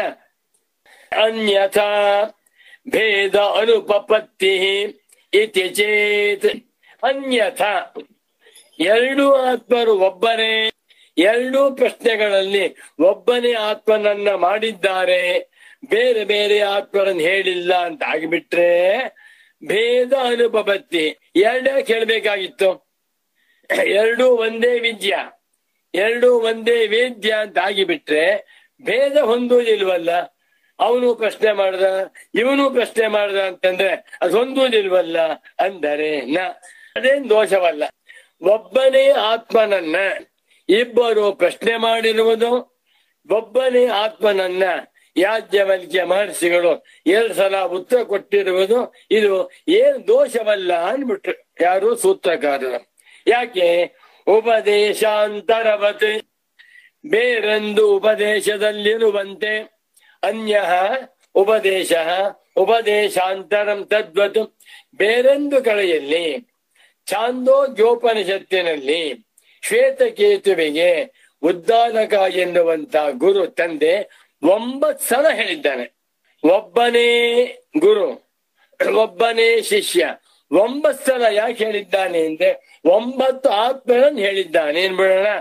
ಅನ್ಯಥಾ ಭೇದ ಅನುಪಪತ್ತಿ ಇತಿ ಚೇತ್ ಅನ್ಯಥಾ ಎರಡೂ ಆತ್ಮರು ಒಬ್ಬನೇ ಎರಡೂ ಪ್ರಶ್ನೆಗಳಲ್ಲಿ ಒಬ್ಬನೇ ಆತ್ಮನನ್ನ ಮಾಡಿದ್ದಾರೆ ಬೇರೆ ಬೇರೆ ಆತ್ಮರನ್ನು ಹೇಳಿಲ್ಲ ಅಂತ ಆಗಿಬಿಟ್ರೆ ಭೇದ ಅನುಪಪತ್ತಿ ಎರಡೇ ಕೇಳ್ಬೇಕಾಗಿತ್ತು ಎರಡೂ ಒಂದೇ ವಿದ್ಯ ಎರಡೂ ಒಂದೇ ವೇದ್ಯ ಅಂತ ಆಗಿಬಿಟ್ರೆ ಭೇದ ಹೊಂದುವುದಿಲ್ವಲ್ಲ ಅವನು ಪ್ರಶ್ನೆ ಮಾಡ್ದ ಇವನು ಪ್ರಶ್ನೆ ಮಾಡ್ದ ಅಂತಂದ್ರೆ ಅದೊಂದೂದಿಲ್ವಲ್ಲ ಅಂದರೆ ನ ಅದೇನ್ ದೋಷವಲ್ಲ ಒಬ್ಬನೇ ಆತ್ಮನನ್ನ ಇಬ್ಬರು ಪ್ರಶ್ನೆ ಮಾಡಿರುವುದು ಒಬ್ಬನೇ ಆತ್ಮನನ್ನ ಯಾಜ್ಞವಲ್ಕ್ಯ ಮಹರ್ಷಿಗಳು ಎರಡು ಸಲ ಉತ್ತರ ಕೊಟ್ಟಿರುವುದು ಇದು ಏನ್ ದೋಷವಲ್ಲ ಅನ್ಬಿಟ್ರು ಯಾರು ಸೂತ್ರಕಾರರು ಯಾಕೆ ಉಪದೇಶಾಂತರವತ್ ಬೇರೊಂದು ಉಪದೇಶದಲ್ಲಿರುವಂತೆ ಅನ್ಯ ಉಪದೇಶ ಉಪದೇಶಾಂತರಂ ತದ್ವತ್ ಬೇರೊಂದು ಕಡೆಯಲ್ಲಿ ಚಾಂದೋಗ್ಯೋಪನಿಷತ್ತಿನಲ್ಲಿ ಶ್ವೇತಕೇತುವಿಗೆ ಉದ್ದಾಲಕ ಎನ್ನುವಂತ ಗುರು ತಂದೆ ಒಂಬತ್ ಸಲ ಹೇಳಿದ್ದಾನೆ ಒಬ್ಬನೇ ಗುರು ಒಬ್ಬನೇ ಶಿಷ್ಯ ಒಂಬತ್ ಸಲ ಯಾಕೆ ಹೇಳಿದ್ದಾನೆ ಅಂದ್ರೆ ಒಂಬತ್ತು ಆತ್ಮರನ್ನು ಹೇಳಿದ್ದಾನೆ ಏನ್ ಬಿಡೋಣ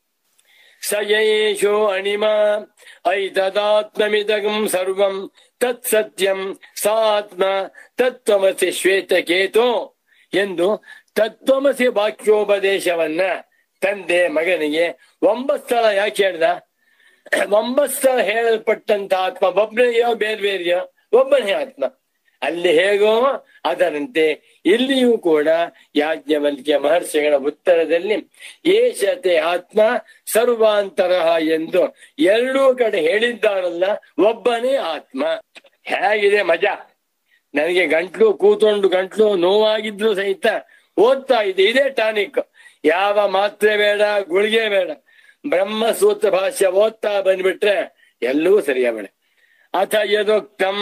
ಸಯೇಶೋ ಅಣಿಮ ಐತದಾತ್ಮಮಿದಗಂ ಸರ್ವಂ ತತ್ ಸತ್ಯಂ ಸಾತ್ಮ ತತ್ವಮಸಿ ಶ್ವೇತಕೇತೋ ಎಂದು ತತ್ವಮಸಿ ವಾಕ್ಯೋಪದೇಶವನ್ನ ತಂದೆ ಮಗನಿಗೆ ಒಂಬತ್ತು ಸಲ ಯಾಕೆ ಹೇಳ್ದ ಒಂಬತ್ತು ಸಲ ಹೇಳಲ್ಪಟ್ಟಂತ ಆತ್ಮ ಒಬ್ಬನೆಯೋ ಬೇರೆ ಬೇರೆಯೋ ಒಬ್ಬನೇ ಆತ್ಮ ಅಲ್ಲಿ ಹೇಗೋ ಅದರಂತೆ ಇಲ್ಲಿಯೂ ಕೂಡ ಯಾಜ್ಞವಲ್ಕ್ಯ ಮಹರ್ಷಿಗಳ ಉತ್ತರದಲ್ಲಿ ಏಷತೆ ಆತ್ಮ ಸರ್ವಾಂತರ ಎಂದು ಎರಡೂ ಕಡೆ ಹೇಳಿದ್ದಾರಲ್ಲ ಒಬ್ಬನೇ ಆತ್ಮ ಹೇಗಿದೆ ಮಜಾ ನನಗೆ ಗಂಟ್ಲು ಕೂತ್ಕೊಂಡು ಗಂಟ್ಲು ನೋವಾಗಿದ್ರು ಸಹಿತ ಓದ್ತಾ ಇದೆ ಇದೇ ಟಾನಿಕ್ ಯಾವ ಮಾತ್ರೆ ಬೇಡ ಗುಳಿಗೆ ಬೇಡ ಬ್ರಹ್ಮ ಸೂತ್ರ ಭಾಷ್ಯ ಓದ್ತಾ ಬಂದ್ಬಿಟ್ರೆ ಎಲ್ಲವೂ ಸರಿಯಾಬೇಡ ಅಥ ಯದೋಕ್ತಂ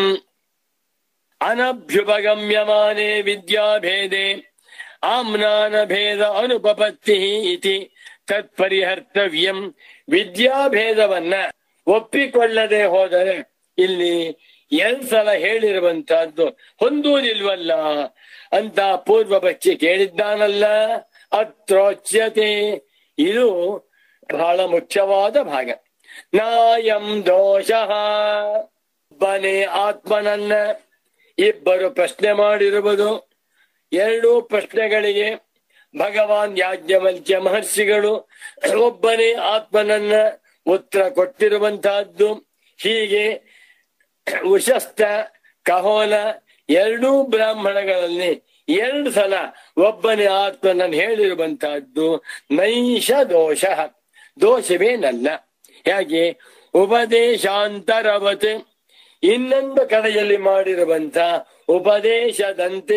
ಅನಭ್ಯುಪಗಮ್ಯಮಾನೆ ವಿದ್ಯಾಭೇದೆ ಆಮ್ನಾನ ಭೇದ ಅನುಪಪತ್ತಿ ಇತಿ ತತ್ಪರಿಹರ್ತವ್ಯಂ ವಿದ್ಯಾಭೇದವನ್ನ ಒಪ್ಪಿಕೊಳ್ಳದೆ ಹೋದರೆ ಇಲ್ಲಿ ಎರಡ್ ಸಲ ಹೇಳಿರುವಂತಹದ್ದು ಹೊಂದುವುದಿಲ್ವಲ್ಲ ಅಂತ ಪೂರ್ವ ಪಕ್ಷಿ ಕೇಳಿದ್ದಾನಲ್ಲ ಅತ್ರೋಚ್ಯತೆ ಇದು ಬಹಳ ಮುಖ್ಯವಾದ ಭಾಗ ನಾಯಂ ದೋಷ ಒಬ್ಬನೇ ಆತ್ಮನನ್ನ ಇಬ್ಬರು ಪ್ರಶ್ನೆ ಮಾಡಿರುವುದು ಎರಡೂ ಪ್ರಶ್ನೆಗಳಿಗೆ ಭಗವಾನ್ ಯಾಜ್ಞವಲ್ಕ್ಯ ಮಹರ್ಷಿಗಳು ಒಬ್ಬನೇ ಆತ್ಮನನ್ನ ಉತ್ತರ ಕೊಟ್ಟಿರುವಂತಹದ್ದು ಹೀಗೆ ಉಶಸ್ತ ಕಹೋಲ ಎರಡೂ ಬ್ರಾಹ್ಮಣಗಳಲ್ಲಿ ಎರಡು ಸಲ ಒಬ್ಬನೇ ಆತ್ಮನನ್ನು ಹೇಳಿರುವಂತಹದ್ದು ನೈಷ ದೋಷ ದೋಷವೇನಲ್ಲ ಹೇಗೆ ಉಪದೇಶಾಂತರವತ್ ಇನ್ನೊಂದು ಕಡೆಯಲ್ಲಿ ಮಾಡಿರುವಂತ ಉಪದೇಶದಂತೆ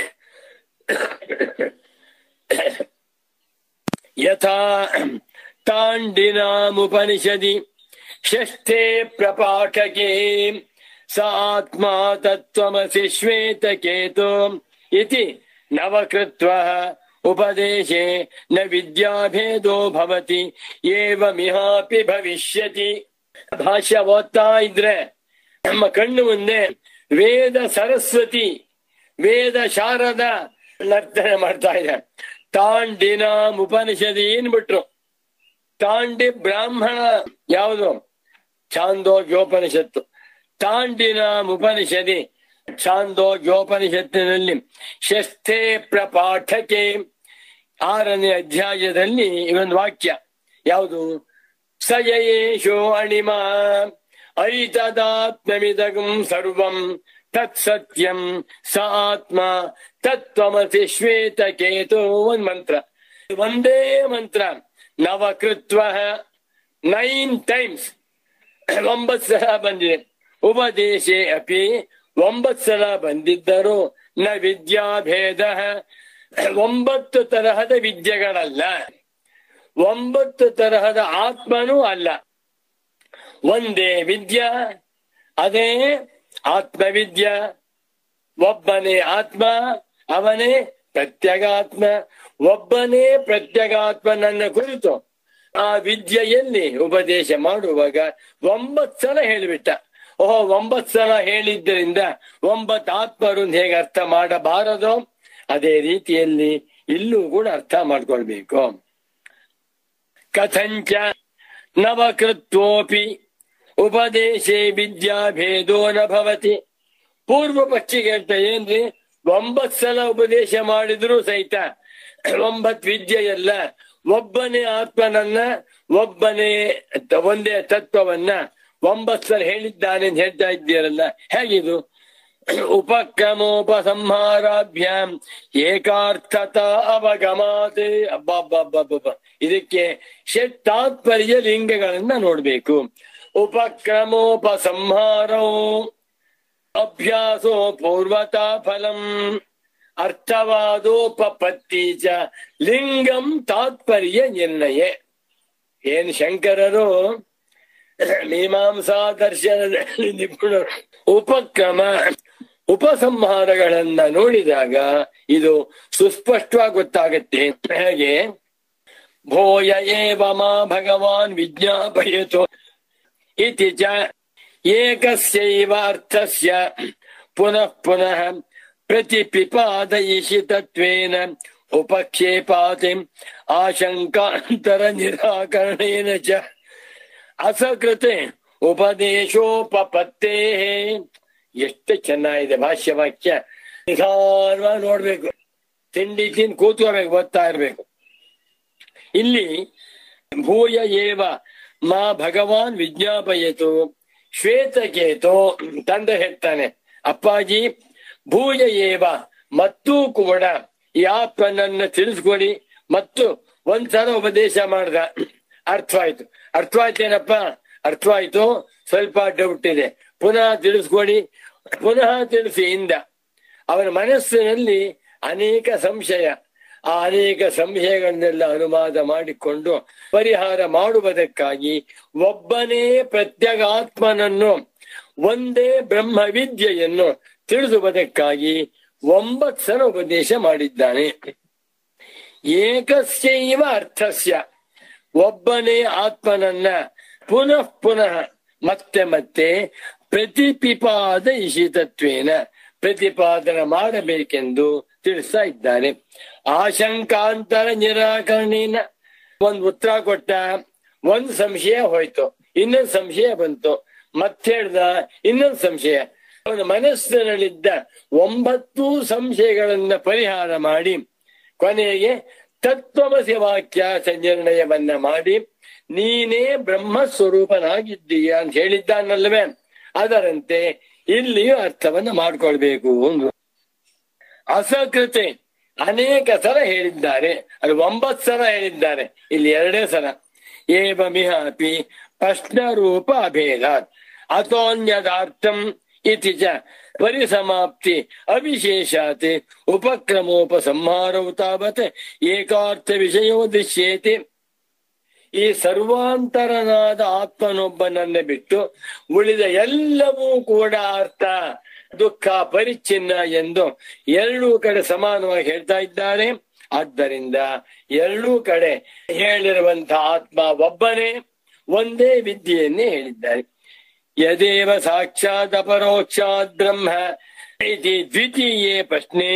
ಯಥಾ ತಾಂಡಿನಾಮುಪನಿಷದಿ ಷಷ್ಠೇ ಪ್ರಪಾಠಕೆ ಸ ಆತ್ಮ ತತ್ವಮಸಿ ಶ್ವೇತಕೇತು ಇತಿ ನವಕೃತ್ವ ಉಪದೇಶೆ ನ ವಿದ್ಯಾಭೇದೋ ಭವತಿ ಏವಮಿಹಾಪಿ ಭವಿಷ್ಯತಿ ಭಾಷ್ಯ ಓದ್ತಾ ಇದ್ರೆ ನಮ್ಮ ಕಣ್ಣು ಮುಂದೆ ವೇದ ಸರಸ್ವತಿ ವೇದ ಶಾರದ ನರ್ತನೆ ಮಾಡ್ತಾ ಇದೆ ತಾಂಡಿನಾಮ್ ಉಪನಿಷದಿ ಏನ್ಬಿಟ್ರು ತಾಂಡಿ ಬ್ರಾಹ್ಮಣ ಯಾವುದು ಛಾಂದೋಗ್ಯೋಪನಿಷತ್ತು ತಾಂಡಿನಾಮ್ ಉಪನಿಷದಿ ಛಾಂದೋಗ್ಯೋಪನಿಷತ್ತಿನಲ್ಲಿ ಷಷ್ಠೇ ಪ್ರಪಾಠಕೆ ಆರನೇ ಅಧ್ಯಾಯದಲ್ಲಿ ಒಂದು ವಾಕ್ಯ ಯಾವುದು ಸಯೇಶೋ ಅಣಿಮ ಐತದಾತ್ಮಮಿದಗಂ ಸರ್ವಂ ತತ್ ಸತ್ಯಂ ಸ ಆತ್ಮ ತತ್ವಮಸಿ ಶ್ವೇತಕೇತು ಒಂದ್ ಮಂತ್ರ ಒಂದೇ ಮಂತ್ರ ನವಕೃತ್ವ ನೈನ್ ಟೈಮ್ಸ್ ಒಂಬತ್ತು ಸಲ ಬಂದಿದೆ ಉಪದೇಶೆ ಅಪಿ ಒಂಬತ್ತು ಸಲ ಬಂದಿದ್ದರು ನ ವಿದ್ಯಾಭೇದ ಒಂಬತ್ತು ತರಹದ ವಿದ್ಯೆಗಳಲ್ಲ ಒಂಬತ್ತು ತರಹದ ಆತ್ಮನೂ ಅಲ್ಲ ಒಂದೇ ವಿದ್ಯಾ ಅದೇ ಆತ್ಮವಿದ್ಯ ಒಬ್ಬನೇ ಆತ್ಮ ಅವನೇ ಪ್ರತ್ಯಗಾತ್ಮ ಒಬ್ಬನೇ ಪ್ರತ್ಯಗಾತ್ಮ ನನ್ನ ಕುರಿತು ಆ ವಿದ್ಯೆಯಲ್ಲಿ ಉಪದೇಶ ಮಾಡುವಾಗ ಒಂಬತ್ತು ಸಲ ಹೇಳಿಬಿಟ್ಟ ಓಹೋ ಒಂಬತ್ತು ಸಲ ಹೇಳಿದ್ದರಿಂದ ಒಂಬತ್ತು ಆತ್ಮರು ಹೇಗೆ ಅರ್ಥ ಮಾಡಬಾರದು ಅದೇ ರೀತಿಯಲ್ಲಿ ಇಲ್ಲೂ ಕೂಡ ಅರ್ಥ ಮಾಡ್ಕೊಳ್ಬೇಕು ಕಥಂಚ ನವಕೃತ್ವೋಪಿ ಉಪದೇಶೇ ವಿದ್ಯಾಭೇದೋ ನ ಭವತಿ ಪೂರ್ವ ಪಕ್ಷಿಗೆ ಹೇಳ್ತ ಏನ್ರಿ ಒಂಬತ್ ಸಲ ಉಪದೇಶ ಮಾಡಿದ್ರು ಸಹಿತ ಒಂಬತ್ ವಿದ್ಯೆಯಲ್ಲ ಒಬ್ಬನೇ ಆತ್ಮನನ್ನ ಒಬ್ಬನೇ ತ- ಒಂದೇ ತತ್ವವನ್ನ ಒಂಬತ್ತು ಸಲ ಹೇಳಿದ್ದಾನೆ ಅಂತ ಹೇಳ್ತಾ ಇದ್ದೀರಲ್ಲ ಹೇಗಿದು ಉಪಕ್ರಮೋಪಸಂಹಾರಾಭ್ಯಾಂ ಏಕಾರ್ಥತ ಅವಗಮಾತ್ ಅಬ್ಬಬ್ಬಬ್ಬಬ್ಬ ಇದಕ್ಕೆ ಷಟ್ ತಾತ್ಪರ್ಯ ಲಿಂಗಗಳನ್ನ ನೋಡ್ಬೇಕು ಉಪಕ್ರಮೋಪಸಂಹಾರೋ ಅಭ್ಯಾಸೋ ಪೂರ್ವತಾ ಫಲಂ ಅರ್ಥವಾದೋಪಪತ್ತಿ ಚ ಲಿಂಗಂ ತಾತ್ಪರ್ಯ ನಿರ್ಣಯ ಏನ್ ಶಂಕರರು ಮೀಮಾಂಸಾ ದರ್ಶನದಲ್ಲಿ ನಿಪುಣರು ಉಪಕ್ರಮ ಉಪಸಂಹಾರಗಳನ್ನ ನೋಡಿದಾಗ ಇದು ಸುಸ್ಪಷ್ಟವಾಗಿ ಗೊತ್ತಾಗತ್ತೆ ಹೇಗೆ ಭೋಯ ಏವ ಮಾ ಭಗವಾನ್ ವಿಜ್ಞಾಪಯತು ಇತಿ ಚ ಏಕಸ್ಯೈವ ಅರ್ಥಸ್ಯ ಪುನಃ ಪುನಃ ಪ್ರತಿಪಿಪಾದಯಿಷಿ ತತ್ವೇನ ಉಪಕ್ಷೇಪಾತಿ ಆಶಂಕಾಂತರ ನಿರಾಕರಣೇನ ಚ ಅಸಕೃತೆ ಉಪದೇಶೋಪತ್ತೇ ಎಷ್ಟು ಚೆನ್ನಾಗಿದೆ ಭಾಷ್ಯ ವಾಕ್ಯ ನಿಧಾನವಾಗಿ ನೋಡ್ಬೇಕು ತಿಂಡಿ ತಿಂದು ಕೂತ್ಕೋಬೇಕು ಓದ್ತಾ ಇರ್ಬೇಕು ಇಲ್ಲಿ ಭೂಯ ಏವ ಮಾ ಭಗವಾನ್ ವಿಜ್ಞಾಪಯತು ಶ್ವೇತಕೇತು ತಂದೆ ಹೇಳ್ತಾನೆ ಅಪ್ಪಾಜಿ ಭೂಯ ಏವ ಮತ್ತೂ ಕೂಡ ಈ ಆತ್ಮನನ್ನ ತಿಳಿಸ್ಕೊಡಿ ಮತ್ತು ಒಂದ್ಸಲ ಉಪದೇಶ ಮಾಡ್ದ ಅರ್ಥವಾಯ್ತು ಅರ್ಥವಾಯ್ತೇನಪ್ಪ ಅರ್ಥವಾಯ್ತು ಸ್ವಲ್ಪ ಡೌಟ್ ಇದೆ ಪುನಃ ತಿಳಿಸ್ಕೊಡಿ ಪುನಃ ತಿಳಿಸಿ ಇಂದ ಅವನ ಮನಸ್ಸಿನಲ್ಲಿ ಅನೇಕ ಸಂಶಯ ಆ ಅನೇಕ ಸಂಶಯಗಳನ್ನೆಲ್ಲ ಅನುವಾದ ಮಾಡಿಕೊಂಡು ಪರಿಹಾರ ಮಾಡುವುದಕ್ಕಾಗಿ ಒಬ್ಬನೇ ಪ್ರತ್ಯಗಾತ್ಮನನ್ನು ಒಂದೇ ಬ್ರಹ್ಮವಿದ್ಯೆಯನ್ನು ತಿಳಿಸುವುದಕ್ಕಾಗಿ ಒಂಬತ್ತು ಸಲ ಉಪದೇಶ ಮಾಡಿದ್ದಾನೆ ಏಕಸ್ಯೈವ ಅರ್ಥಸ್ಯ ಒಬ್ಬನೇ ಆತ್ಮನನ್ನ ಪುನಃ ಪುನಃ ಮತ್ತೆ ಮತ್ತೆ ಪ್ರತಿಪಿಪಾದ ಇಶಿತತ್ವೇನ ಪ್ರತಿಪಾದನ ಮಾಡಬೇಕೆಂದು ತಿಳಿಸ್ತಾ ಇದ್ದಾನೆ ಆಶಂಕಾಂತರ ನಿರಾಕರಣೆನ ಒಂದ್ ಉತ್ತರ ಕೊಟ್ಟ ಒಂದ್ ಸಂಶಯ ಹೋಯ್ತು ಇನ್ನೊಂದ್ ಸಂಶಯ ಬಂತು ಮತ್ತೆ ಹೇಳ್ದ ಇನ್ನೊಂದ್ ಸಂಶಯ ಅವನ ಮನಸ್ಸಿನಲ್ಲಿದ್ದ ಒಂಬತ್ತು ಸಂಶಯಗಳನ್ನ ಪರಿಹಾರ ಮಾಡಿ ಕೊನೆಗೆ ತತ್ವಮಸಿ ವಾಕ್ಯ ಸಂನಿರ್ಣಯವನ್ನ ಮಾಡಿ ನೀನೇ ಬ್ರಹ್ಮ ಸ್ವರೂಪನಾಗಿದ್ದೀಯ ಅಂತ ಹೇಳಿದ್ದಾನಲ್ವೇ ಅದರಂತೆ ಇಲ್ಲಿಯೂ ಅರ್ಥವನ್ನ ಮಾಡ್ಕೊಳ್ಬೇಕು ಅಂದ್ರು ಅಸಕೃತೆ ಅನೇಕ ಸಲ ಹೇಳಿದ್ದಾರೆ ಅದು ಒಂಬತ್ತು ಸಲ ಹೇಳಿದ್ದಾರೆ ಇಲ್ಲಿ ಎರಡೇ ಸಲ ಏವಮಿಹಾಪಿ ಪ್ರಶ್ನರೂಪ ಅಭೇದ ಅಥೋನ್ಯದಾರ್ಥಂ ಇತಿ ಚ ಪರಿಸಮಾಪ್ತಿ ಅವಿಶೇಷಾತ್ ಉಪಕ್ರಮೋಪಸಂಹಾರವು ತಾವತ್ ಏಕಾರ್ಥ ವಿಷಯೋ ದೃಶ್ಯೇತೆ ಈ ಸರ್ವಾಂತರನಾದ ಆತ್ಮನೊಬ್ಬನನ್ನ ಬಿಟ್ಟು ಉಳಿದ ಎಲ್ಲವೂ ಕೂಡ ಅರ್ಥ ದುಃಖ ಪರಿಚ್ಛಿನ್ನ ಎಂದು ಎರಡೂ ಕಡೆ ಸಮಾನವಾಗಿ ಹೇಳ್ತಾ ಇದ್ದಾರೆ ಆದ್ದರಿಂದ ಎರಡೂ ಕಡೆ ಹೇಳಿರುವಂತಹ ಆತ್ಮ ಒಬ್ಬನೇ ಒಂದೇ ವಿದ್ಯೆಯನ್ನೇ ಹೇಳಿದ್ದಾರೆ ಯದೇವ ಸಾಕ್ಷಾತ್ ಅಪರೋಕ್ಷಾತ್ ಬ್ರಹ್ಮ ಇತಿ ದ್ವಿತೀಯೇ ಪ್ರಶ್ನೆ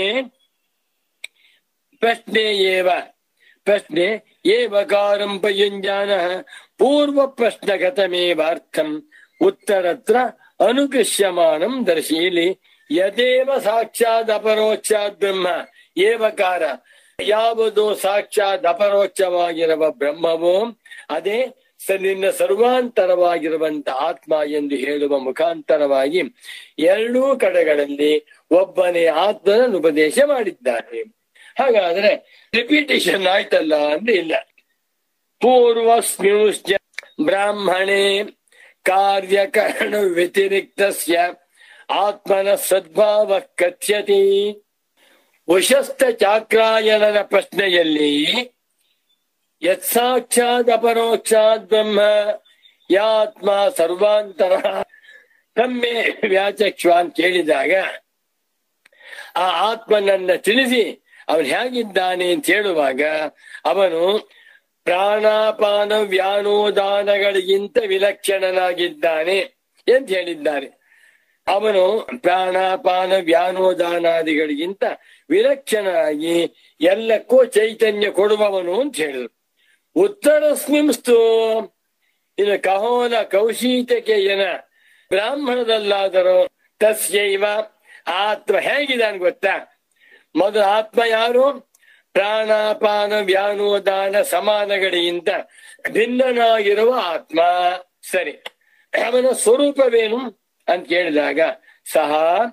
ಪ್ರಶ್ನೆ ಏವ ಪ್ರಶ್ನೆ ಏವಕಾರಂ ಪಯುಂಜಾನ ಪೂರ್ವ ಪ್ರಶ್ನಗತಮೇವಾರ್ಥಂ ಉತ್ತರತ್ರ ಅನುಕೃಷ್ಯಮಾನಂ ದರ್ಶೀಲಿ ಯದೇವ ಸಾಕ್ಷಾತ್ ಅಪರೋಕ್ಷಾತ್ ಬ್ರಹ್ಮ ಏವಕಾರ ಯಾವುದು ಸಾಕ್ಷಾತ್ ಅಪರೋಕ್ಷವಾಗಿರುವ ಬ್ರಹ್ಮವೋ ಅದೇ ಸ ನಿನ್ನ ಸರ್ವಾಂತರವಾಗಿರುವಂತ ಆತ್ಮ ಎಂದು ಹೇಳುವ ಮುಖಾಂತರವಾಗಿ ಎರಡೂ ಕಡೆಗಳಲ್ಲಿ ಒಬ್ಬನೇ ಆತ್ಮನ ಉಪದೇಶ ಮಾಡಿದ್ದಾರೆ ಹಾಗಾದ್ರೆ ರಿಪಿಟೇಷನ್ ಆಯ್ತಲ್ಲ ಅಂದ್ರೆ ಇಲ್ಲ ಪೂರ್ವಸ್ಮಿಂಶ್ಚ ಬ್ರಾಹ್ಮಣೆ ಕಾರ್ಯಕರಣ ವ್ಯತಿರಿಕ್ತಸ್ಯ ಆತ್ಮನ ಸದ್ಭಾವ ಕಥ್ಯತಿ ಉಶಸ್ತ ಚಾಕ್ರಾಯಣನ ಪ್ರಶ್ನೆಯಲ್ಲಿ ಯತ್ಸಾಕ್ಷಾತ್ ಅಪರೋಕ್ಷಾತ್ ಬ್ರಹ್ಮ ಯಾತ್ಮ ಸರ್ವಾಂತರ ತಮ್ಮೆ ವ್ಯಾಚಕ್ಷ ಅಂತ ಕೇಳಿದಾಗ ಆ ಆತ್ಮನನ್ನ ತಿಳಿಸಿ ಅವನು ಹೇಗಿದ್ದಾನೆ ಅಂತ ಹೇಳುವಾಗ ಅವನು ಪ್ರಾಣಾಪಾನ ವ್ಯಾನೋದಾನಗಳಿಗಿಂತ ವಿಲಕ್ಷಣನಾಗಿದ್ದಾನೆ ಅಂತ ಹೇಳಿದ್ದಾರೆ ಅವನು ಪ್ರಾಣಾಪಾನ ವ್ಯಾನೋದಾನಾದಿಗಳಿಗಿಂತ ವಿಲಕ್ಷಣನಾಗಿ ಎಲ್ಲಕ್ಕೂ ಚೈತನ್ಯ ಕೊಡುವವನು ಅಂತ ಹೇಳಿದ್ರು ಉತ್ತರಸ್ಮಿಂಸ್ತು ಇನ್ನು ಕಹೋಲ ಕೌಶೀತಕೆಯನ ಬ್ರಾಹ್ಮಣದಲ್ಲಾದರೂ ತಸ್ಯೈವ ಆತ್ಮ ಹೇಗಿದ್ದಾನೆ ಗೊತ್ತಾ ಮೊದಲು ಆತ್ಮ ಯಾರು ಪ್ರಾಣಾಪಾನ ವ್ಯಾನೋದಾನ ಸಮಾನಗಳಿಗಿಂತ ಭಿನ್ನನಾಗಿರುವ ಆತ್ಮ ಸರಿ ಅವನ ಸ್ವರೂಪವೇನು ಅಂತ ಕೇಳಿದಾಗ ಸಹ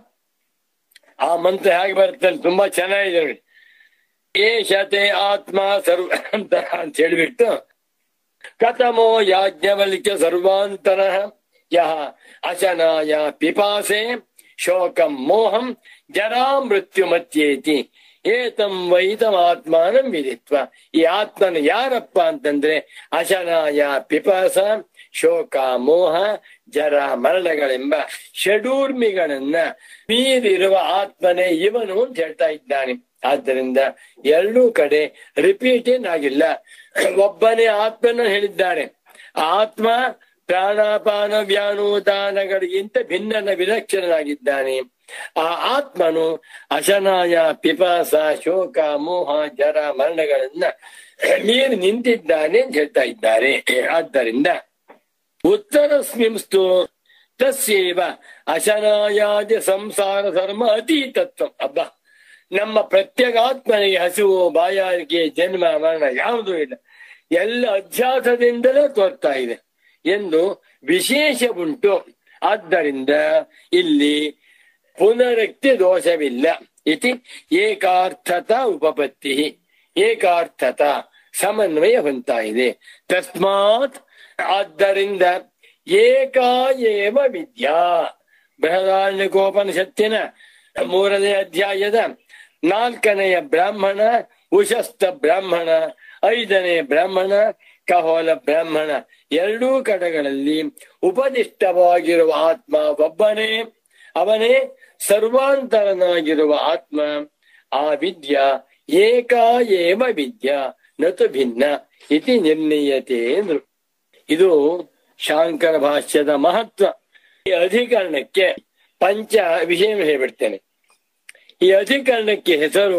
ಆ ಮಂತ್ರ ಹೇಗೆ ಬರುತ್ತೆ ತುಂಬಾ ಚೆನ್ನಾಗಿದೆ ನೋಡಿ ಏಷತೆ ಆತ್ಮ ಸರ್ವ ಅಂತ ಅಂತ ಹೇಳಿಬಿಟ್ಟು ಕಥಮೋ ಯಾಜ್ಞವಲ್ಕ್ಯ ಸರ್ವಾಂತರ ಯಹ ಅಶನಾಯ ಪಿಪಾಸೆ ಶೋಕಂ ಮೋಹಂ ಜರಾ ಮೃತ್ಯು ಮತ್ಯೇತಿ ಏತಂ ವೈತಂ ಆತ್ಮಾನಂ ವಿದಿತ್ವ ಈ ಆತ್ಮನ ಯಾರಪ್ಪ ಅಂತಂದ್ರೆ ಅಶನಾಯ ಪಿಪಾಸ ಶೋಕ ಮೋಹ ಜರ ಮರಣಗಳೆಂಬ ಷಡೂರ್ಮಿಗಳನ್ನ ಮೀರಿರುವ ಆತ್ಮನೇ ಇವನು ಅಂತ ಹೇಳ್ತಾ ಇದ್ದಾನೆ ಆದ್ದರಿಂದ ಎರಡೂ ಕಡೆ ರಿಪೀಟ್ ಏನಾಗಿಲ್ಲ ಒಬ್ಬನೇ ಆತ್ಮನ ಹೇಳಿದ್ದಾರೆ ಆ ಆತ್ಮ ಪ್ರಾಣಾಪಾನ ವ್ಯಾನುದಾನಗಳಿಗಿಂತ ಭಿನ್ನನ ವಿಲಕ್ಷಣನಾಗಿದ್ದಾನೆ ಆ ಆತ್ಮನು ಅಶನಾಯ ಪಿಪಾಸ ಶೋಕ ಮೋಹ ಜರ ಮರಣಗಳನ್ನ ಮೀರಿ ನಿಂತಿದ್ದಾನೆ ಅಂತ ಹೇಳ್ತಾ ಇದ್ದಾರೆ ಆದ್ದರಿಂದ ಉತ್ತರಸ್ಮಿಂಸ್ತು ತಸ್ಯೇವ ಅಶನಾಯಾದಿ ಸಂಸಾರ ಧರ್ಮ ಅತೀತತ್ವ ಅಬ್ಬ ನಮ್ಮ ಪ್ರತ್ಯಗಾತ್ಮನಿಗೆ ಹಸಿವು ಬಾಯಾರಿಕೆ ಜನ್ಮ ಮರಣ ಯಾವುದೂ ಇಲ್ಲ ಎಲ್ಲ ಅಧ್ಯಾಸದಿಂದಲೇ ತೋರ್ತಾ ಇದೆ ಎಂದು ವಿಶೇಷ ಉಂಟು ಆದ್ದರಿಂದ ಇಲ್ಲಿ ಪುನರಕ್ತಿ ದೋಷವಿಲ್ಲ ಇತಿ ಏಕಾರ್ಥತ ಉಪಪತ್ತಿ ಏಕಾರ್ಥತ ಸಮನ್ವಯ ಹೊಂತಾ ಇದೆ ತಸ್ಮಾತ್ ಆದ್ದರಿಂದ ಏಕಾಯೇವ ವಿದ್ಯಾ ಬೃಹದಾರಣ್ಯಕೋಪನಿಷತ್ತಿನ ಮೂರನೇ ಅಧ್ಯಾಯದ ನಾಲ್ಕನೆಯ ಬ್ರಾಹ್ಮಣ ಉಶಸ್ತ ಬ್ರಾಹ್ಮಣ ಐದನೇ ಬ್ರಾಹ್ಮಣ ಕಹೋಲ ಬ್ರಾಹ್ಮಣ ಎರಡೂ ಕಡೆಗಳಲ್ಲಿ ಉಪದಿಷ್ಟವಾಗಿರುವ ಆತ್ಮ ಒಬ್ಬನೇ ಅವನೇ ಸರ್ವಾಂತರನಾಗಿರುವ ಆತ್ಮ ಆ ವಿದ್ಯಾ ಏಕಾಯೇವ ವಿದ್ಯಾ ನತು ಭಿನ್ನ ಇತಿ ನಿರ್ಣೀಯತೆ ಅಂದ್ರು ಇದು ಶಾಂಕರ ಭಾಷ್ಯದ ಮಹತ್ವ ಈ ಅಧಿಕರಣಕ್ಕೆ ಪಂಚ ವಿಷಯ ಹೇಳ್ಬಿಡ್ತೇನೆ ಈ ಅಧಿಕರಣಕ್ಕೆ ಹೆಸರು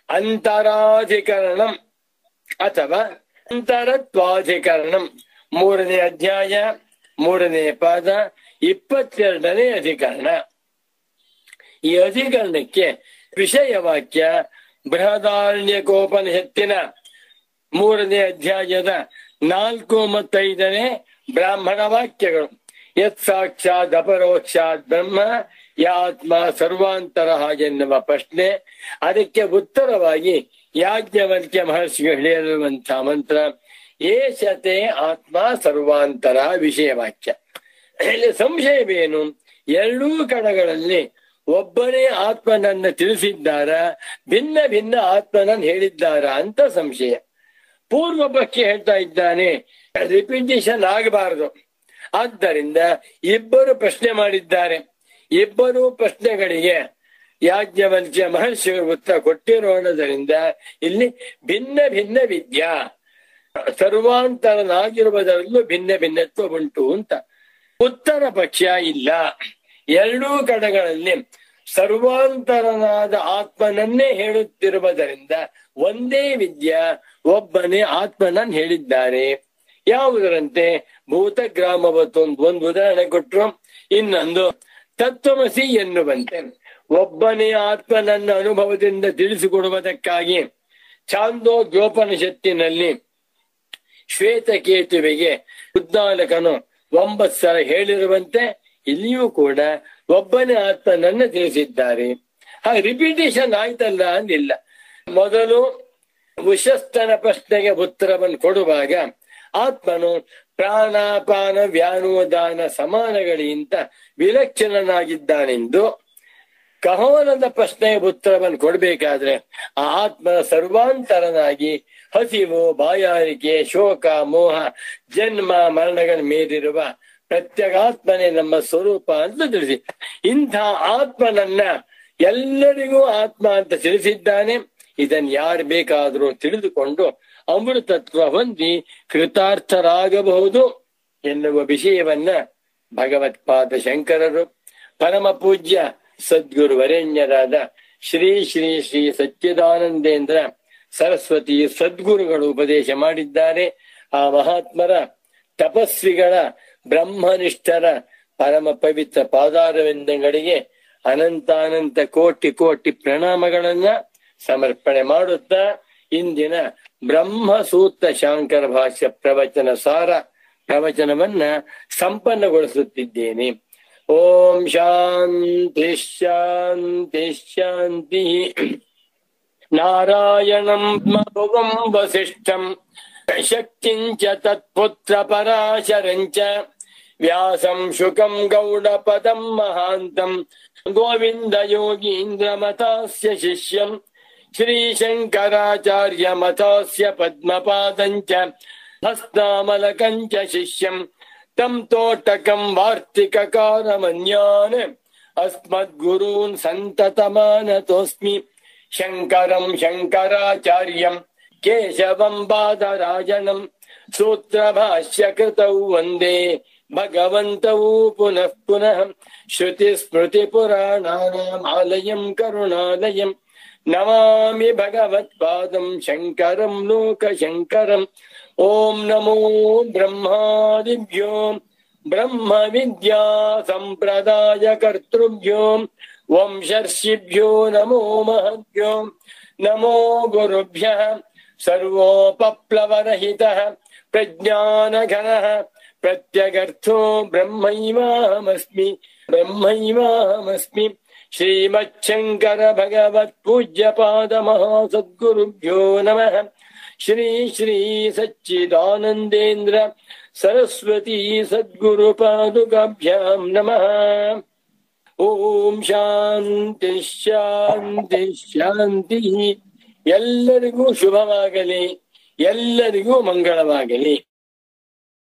ಅಂತರಾಧಿಕರಣಂ ಅಥವಾ ಅಂತರತ್ವಾಧಿಕರಣಂ ಮೂರನೇ ಅಧ್ಯಾಯ ಮೂರನೇ ಪಾದ ಇಪ್ಪತ್ತೆರಡನೇ ಅಧಿಕರಣ ಈ ಅಧಿಕರಣಕ್ಕೆ ವಿಷಯ ವಾಕ್ಯ ಬೃಹದಾರಣ್ಯಕೋಪನಿಷತ್ತಿನ ಮೂರನೇ ಅಧ್ಯಾಯದ ನಾಲ್ಕು ಮತ್ತೈದನೇ ಬ್ರಾಹ್ಮಣ ವಾಕ್ಯಗಳು ಯತ್ ಸಾಕ್ಷಾತ್ ಅಪರೋಕ್ಷಾತ್ ಬ್ರಹ್ಮ ಯಾತ್ಮ ಸರ್ವಾಂತರ ಎನ್ನುವ ಪ್ರಶ್ನೆ ಅದಕ್ಕೆ ಉತ್ತರವಾಗಿ ಯಾಜ್ಞವಲ್ಕ್ಯ ಮಹರ್ಷಿಗಳು ಹೇಳಿರುವಂತಹ ಮಂತ್ರ ಏಷತೆ ಆತ್ಮ ಸರ್ವಾಂತರ ವಿಷಯ ವಾಕ್ಯ ಇಲ್ಲಿ ಸಂಶಯವೇನು ಎರಡೂ ಕಡೆಗಳಲ್ಲಿ ಒಬ್ಬನೇ ಆತ್ಮನನ್ನ ತಿಳಿಸಿದ್ದಾರ ಭಿನ್ನ ಭಿನ್ನ ಆತ್ಮನನ್ನು ಹೇಳಿದ್ದಾರ ಅಂತ ಸಂಶಯ ಪೂರ್ವ ಪಕ್ಷ ಹೇಳ್ತಾ ಇದ್ದಾನೆ ರಿಪಿಟೇಷನ್ ಆಗಬಾರದು ಆದ್ದರಿಂದ ಇಬ್ಬರು ಪ್ರಶ್ನೆ ಮಾಡಿದ್ದಾರೆ ಇಬ್ಬರು ಪ್ರಶ್ನೆಗಳಿಗೆ ಯಾಜ್ಞವಲ್ಕ್ಯ ಮಹರ್ಷಿಗಳು ಉತ್ತರ ಕೊಟ್ಟಿರೋಣದರಿಂದ ಇಲ್ಲಿ ಭಿನ್ನ ಭಿನ್ನ ವಿದ್ಯಾ ಸರ್ವಾಂತರನಾಗಿರುವುದರಲ್ಲೂ ಭಿನ್ನ ಭಿನ್ನತ್ವ ಉಂಟು ಅಂತ ಉತ್ತರ ಪಕ್ಷ ಇಲ್ಲ ಎರಡೂ ಕಡೆಗಳಲ್ಲಿ ಸರ್ವಾಂತರನಾದ ಆತ್ಮನನ್ನೇ ಹೇಳುತ್ತಿರುವುದರಿಂದ ಒಂದೇ ವಿದ್ಯಾ ಒಬ್ಬನೇ ಆತ್ಮನನ್ನು ಹೇಳಿದ್ದಾರೆ ಯಾವುದರಂತೆ ಭೂತಗ್ರಾಮವತ್ತು ಒಂದು ಒಂದು ಉದಾಹರಣೆ ಕೊಟ್ರು ಇನ್ನೊಂದು ತತ್ವಮಸಿ ಎನ್ನುವಂತೆ ಒಬ್ಬನೇ ಆತ್ಮನನ್ನ ಅನುಭವದಿಂದ ತಿಳಿಸಿಕೊಡುವುದಕ್ಕಾಗಿ ಚಾಂದೋಗ್ಯೋಪನಿಷತ್ತಿನಲ್ಲಿ ಶ್ವೇತಕೇತುವಿಗೆ ಉದ್ದಾಲಕನು ಒಂಬತ್ತು ಸಲ ಹೇಳಿರುವಂತೆ ಇಲ್ಲಿಯೂ ಕೂಡ ಒಬ್ಬನೇ ಆತ್ಮನನ್ನ ತಿಳಿಸಿದ್ದಾರೆ ಹಾಗೆ ರಿಪಿಟೇಷನ್ ಆಯ್ತಲ್ಲ ಅಂದಿಲ್ಲ ಮೊದಲು ಉಶಸ್ತನ ಪ್ರಶ್ನೆಗೆ ಉತ್ತರವನ್ನು ಕೊಡುವಾಗ ಆತ್ಮನು ಪ್ರಾಣಾಪಾನ ವ್ಯಾನುದಾನ ಸಮಾನಗಳಿಗಿಂತ ವಿಲಕ್ಷಣನಾಗಿದ್ದಾನೆಂದು ಕಹೋಲದ ಪ್ರಶ್ನೆಗೆ ಉತ್ತರವನ್ನು ಕೊಡಬೇಕಾದ್ರೆ ಆ ಆತ್ಮನ ಸರ್ವಾಂತರನಾಗಿ ಹಸಿವು ಬಾಯಾರಿಕೆ ಶೋಕ ಮೋಹ ಜನ್ಮ ಮರಣಗಳ ಮೇಲಿರುವ ಪ್ರತ್ಯಗಾತ್ಮನೇ ನಮ್ಮ ಸ್ವರೂಪ ಅಂತ ತಿಳಿಸಿ ಇಂಥ ಆತ್ಮನನ್ನ ಎಲ್ಲರಿಗೂ ಆತ್ಮ ಅಂತ ತಿಳಿಸಿದ್ದಾನೆ ಇದನ್ ಯಾರು ಬೇಕಾದರೂ ತಿಳಿದುಕೊಂಡು ಅಮೃತತ್ವ ಹೊಂದಿ ಕೃತಾರ್ಥರಾಗಬಹುದು ಎನ್ನುವ ವಿಷಯವನ್ನ ಭಗವತ್ಪಾದ ಶಂಕರರು ಪರಮ ಪೂಜ್ಯ ಸದ್ಗುರು ವರೇಣ್ಯರಾದ ಶ್ರೀ ಶ್ರೀ ಶ್ರೀ ಸಚ್ಚಿದಾನಂದೇಂದ್ರ ಸರಸ್ವತಿ ಸದ್ಗುರುಗಳು ಉಪದೇಶ ಮಾಡಿದ್ದಾರೆ ಆ ಮಹಾತ್ಮರ ತಪಸ್ವಿಗಳ ಬ್ರಹ್ಮನಿಷ್ಠರ ಪರಮ ಪವಿತ್ರ ಪಾದಾರವಿಂದಗಳಿಗೆ ಅನಂತಾನಂತ ಕೋಟಿ ಕೋಟಿ ಪ್ರಣಾಮಗಳನ್ನ ಸಮರ್ಪಣೆ ಮಾಡುತ್ತಾ ಇಂದಿನ ಬ್ರಹ್ಮ ಸೂತ್ರ ಶಾಂಕರ ಭಾಷ್ಯ ಪ್ರವಚನ ಸಾರ ಪ್ರವಚನವನ್ನ ಸಂಪನ್ನಗೊಳಿಸುತ್ತಿದ್ದೇನೆ ಓಂ ಶಾಂತಿ ಶಾಂತಿ ಶಾಂತಿ ನಾರಾಯಣಂ ಮರುಗಂ ವಸಿಷ್ಠಂ ಶಕ್ತಿಂಚ ತತ್ಪುತ್ರ ಪರಾಶರಂಚ ವ್ಯಾಸಂ ಶುಕಂ ಗೌಡಪದಂ ಮಹಾಂತಂ ಗೋವಿಂದ ಯೋಗೀಂದ್ರ ಮತಾಸ್ಯ ಶಿಷ್ಯಂ ಶ್ರೀಶಂಕರಾಚಾರ್ಯ ಮತಾಸ್ಯ ಪದ್ಮಪಾದಂಚ ಹಸ್ತಾಮಲಕಂಚ ಶಿಷ್ಯಂ ತಂ ತೋಟಕಂ ವಾರ್ತಿಕಕಾರಮನ್ಯಾನ್ ಅಸ್ಮದ್ಗುರೂನ್ ಸಂತತಮಾನತೋಸ್ಮಿ ಶಂಕರಂ ಶಂಕರಾಚಾರ್ಯಂ ಕೇಶವಂ ಬಾದರಾಜನಂ ಸೂತ್ರಭಾಷ್ಯಕೃತೌ ವಂದೇ ಭಗವಂತೌ ಪುನಃ ಪುನಃ श्रुतिस्मृतिपुराणानामालयम् करुणालयम् नमामि भगवत्पादम् शङ्करम् लोकशङ्करम् ॐ नमो ब्रह्मादिभ्यो ब्रह्म विद्या सम्प्रदाय कर्तृभ्यो वंशर्षिभ्यो नमो महद्भ्यो नमो गुरुभ्यः सर्वोपप्लवरहितः प्रज्ञानघनः प्रत्यगर्थो ब्रह्मैवाहमस्मि ब्रह्मैवाहमस्मि श्रीमच्छङ्कर भगवत्पूज्यपाद महासद्गुरुभ्यो नमः श्री श्री सच्चिदानन्देन्द्र सरस्वती सद्गुरुपादुकाभ्याम् नमः ಓಂ ಶಾಂತಿ ಶಾಂತಿ ಶಾಂತಿ ಎಲ್ಲರಿಗೂ ಶುಭವಾಗಲಿ ಎಲ್ಲರಿಗೂ ಮಂಗಳವಾಗಲಿ